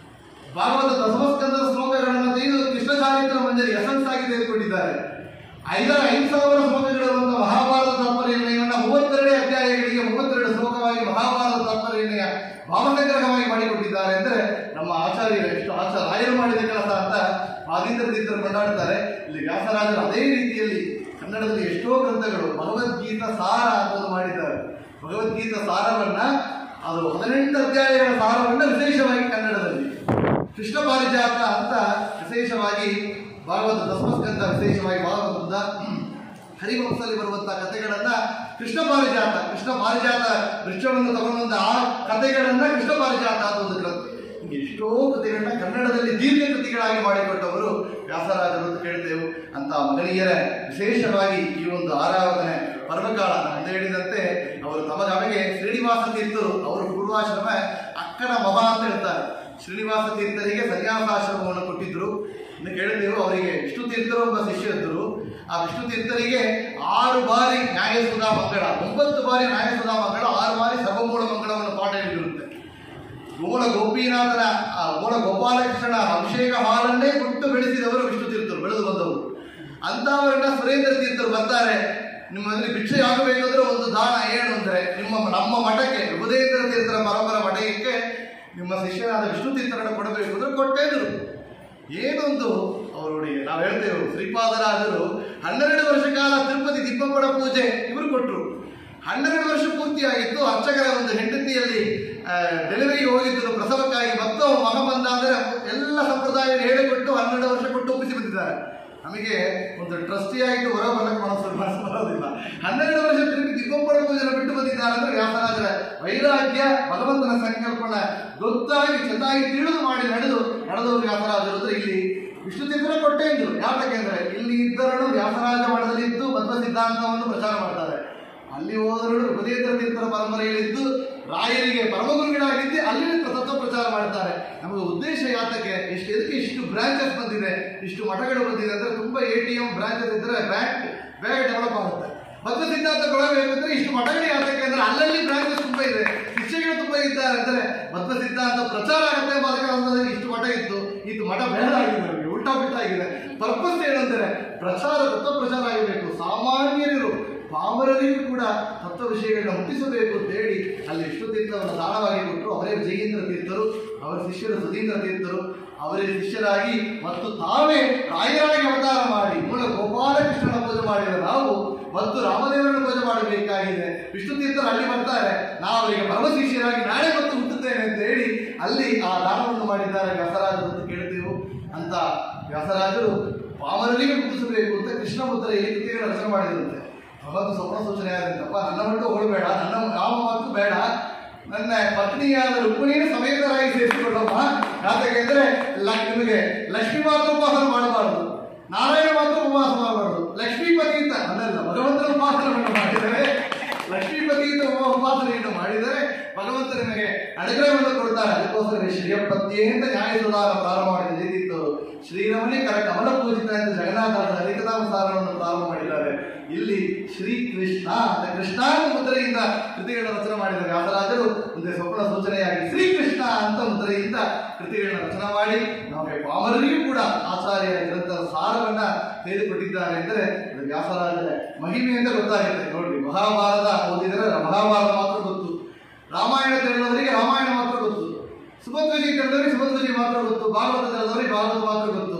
ಭಾಗವತ ದಶಮಸ್ಕಂದದ ಶ್ಲೋಕಗಳನ್ನು ತೆಗೆದು ಕೃಷ್ಣ ಚಾರಿತ್ರ ಮಂಜರಿ ಎಸೆನ್ಸ್ ಆಗಿ ತೆಗೆದುಕೊಂಡಿದ್ದಾರೆ ಐದರ ಐದು ಸಾವಿರ ಶ್ಲೋಕಗಳಿರುವಂತಹ ಮಹಾಭಾರತ ತಾತ್ಪರ್ಯವನ್ನು ಮೂವತ್ತೆರಡೇ ಅಧ್ಯಾಯಗಳಿಗೆ ಮೂವತ್ತೆರಡು ಶ್ಲೋಕವಾಗಿ ಮಹಾಭಾರತ ತಾತ್ಪರ್ಯನೆಯ ಭಾವಸಂಗ್ರಹವಾಗಿ ಮಾಡಿಕೊಟ್ಟಿದ್ದಾರೆ ಅಂದರೆ ನಮ್ಮ ಆಚಾರ್ಯರು ಎಷ್ಟು ಆಚಾರ ರಾಯರು ಮಾಡಿದ ಕೆಲಸ ಅಂತ ಆದಿತ್ಯ ತೀರ್ಥರು ಕೊಂಡಾಡ್ತಾರೆ ಇಲ್ಲಿ ವ್ಯಾಸರಾಜರು ಅದೇ ರೀತಿಯಲ್ಲಿ ಕನ್ನಡದಲ್ಲಿ ಎಷ್ಟೋ ಗ್ರಂಥಗಳು ಭಗವದ್ಗೀತಾ ಸಾರ ಅನ್ನೋದು ಮಾಡಿದ್ದಾರೆ ಭಗವದ್ಗೀತಾ ಸಾರವನ್ನ ಅದು ಹದಿನೆಂಟು ಅಧ್ಯಾಯಗಳ ಸಾರವನ್ನ ವಿಶೇಷವಾಗಿ ಕನ್ನಡದಲ್ಲಿ ಕೃಷ್ಣ ಪಾರಿಜಾತ ಅಂತ ವಿಶೇಷವಾಗಿ ಭಾಗವತ ದಶಮಸ್ಕಂದ ವಿಶೇಷವಾಗಿ ಭಾಗವತದ ಹರಿವಂಶದಲ್ಲಿ ಬರುವಂತಹ ಕಥೆಗಳನ್ನ ಕೃಷ್ಣ ಪಾರಿಜಾತ ಕೃಷ್ಣ ಪಾರಿಜಾತ ವೃಕ್ಷವನ್ನು ತಗೊಂಡಂತ ಆ ಕಥೆಗಳನ್ನ ಕೃಷ್ಣ ಪಾರಿಜಾತ ಅಂತ ಒಂದು ಗ್ರಂಥ ಹಿಂಗೆ ಎಷ್ಟೋ ಕಥೆಗಳನ್ನ ಕನ್ನಡದಲ್ಲಿ ದೀರ್ಘ ಕೃತಿಗಳಾಗಿ ಮಾಡಿಕೊಟ್ಟವರು ವ್ಯಾಸರಾಜರು ಅಂತ ಕೇಳ್ತೇವೆ ಅಂತ ಮಹನೀಯರ ವಿಶೇಷವಾಗಿ ಈ ಒಂದು ಆರಾಧನೆ ಪರ್ವಕಾಲ ಅಂತ ಹೇಳಿದಂತೆ ಅವರು ತಮ್ಮ ನಮಗೆ ಶ್ರೀನಿವಾಸ ತೀರ್ಥರು ಅವರು ಪೂರ್ವಾಶ್ರಮ ಅಕ್ಕನ ಮಮ ಅಂತ ಹೇಳ್ತಾರೆ ಶ್ರೀನಿವಾಸ ತೀರ್ಥರಿಗೆ ಸನ್ಯಾಸಾಶ್ರಮವನ್ನು ಕೊಟ್ಟಿದ್ರು ಇನ್ನು ಕೇಳಿದೆವು ಅವರಿಗೆ ವಿಷ್ಣು ತೀರ್ಥರು ಒಬ್ಬ ಶಿಷ್ಯ ಇದ್ದರು ಆ ವಿಷ್ಣು ತೀರ್ಥರಿಗೆ ಆರು ಬಾರಿ ನ್ಯಾಯಸುಧಾ ಮಂಗಳ ಒಂಬತ್ತು ಬಾರಿ ನ್ಯಾಯಸುಧಾ ಮಂಗಳ ಆರು ಬಾರಿ ಸರ್ವಮೂಲ ಮಂಗಳವನ್ನು ಪಾಠ ಹೇಳಿದಿರುತ್ತೆ ಮೂಲ ಗೋಪಿನಾಥನ ಆ ಮೂಲ ಗೋಪಾಲಕೃಷ್ಣನ ಅಭಿಷೇಕ ಹಾಲನ್ನೇ ಕೊಟ್ಟು ಬೆಳೆಸಿದವರು ವಿಷ್ಣು ತೀರ್ಥರು ಬೆಳೆದು ಬಂದವರು ಅಂತವರನ್ನ ಸುರೇಂದ್ರ ತೀರ್ಥರು ಬರ್ತಾರೆ ನಿಮ್ಮಲ್ಲಿ ಭಿಕ್ಷೆ ಆಗಬೇಕಾದ್ರೆ ಒಂದು ದಾನ ಏನು ಅಂದ್ರೆ ನಿಮ್ಮ ನಮ್ಮ ಮಠಕ್ಕೆ ವಿಭುದೇಂದ್ರ ತೀರ್ಥರ ಪರಂಪರ ಮಠಕ್ಕೆ ನಿಮ್ಮ ಶಿಷ್ಯನಾದ ವಿಷ್ಣು ತೀರ್ಥರನ್ನು ಕೊಡಬೇಕು ಅಂದ್ರೆ ಕೊಟ್ಟೇದರು ಏನೊಂದು ಅವರೊಳಗೆ ನಾವು ಹೇಳ್ತೇವೆ ಶ್ರೀಪಾದರಾಜರು ಹನ್ನೆರಡು ವರ್ಷ ಕಾಲ ತಿರುಪತಿ ದಿಬ್ಬಪ್ಪಡ ಪೂಜೆ ಇವರು ಕೊಟ್ಟರು ಹನ್ನೆರಡು ವರ್ಷ ಪೂರ್ತಿಯಾಗಿತ್ತು ಅರ್ಚಕರ ಒಂದು ಹೆಂಡತಿಯಲ್ಲಿ ಡೆಲಿವರಿಗೆ ಹೋಗಿದ್ದರು ಪ್ರಸವಕ್ಕಾಗಿ ಮತ್ತೆ ಅವ್ರು ಮಗ ಬಂದ ಅಂದರೆ ಎಲ್ಲ ಸಂಪ್ರದಾಯ ಹೇಳಿಕೊಟ್ಟು ಹನ್ನೆರಡು ವರ್ಷ ಕೊಟ್ಟು ಒಪ್ಪಿಸಿ ಬಂದಿದ್ದಾರೆ ನಮಗೆ ಒಂದು ಟ್ರಸ್ಟಿ ಆಗಿ ಹೊರ ಬರಕ್ಕೆ ಮನಸ್ಸು ಮನಸ್ಸು ಬರೋದಿಲ್ಲ ಹನ್ನೆರಡು ವರ್ಷ ತಿರುಗಿ ದಿಬ್ಬಪ್ಪಡ ಪೂಜೆನ ಬಿಟ್ಟು ಬಂದಿದ್ದಾರೆ ಅಂದ್ರೆ ವ್ಯಾಸರಾಜರ ವೈರಾಗ್ಯ ಭಗವಂತನ ಸಂಕಲ್ಪನ ಗೊತ್ತಾಗಿ ಚೆನ್ನಾಗಿ ತಿಳಿದು ಮಾಡಿ ನಡೆದು ನಡೆದವರು ವ್ಯಾಸರಾಜರು ಅಂದ್ರೆ ಇಲ್ಲಿ ವಿಷ್ಣು ತೀರ್ಥರ ಕೊಟ್ಟೆ ಇದ್ರು ಯಾತಕ್ಕೆಂದ್ರೆ ಇಲ್ಲಿ ಇದ್ದರಳು ವ್ಯಾಸರಾಜ ಮಠದಲ್ಲಿ ಇದ್ದು ಮಧ್ವ ಸಿದ್ಧಾಂತವನ್ನು ಪ್ರಚಾರ ಮಾಡ್ತಾರೆ ಅಲ್ಲಿ ಹೋದರಳು ಹೃದಯೇಂದ್ರ ತೀರ್ಥರ ಪರಂಪರೆಯಲ್ಲಿದ್ದು ರಾಯರಿಗೆ ಪರಮಗುರುಗಳಾಗಿದ್ದು ಅಲ್ಲಿ ತತ್ವ ಪ್ರಚಾರ ಮಾಡ್ತಾರೆ ನಮಗೆ ಉದ್ದೇಶ ಯಾತಕ್ಕೆ ಎಷ್ಟು ಇದಕ್ಕೆ ಇಷ್ಟು ಬ್ರಾಂಚಸ್ ಬಂದಿದೆ ಇಷ್ಟು ಮಠಗಳು ಬಂದಿದೆ ಅಂದ್ರೆ ತುಂಬಾ ಎ ಟಿ ಎಂ ಬ್ರಾಂಚಸ್ ಇದ್ರೆ ಬ್ಯಾಂಕ್ ಬೇಗ ಡೆವಲಪ್ ಆಗುತ್ತೆ ಮಧ್ವ ಸಿದ್ಧಾಂತ ಕೊಡಬೇಕಂದ್ರೆ ಇಷ್ಟು ಮಠಗಳು ಯಾತಕ್ಕೆ ಅಂದ್ರೆ ಅಲ್ಲಲ್ಲಿ ಬ್ರಾಂಚಸ್ ತುಂಬಾ ಇದೆ ಶಿಷ್ಯಗಳು ತುಂಬಾ ಇದ್ದಾರೆ ಅಂದ್ರೆ ಮಧ್ವ ಸಿದ್ಧಾಂತ ಪ್ರಚಾರ ಆಗುತ್ತೆ ಎಂಬ ಕಾರಣದಲ್ಲಿ ಇಷ್ಟು ಮಠ ಇತ್ತು ಇದು ಮಠ ಬೇಡ ಆಗಿದೆ ನಮಗೆ ಉಲ್ಟಾ ಬಿಟ್ಟಾಗಿದೆ ಪರ್ಪಸ್ ಏನಂದ್ರೆ ಪ್ರಚಾರ ತತ್ವ ಪ್ರಚಾರ ಆಗಬೇಕು ಸಾಮಾನ್ಯರು ಪಾಮರರಿಗೂ ಕೂಡ ತತ್ವ ವಿಷಯಗಳನ್ನ ಮುಟ್ಟಿಸಬೇಕು ಅಂತ ಹೇಳಿ ಅಲ್ಲಿ ವಿಷ್ಣು ತೀರ್ಥವನ್ನು ದಾನವಾಗಿ ಕೊಟ್ಟರು ಅವರೇ ಜಯೇಂದ್ರ ತೀರ್ಥರು ಅವರ ಶಿಷ್ಯರು ಸುಧೀಂದ್ರ ತೀರ್ಥರು ಅವರೇ ಶಿಷ್ಯರಾಗಿ ಮತ್ತು ತಾವೇ ರಾಯರಾಗಿ ಅವತಾರ ಮಾಡಿ ಮೂಲ ಗೋಪಾಲಕೃಷ್ಣನ ಪೂಜೆ ಮಾಡಿದ ನಾವು ಮತ್ತು ರಾಮದೇವರನ್ನು ಪೂಜೆ ಮಾಡಬೇಕಾಗಿದೆ ವಿಷ್ಣು ತೀರ್ಥರು ಅಲ್ಲಿ ಬರ್ತಾರೆ ನಾವು ಅವರಿಗೆ ಪರಮ ಶಿಷ್ಯರಾಗಿ ನಾಳೆ ಮತ್ತು ಹುಟ್ಟುತ್ತೇನೆ ಅಂತ ಹೇಳಿ ಅಲ್ಲಿ ಆ ದಾನವನ್ನು ಮಾಡಿದ್ದಾರೆ ವ್ಯಾಸರಾಜರು ಅಂತ ಕೇಳ್ತೇವೆ ಅಂತ ವ್ಯಾಸರಾಜರು ಪಾಮರರಿಗೆ ಮುಟ್ಟಿಸಬೇಕು ಅಂತ ಕೃಷ್ಣ ಮುದ್ರೆಯಲ್ಲಿ ಕೃತಿಗಳ ರಚನೆ ಮಾಡಿದಂತೆ ಭಗವಂತ ಸ್ವಪ್ನ ಸೂಚನೆ ಆದಂತಪ್ಪ ನನ್ನ ಮಟ್ಟು ಹೋಗಬೇಡ ನನ್ನ ಯಾವ ಮಾತು ಬೇಡ ನನ್ನ ಪತ್ನಿಯಾದ ರುಕ್ಮಿಣಿಯ ಸಮೇತರಾಗಿ ಸೇರಿಸಿಕೊಳ್ಳಮ್ಮ ಯಾತಕ್ಕೆಂದ್ರೆ ಲ- ನಿಮಗೆ ಲಕ್ಷ್ಮೀ ಮಾತ್ರ ಉಪವಾಸ ಮಾಡಬಾರದು ನಾರಾಯಣ ಮಾತ್ರ ಉಪವಾಸ ಮಾಡಬಾರದು ಲಕ್ಷ್ಮೀಪತಿ ಅಂತ ಅಲ್ಲಲ್ಲ ಭಗವಂತನ ಉಪಾಸನೆಯನ್ನು ಮಾಡಿದರೆ ಲಕ್ಷ್ಮೀಪತಿಯಿಂದ ಉಪಾಸನೆಯನ್ನು ಮಾಡಿದರೆ ಭಗವಂತ ನಿಮಗೆ ಅನುಗ್ರಹವನ್ನು ಕೊಡ್ತಾರೆ ಅದಕ್ಕೋಸ್ಕರ ಶ್ರೀಯಪತ್ಯೆ ಅಂತ ನ್ಯಾಯಸುಧಾರ ಪ್ರಾರಂಭ ಮಾಡಿದ ಜಯತೀರ್ಥರು ಶ್ರೀರಮಣಿ ಕರ ಕಮಲ ಪೂಜಿತ ಎಂದು ಜಗನ್ನಾಥಾದ ಹರಿಕಥಾಮ ಸಾರವನ್ನು ಪ್ರಾರಂಭ ಮಾಡಿದ್ದಾರೆ ಇಲ್ಲಿ ಶ್ರೀ ಕೃಷ್ಣ ಅಂತ ಕೃಷ್ಣಾಂತ ಮುದ್ರೆಯಿಂದ ಕೃತಿಗಳನ್ನು ರಚನೆ ಮಾಡಿದ ವ್ಯಾಸರಾಜರು ಮುಂದೆ ಸ್ವಪ್ನ ಸೂಚನೆಯಾಗಿ ಶ್ರೀಕೃಷ್ಣ ಅಂತ ಮುದ್ರೆಯಿಂದ ಕೃತಿಗಳನ್ನು ರಚನೆ ಮಾಡಿ ನಮಗೆ ಪಾಮರರಿಗೂ ಕೂಡ ಆಚಾರ್ಯ ಗ್ರಂಥದ ಸಾರವನ್ನ ತೆಗೆದುಕೊಟ್ಟಿದ್ದಾರೆ ಎಂದರೆ ಅದು ವ್ಯಾಸರಾಜರ ಮಹಿಮೆಯಿಂದ ಗೊತ್ತಾಗುತ್ತೆ ನೋಡಿ ಮಹಾಭಾರತ ಓದಿದರೆ ಮಹಾಭಾರತ ಮಾತ್ರ ಗೊತ್ತು ರಾಮಾಯಣ ತಿಳಿದವರಿಗೆ ರಾಮಾಯಣ ಮಾತ್ರ ಗೊತ್ತು ಸುಭದ್ರಜಿ ತಿಳಿದವರಿಗೆ ಸುಭದ್ರಜಿ ಮಾತ್ರ ಗೊತ್ತು ಭಾಗವತ ತಿಳಿದವರಿಗೆ ಭಾಗವತ ಮಾತ್ರ ಗೊತ್ತು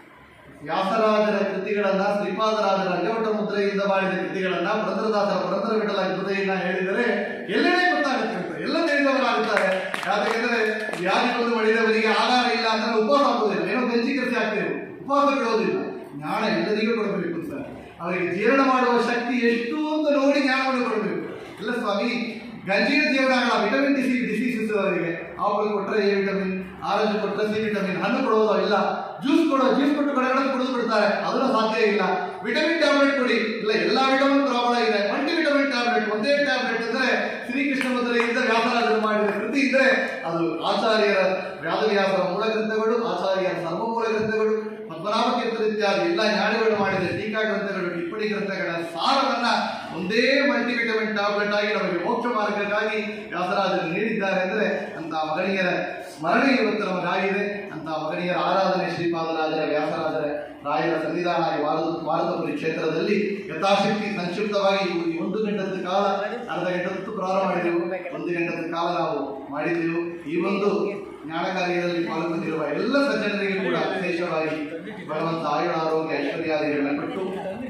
ವ್ಯಾಸರಾಜರ ಕೃತಿಗಳನ್ನ ಶ್ರೀಪಾದರಾಜರ ಅಂಗವಟ ಮುದ್ರೆಯಿಂದ ಮಾಡಿದ ಕೃತಿಗಳನ್ನ ಪುರಂದರದಾಸರ ಪುರಂದರ ವಿಠಲ ಕೃತಿಯನ್ನ ಹೇಳಿದರೆ ಎಲ್ಲೆಡೆ ಗೊತ್ತಾಗುತ್ತೆ ಅಂತ ಎಲ್ಲ ತಿಳಿದವರಾಗುತ್ತಾರೆ ಯಾಕೆಂದ್ರೆ ವ್ಯಾಧಿ ಬಂದು ಮಡಿದವರಿಗೆ ಆಧಾರ ಇಲ್ಲ ಅಂದ್ರೆ ಉಪವಾಸ ಆಗುವುದಿಲ್ಲ ಏನೋ ಗಂಜಿ ಕೃತಿ ಆಗ್ತೇವೆ ಉಪವಾಸ ಬಿಡೋದಿಲ್ಲ ಜ್ಞಾನ ಎಲ್ಲರಿಗೂ ಕೊಡಬೇಕು ಸರ್ ಅವರಿಗೆ ಜೀರ್ಣ ಮಾಡುವ ಶಕ್ತಿ ಎಷ್ಟು ಅಂತ ನೋಡಿ ಜ್ಞಾನವನ್ನು ಕೊಡಬೇಕು ಇಲ್ಲ ಸ್ವಾಮಿ ಗಂಜಿನ ಜೀವನ ಆಗಲ್ಲ ವಿಟಮಿನ್ ಡಿ ಸಿ ಡಿಸೀಸಸ್ ಅವರಿಗೆ ಆಪಲ್ ಕೊಟ್ಟರೆ ಎ ವಿಟಮಿನ್ ಆರೆಂಜ್ ಕೊಟ್ಟರೆ ಸಿ ವಿಟಮಿನ್ ಹಣ್ಣು ಕೊಡೋದು ಇಲ್ಲ ಜ್ಯೂಸ್ ಕೊಡೋ ಜ್ಯೂಸ್ ಕೊಟ್ಟು ಕಡೆಗಳಲ್ಲಿ ಕುಡಿದು ಬಿಡ್ತಾರೆ ಅದನ್ನು ಸಾಧ್ಯ ಇಲ್ಲ ವಿಟಮಿನ್ ಟ್ಯಾಬ್ಲೆಟ್ ಕೊಡಿ ಇಲ್ಲ ಎಲ್ಲಾ ವಿಟಮಿನ್ ಪ್ರಾಬ್ಲಮ್ ಇದೆ ಮಲ್ಟಿ ವಿಟಮಿನ್ ಟ್ಯಾಬ್ಲೆಟ್ ಒಂದೇ ಟ್ಯಾಬ್ಲೆಟ್ ಅಂದ್ರೆ ಶ್ರೀಕೃಷ್ಣ ಮೊದಲಿನಿಂದ ವ್ಯಾಸರಾಜರು ಮಾಡಿದ ಕೃತಿ ಇದ್ರೆ ಅದು ಆಚಾರ್ಯರ ವ್ಯಾಸವ್ಯಾಸರ ಮೂಲ ಗ್ರಂಥಗಳು ಆಚಾರ್ಯರ ಸರ್ವ ಮೂಲ ಗ್ರಂಥಗಳು ಪದ್ಮನಾಭ ತೀರ್ಥರು ಇತ್ಯಾದಿ ಎಲ್ಲ ಜ್ಞಾನಿಗಳು ಮಾಡಿದ ಟೀಕಾ ಗ್ರಂಥಗಳು ಟಿಪ್ಪಣಿ ಗ್ರಂಥಗಳ ಸಾರವನ್ನ ಒಂದೇ ಮಲ್ಟಿವಿಟಮಿನ್ ಟ್ಯಾಬ್ಲೆಟ್ ಆಗಿ ನಮಗೆ ಮೋಕ್ಷ ಮಾರ್ಗಕ್ಕಾಗಿ ವ್ಯಾಸರಾಜರು ನೀಡಿದ್ದಾರೆ ಅಂದ್ರೆ ಅಂತ ಮಗನಿಯರ ಸ್ಮರಣೆ ಇವತ್ತು ನಮಗಾಗಿದೆ ಅಂತ ಮಗನಿಯರ ಆರಾಧನೆ ಶ್ರೀಪಾದರಾಜರ ವ್ಯಾಸರಾಜರ ರಾಯರ ಸನ್ನಿಧಾನ ಈ ವಾರದ ಭಾರತಪುರಿ ಕ್ಷೇತ್ರದಲ್ಲಿ ಯಥಾಶಕ್ತಿ ಸಂಕ್ಷಿಪ್ತವಾಗಿ ಈ ಒಂದು ಗಂಟದ ಕಾಲ ಅರ್ಧ ಗಂಟದ್ದು ಪ್ರಾರಂಭ ಮಾಡಿದೆವು ಒಂದು ಗಂಟದ ಕಾಲ ನಾವು ಮಾಡಿದೆವು ಈ ಒಂದು ಜ್ಞಾನ ಕಾರ್ಯದಲ್ಲಿ ಪಾಲ್ಗೊಂಡಿರುವ ಎಲ್ಲ ಸಜ್ಜನರಿಗೆ ಕೂಡ ವಿಶೇಷವಾಗಿ ಭಗವಂತ ಆಯುಳ ಆರೋಗ್ಯ ಐಶ್ವರ್ಯಾದಿಗಳನ್ನ ಕೊಟ್ಟು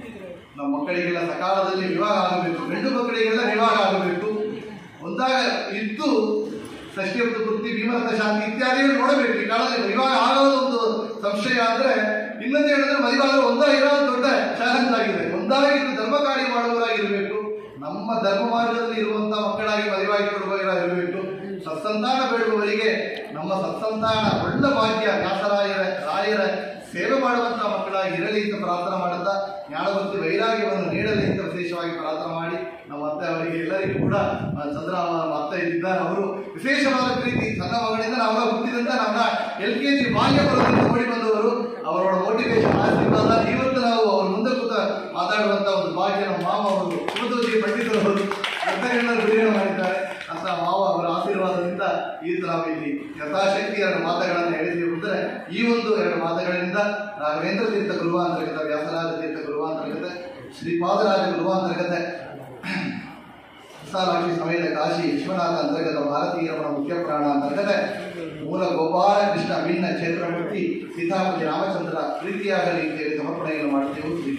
ನಮ್ಮ ಮಕ್ಕಳಿಗೆಲ್ಲ ಸಕಾಲದಲ್ಲಿ ವಿವಾಹ ಆಗಬೇಕು ಗಂಡು ಮಕ್ಕಳಿಗೆಲ್ಲ ವಿವಾಹ ಆಗಬೇಕು ಒಂದಾಗ ಇದ್ದು ಷಷ್ಠಿಯತ್ತು ವೃತ್ತಿ ಭೀಮರಥ ಶಾಂತಿ ಇತ್ಯಾದಿಗಳು ನೋಡಬೇಕು ಈ ಕಾಲದಲ್ಲಿ ವಿವಾಹ ಆಗೋದು ಒಂದು ಸಂಶಯ ಅಂದ್ರೆ ಇನ್ನೊಂದು ಹೇಳಿದ್ರೆ ಮದುವೆ ಆದ್ರೆ ಒಂದೇ ಇರೋದು ದೊಡ್ಡ ಚಾಲೆಂಜ್ ಆಗಿದೆ ಒಂದಾಗಿದ್ದು ಧರ್ಮ ಕಾರ್ಯ ಮಾಡುವವರಾಗಿರ್ಬೇಕು ನಮ್ಮ ಧರ್ಮ ಮಾರ್ಗದಲ್ಲಿ ಇರುವಂತಹ ಮಕ್ಕಳಾಗಿ ಮದುವೆಯಾಗಿ ಕೊಡುವವರಾಗಿರಬೇಕು ಸತ್ಸಂತಾನ ಬೇಡುವವರಿಗೆ ನಮ್ಮ ಸತ್ಸಂತಾನ ಒಳ್ಳೆ ಭಾಗ್ಯ ವ್ಯಾಸರಾಯರ ರಾಯರ ಸೇವೆ ಮಾಡುವಂತಹ ಮಕ್ಕಳಾಗಿ ಇರಲಿ ಅಂತ ಪ್ರಾರ್ಥನೆ ಮಾಡುತ್ತಾ ಜ್ಞಾನಭಕ್ತಿ ವೈರಾಗ್ಯವನ್ನು ನೀಡಲಿ ಅಂತ ವಿಶೇಷವಾಗಿ ಪ್ರಾರ್ಥನೆ ಮಾಡಿ ನಮ್ಮ ಅತ್ತೆ ಅವರಿಗೆ ಎಲ್ಲರಿಗೂ ಕೂಡ ಆ, ಚಂದ್ರ ಅವರ ಅತ್ತೆ ಇದ್ದಾರೆ ಅವರು ವಿಶೇಷವಾದ ಪ್ರೀತಿ ಸಣ್ಣ ಮಗಳಿಂದ ನಾವೆಲ್ಲ ಹುಟ್ಟಿದಂತ ನಮ್ಮ ಎಲ್ ಕೆ ಜಿ ಬಾಲ್ಯ ಬರೋದನ್ನು ನೋಡಿ ಬಂದವರು ಅವರ ಮೋಟಿವೇಶನ್ ಆಶೀರ್ವಾದ ಇವತ್ತು ನಾವು ಅವ್ರ ಮುಂದೆ ಕೂತ ಮಾತಾಡುವಂತ ಒಂದು ಭಾಗ್ಯ ನಮ್ಮ ಮಾಮ ಅವರು ಶಿವದೋಜಿ ಪಂಡಿತರು ಅವರು ಅರ್ಥಗಳನ್ನ ಗುರಿಯನ್ನು ಮಾಡಿದ್ದಾರೆ ಅಂತ ಮಾವ ಅವರ ಆಶೀರ್ವಾದದಿಂದ ಈ ತರ ನಾವು ಇಲ್ಲಿ ಯಥಾಶಕ್ತಿ ಎರಡು ಮಾತುಗಳನ್ನು ಹೇಳಿದೆವು ಅಂದರೆ ಈ ಒಂದು ಎರಡು ಮಾತುಗಳಿಂದ ರಾಘವೇಂದ್ರ ತೀರ್ಥ ಗುರುವಾಂತರ್ಗತ ವ್ಯಾಸರಾಜ ತೀರ್ಥ ಗುರುವಾಂತರ್ಗತ ಶ್ರೀಪಾದರಾಜ ಗುರುವಾಂತರ್ಗತ ವಿಶಾಲಾಕ್ಷಿ ಸಮೇತ ಕಾಶಿ ವಿಶ್ವನಾಥ ಅಂತರ್ಗತ ಭಾರತೀಯ ರಮಣ ಮುಖ್ಯ ಪ್ರಾಣ ಅಂತರ್ಗತ ಮೂಲ ಗೋಪಾಲಕೃಷ್ಣ ಭಿನ್ನ ಕ್ಷೇತ್ರಮೂರ್ತಿ ಸೀತಾಪತಿ ರಾಮಚಂದ್ರ ಪ್ರೀತಿಯಾಗಲಿ ಅಂತೇಳಿ ಸಮರ್ಪಣೆಯನ್ನು ಮಾಡುತ್ತೇವೆ ಶ್ರೀ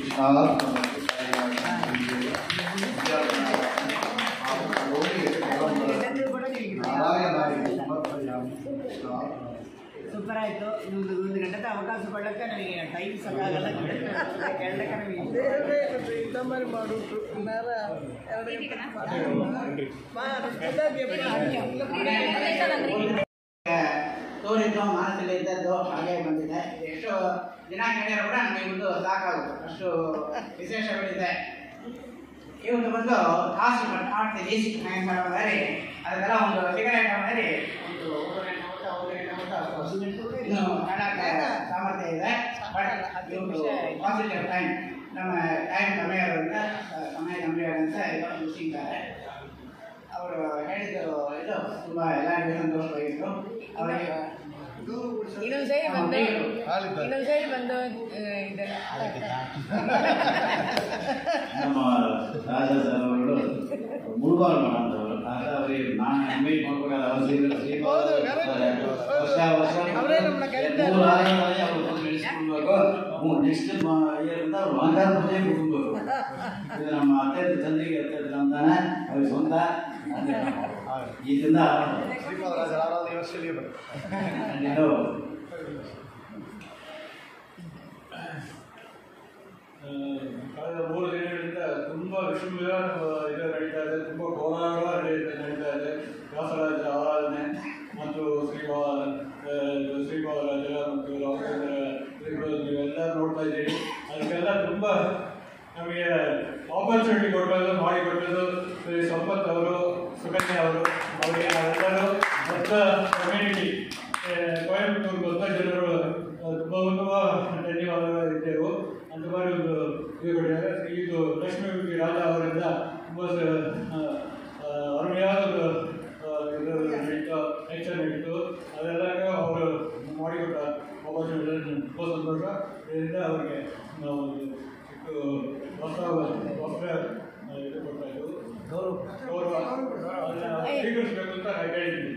ಕೃಷ್ಣ ನಾರಾಯಣಾಯ ಸಮರ್ಪಯಾಮಿ. ಸೂಪರ್ ಆಯ್ತು ನಿಮ್ದು ಒಂದು ಗಂಟೆ ಅವಕಾಶ ಕೊಡಕ್ಕೆ ನನಗೆ ಟೈಮ್ ಸಾಕಾಗಲ್ಲ ಕೇಳಕ್ಕೆ ನನಗೆ ನಮ್ಮಲ್ಲಿ ಮಾಡುದು ನಾರ ಎರಡು ತೋರಿದ್ದು ಮನಸ್ಸಲ್ಲಿ ಇದ್ದದ್ದು ಹಾಗೆ ಬಂದಿದೆ ಎಷ್ಟು ದಿನ ಕೇಳಿದ್ರು ಕೂಡ ನನಗೆ ಇವತ್ತು ಸಾಕಾಗುತ್ತೆ ಅಷ್ಟು ವಿಶೇಷಗಳಿದೆ ಇವತ್ತು ಬಂದು ಕಾಸು ಮಾಡ್ತೀವಿ ಮಾಡಿ ಅದೆಲ್ಲ ಒಂದು ಸಿಗರೇಟ್ ಮಾಡಿ ಒಂದು ಒಂದು ಗಂಟೆ ಊಟ ಒಂದು ಗಂಟೆ ಊಟ ಇನ್ನು ಕಾಣಕ್ಕೆ ಸಾಮರ್ಥ್ಯ ಇದೆ ಬಟ್ ಇವತ್ತು ಪಾಸಿಟಿವ್ ಟೈಮ್ ನಮ್ಮ ಟೈಮ್ ಕಮ್ಮಿ ಆಗೋದ್ರಿಂದ ಆ, ಸಮಯ ಕಮ್ಮಿ ಆಗೋದ್ರಿಂದ ಇವತ್ತು ಮುಗಿಸಿದ್ದಾರೆ ಅವರು ಹೇಳಿದ್ದು ಇದು ತುಂಬ ಎಲ್ಲರಿಗೂ ಸಂತೋಷವಾಗಿತ್ತು ಅವರಿಗೆ ಇನ್ನೊಂದು ಸೈಡ್ ಬಂದು ಇನ್ನೊಂದು ಸೈಡ್ ಬಂದು ಇದೆಲ್ಲ ನಮ್ಮ ರಾಜ ಸರ್ ಅವರು ಮುಳುಬಾಲ್ ಮಾಡಂತವರು ಆಗ ಅವರಿಗೆ ನಾನು ಇನ್ವೈಟ್ ಮಾಡ್ಬೇಕಾದ್ರೆ ಅವ್ರು ಶ್ರೀ- ಶ್ರೀಪಾದ ಬರ್ತಾರೆ. ವರ್ಷ ವರ್ಷ ಅವರೇ ನಮ್ಮನ್ನ ಕರೀತಾರೆ. ಮೂರು ಆರುಗಳಲ್ಲಿ ಅವ್ರು ಬಂದು ನಡೆಸ್ಕೊಳ್ಬೇಕು ನೆಕ್ಸ್ಟ್ ಇಯರಿಂದ ಅವ್ರು ಮಂಗಾರ ಪೂಜೆ ಮುಗಿಸ್ಬೇಕು ಇದು ನಮ್ಮ ಅತ್ತೆ ಚಂದ್ರಿಗೆ ಇರ್ತೈತೆ ಅಂತಾನೆ ಅವ್ರಿಗೆ ಸ್ವಂತ ಅದೇ ಇದರಿಂದ ಶ್ರೀಪಾದರಾಜ ಆರಾಧನೆ ವರ್ಷದಲ್ಲಿ ಬರುತ್ತೆ ಇದು ಆ, ಕಳೆದ ಮೂರು ದಿನಗಳಿಂದ ತುಂಬ ವಿಶ್ವವಿಹಾರ ಇದು ನಡೀತಾ ಇದೆ ತುಂಬ ಕೋಲಾಹಲ ನಡೀತಾ ನಡೀತಾ ಇದೆ ವ್ಯಾಸರಾಜ ಆರಾಧನೆ ಮತ್ತು ಶ್ರೀಪಾ ಆ, ಶ್ರೀಪಾದರಾಜ ಮತ್ತು ರಾಮಚಂದ್ರ ಶ್ರೀಗಳು ನೀವೆಲ್ಲ ನೋಡ್ತಾ ಇದ್ದೀರಿ ಅದಕ್ಕೆಲ್ಲ ತುಂಬ ನಮಗೆ ಆಪರ್ಚುನಿಟಿ ಕೊಟ್ಟದ್ದು ಮಾಡಿಕೊಟ್ಟದ್ದು ಶ್ರೀ ಸಂಪತ್ ಅವರು ಸುಕನ್ಯಾ ಅವರು ಅವರಿಗೆ ನಾವೆಲ್ಲರೂ ದೊಡ್ಡ ಕಮ್ಯುನಿಟಿ ಕೊಯಂಬತ್ತೂರು ದೊಡ್ಡ ಜನರು ಆ, ತುಂಬ ತುಂಬ ಧನ್ಯವಾದಗಳು ಇದ್ದೆವು ಅಂತ ಮಾಡಿ ಒಂದು ಇದು ಕೊಟ್ಟಿದ್ದಾರೆ ಇದು ಲಕ್ಷ್ಮೀ ರಾಜ ಅವರಿಂದ ತುಂಬ ಸ- ಆ, ಆ, ಅರುಣೆಯಾದ ಒಂದು ಆ, ಇದು ನಡೀತು ನೇಚರ್ ನಡೀತು ಅದೆಲ್ಲ ಅವರು ಮಾಡಿಕೊಟ್ಟ ಆಪರ್ಚುನಿಟಿ ತುಂಬ ಸಂತೋಷ ಇದರಿಂದ ಅವರಿಗೆ ನಾವು ಒಂದು ಚಿಕ್ಕ ವಸ್ತ್ರ ವಸ್ತ್ರ ಆ, ಇದು ಕೊಡ್ತಾ ಇದ್ದೆವು ಗೌರವ ಅದನ್ನ ಸ್ವೀಕರಿಸಬೇಕು ಅಂತ ಹೇಳಿದ್ದೀನಿ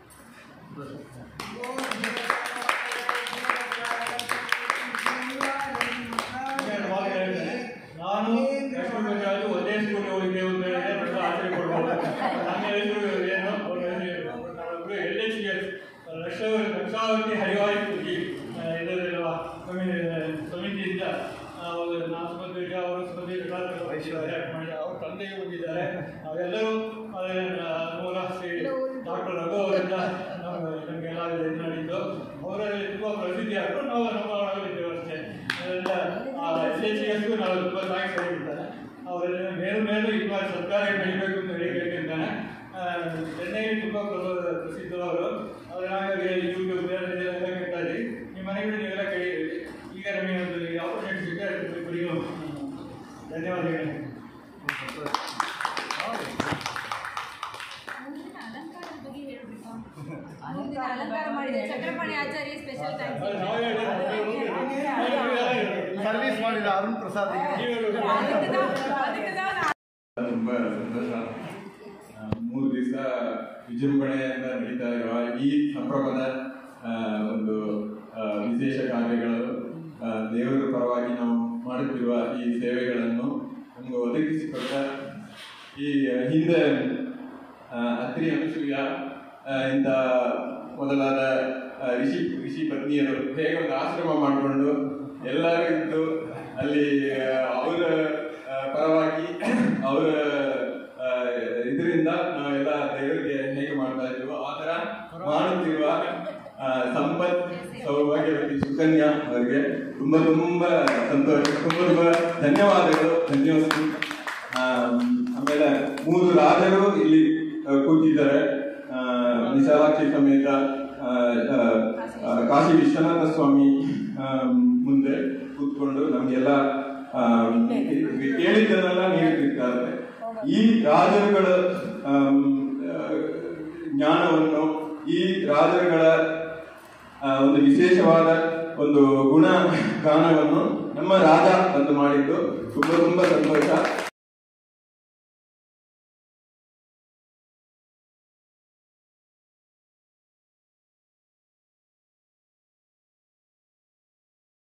ಇನ್ನೊಂದು ಮಾತು ಹೇಳ್ತೇನೆ. ನಾನು ಲಕ್ಷ್ಮೀಪತಿರಾಜು ಒಂದೇ ಸ್ಕೂಲಿಗೆ ಹೋಗಿದ್ದೇವೆ ಅಂತ ಹೇಳಿದ್ರೆ ನನ್ನ ಆಚರಣೆ ಕೊಡ್ಬೋದು ನನ್ನ ಹೆಸರು ಏನು ಅವ್ರ ಹೆಸರು ನಾನೊಬ್ರು ಎಲ್ ಎಚ್ ಎಸ್ ಲಕ್ಷ ಲಕ್ಷಾವತಿ ಹರಿವಾಯು ಕೃಷಿ ಇದರಲ್ವಾ ಸಮಿತಿಯಿಂದ ಆ, ಒಂದು ನಾನು ಸ್ಪರ್ಧೆಗೆ ಅವರು ಸ್ಪರ್ಧೆಗೆ ಮಾಡಿ ಅವ್ರ ತಂದೆಗೆ ಬಂದಿದ್ದಾರೆ ನಾವೆಲ್ಲರೂ ನೂರ ಶ್ರೀ ಡಾಕ್ಟರ್ ರಘು ಅವರಿಂದ ನಮ್ಮ ನಮಗೆಲ್ಲ ಇದು ನಡೆಯಿತು ಅವರಲ್ಲಿ ತುಂಬ ಪ್ರಸಿದ್ಧಿ ಆದರೂ ನಾವು ನಮ್ಮ ಒಳಗಿದ್ದೇವೆ ಅಷ್ಟೇ ಅದರಿಂದ ಆ ಎಸ್ ಎಚ್ ಎಸ್ಗೂ ನಾವು ತುಂಬ ಥ್ಯಾಂಕ್ಸ್ ಹೇಳಿರ್ತಾರೆ ಅವರೆಲ್ಲ ಮೇಲು ಮೇಲು ಈಗ ಸರ್ಕಾರ ಬೆಳಿಬೇಕು ಅಂತ ಹೇಳಿ ಕೇಳ್ತಿದ್ದಾನೆ ಆ, ಚೆನ್ನೈಯಲ್ಲಿ ತುಂಬ ಪ್ರ- ಪ್ರಸಿದ್ಧವರು ಅದರಾಗಿ ಯೂಟ್ಯೂಬ್ ಬೇರೆ ಎಲ್ಲ ಕೇಳ್ತಾ ಇದ್ದೀವಿ ನಿಮ್ಮ ಮನೆಗಳು ನೀವೆಲ್ಲ ಕೇಳಿದ್ದೀರಿ ಈಗ ನಮಗೆ ಒಂದು ಆಪರ್ಚುನಿಟಿ ಸಿಕ್ಕ ಇಬ್ಬರಿಗೂ ಧನ್ಯವಾದಗಳು ಮುಂದಿನ ಅಲಂಕಾರದ ಬಗ್ಗೆ ಹೇಳ್ಬೇಕು ಮುಂದಿನ ಅಲಂಕಾರ ಮಾಡಿದ ಚಕ್ರಪಾಣಿ ಆಚಾರ್ಯ ಸ್ಪೆಷಲ್ ಥ್ಯಾಂಕ್ಸ್ ಅದು ನಾವು ಹೇಳಿದ್ರೆ ಸರ್ವಿಸ್ ಮಾಡಿದ ಅರುಣ್ ಪ್ರಸಾದ್ ಅದಕ್ಕೆ ನಾವು ಅದಕ್ಕೆ ನಾವು ತುಂಬ ಸಂತೋಷ ಆ, ಮೂರು ದಿವಸ ವಿಜೃಂಭಣೆಯಿಂದ ನಡೀತಾ ಇರುವ ಈ ಸಂಭ್ರಮದ ಆ, ಒಂದು ಆ, ವಿಶೇಷ ಕಾರ್ಯಗಳು ಆ, ದೇವರ ಪರವಾಗಿ ನಾವು ಮಾಡುತ್ತಿರುವ ಈ ಸೇವೆಗಳನ್ನು ನಮಗೆ ಒದಗಿಸಿಕೊಟ್ಟ ಈ ಹಿಂದೆ ಆ, ಅತ್ರಿ ಅನುಸೂಯ ಆ, ಇಂಥ ಮೊದಲಾದ ಆ, ಋಷಿ ಋಷಿ ಪತ್ನಿಯರು ಹೇಗೆ ಒಂದು ಆಶ್ರಮ ಮಾಡಿಕೊಂಡು ಎಲ್ಲರೂ ಇದ್ದು ಅಲ್ಲಿ ಆ, ಅವರ ಆ, ಪರವಾಗಿ ಅವರ ಆ, ಇದರಿಂದ ನಾವೆಲ್ಲ ದೇವರಿಗೆ ಹೇಗೆ ಮಾಡ್ತಾ ಇದ್ದೀವೋ ಆ ಥರ ಮಾಡುತ್ತಿರುವ ಆ, ಸಂಪತ್ ಸೌಭಾಗ್ಯವತಿ ಸುಕನ್ಯಾ ಅವರಿಗೆ ತುಂಬ ತುಂಬ ಸಂತೋಷ ತುಂಬ ತುಂಬ ಧನ್ಯವಾದಗಳು ಧನ್ಯವಾದಗಳು ಆ, ಆಮೇಲೆ ಮೂರು ರಾಜರು ಇಲ್ಲಿ ಆ, ಕೂತಿದ್ದಾರೆ ಆ, ವಿಶಾಲಾಕ್ಷಿ ಸಮೇತ ಆ, ಆ, ಆ, ಕಾಶಿ ವಿಶ್ವನಾಥ ಸ್ವಾಮಿ ಆ, ಮುಂದೆ ಕೂತ್ಕೊಂಡು ನಮಗೆಲ್ಲ ಆ, ಕೇಳಿದ್ದನ್ನೆಲ್ಲ ನೀಡುತ್ತಿದ್ದಾರೆ ಈ ರಾಜರುಗಳ ಆಮ್, ಆ, ಜ್ಞಾನವನ್ನು ಈ ರಾಜರುಗಳ ಆ, ಒಂದು ವಿಶೇಷವಾದ ಒಂದು ಗುಣ ಗಾನವನ್ನು ನಮ್ಮ ರಾಜ ಬಂದು ಮಾಡಿದ್ದು ತುಂಬ ತುಂಬ ಸಂತೋಷ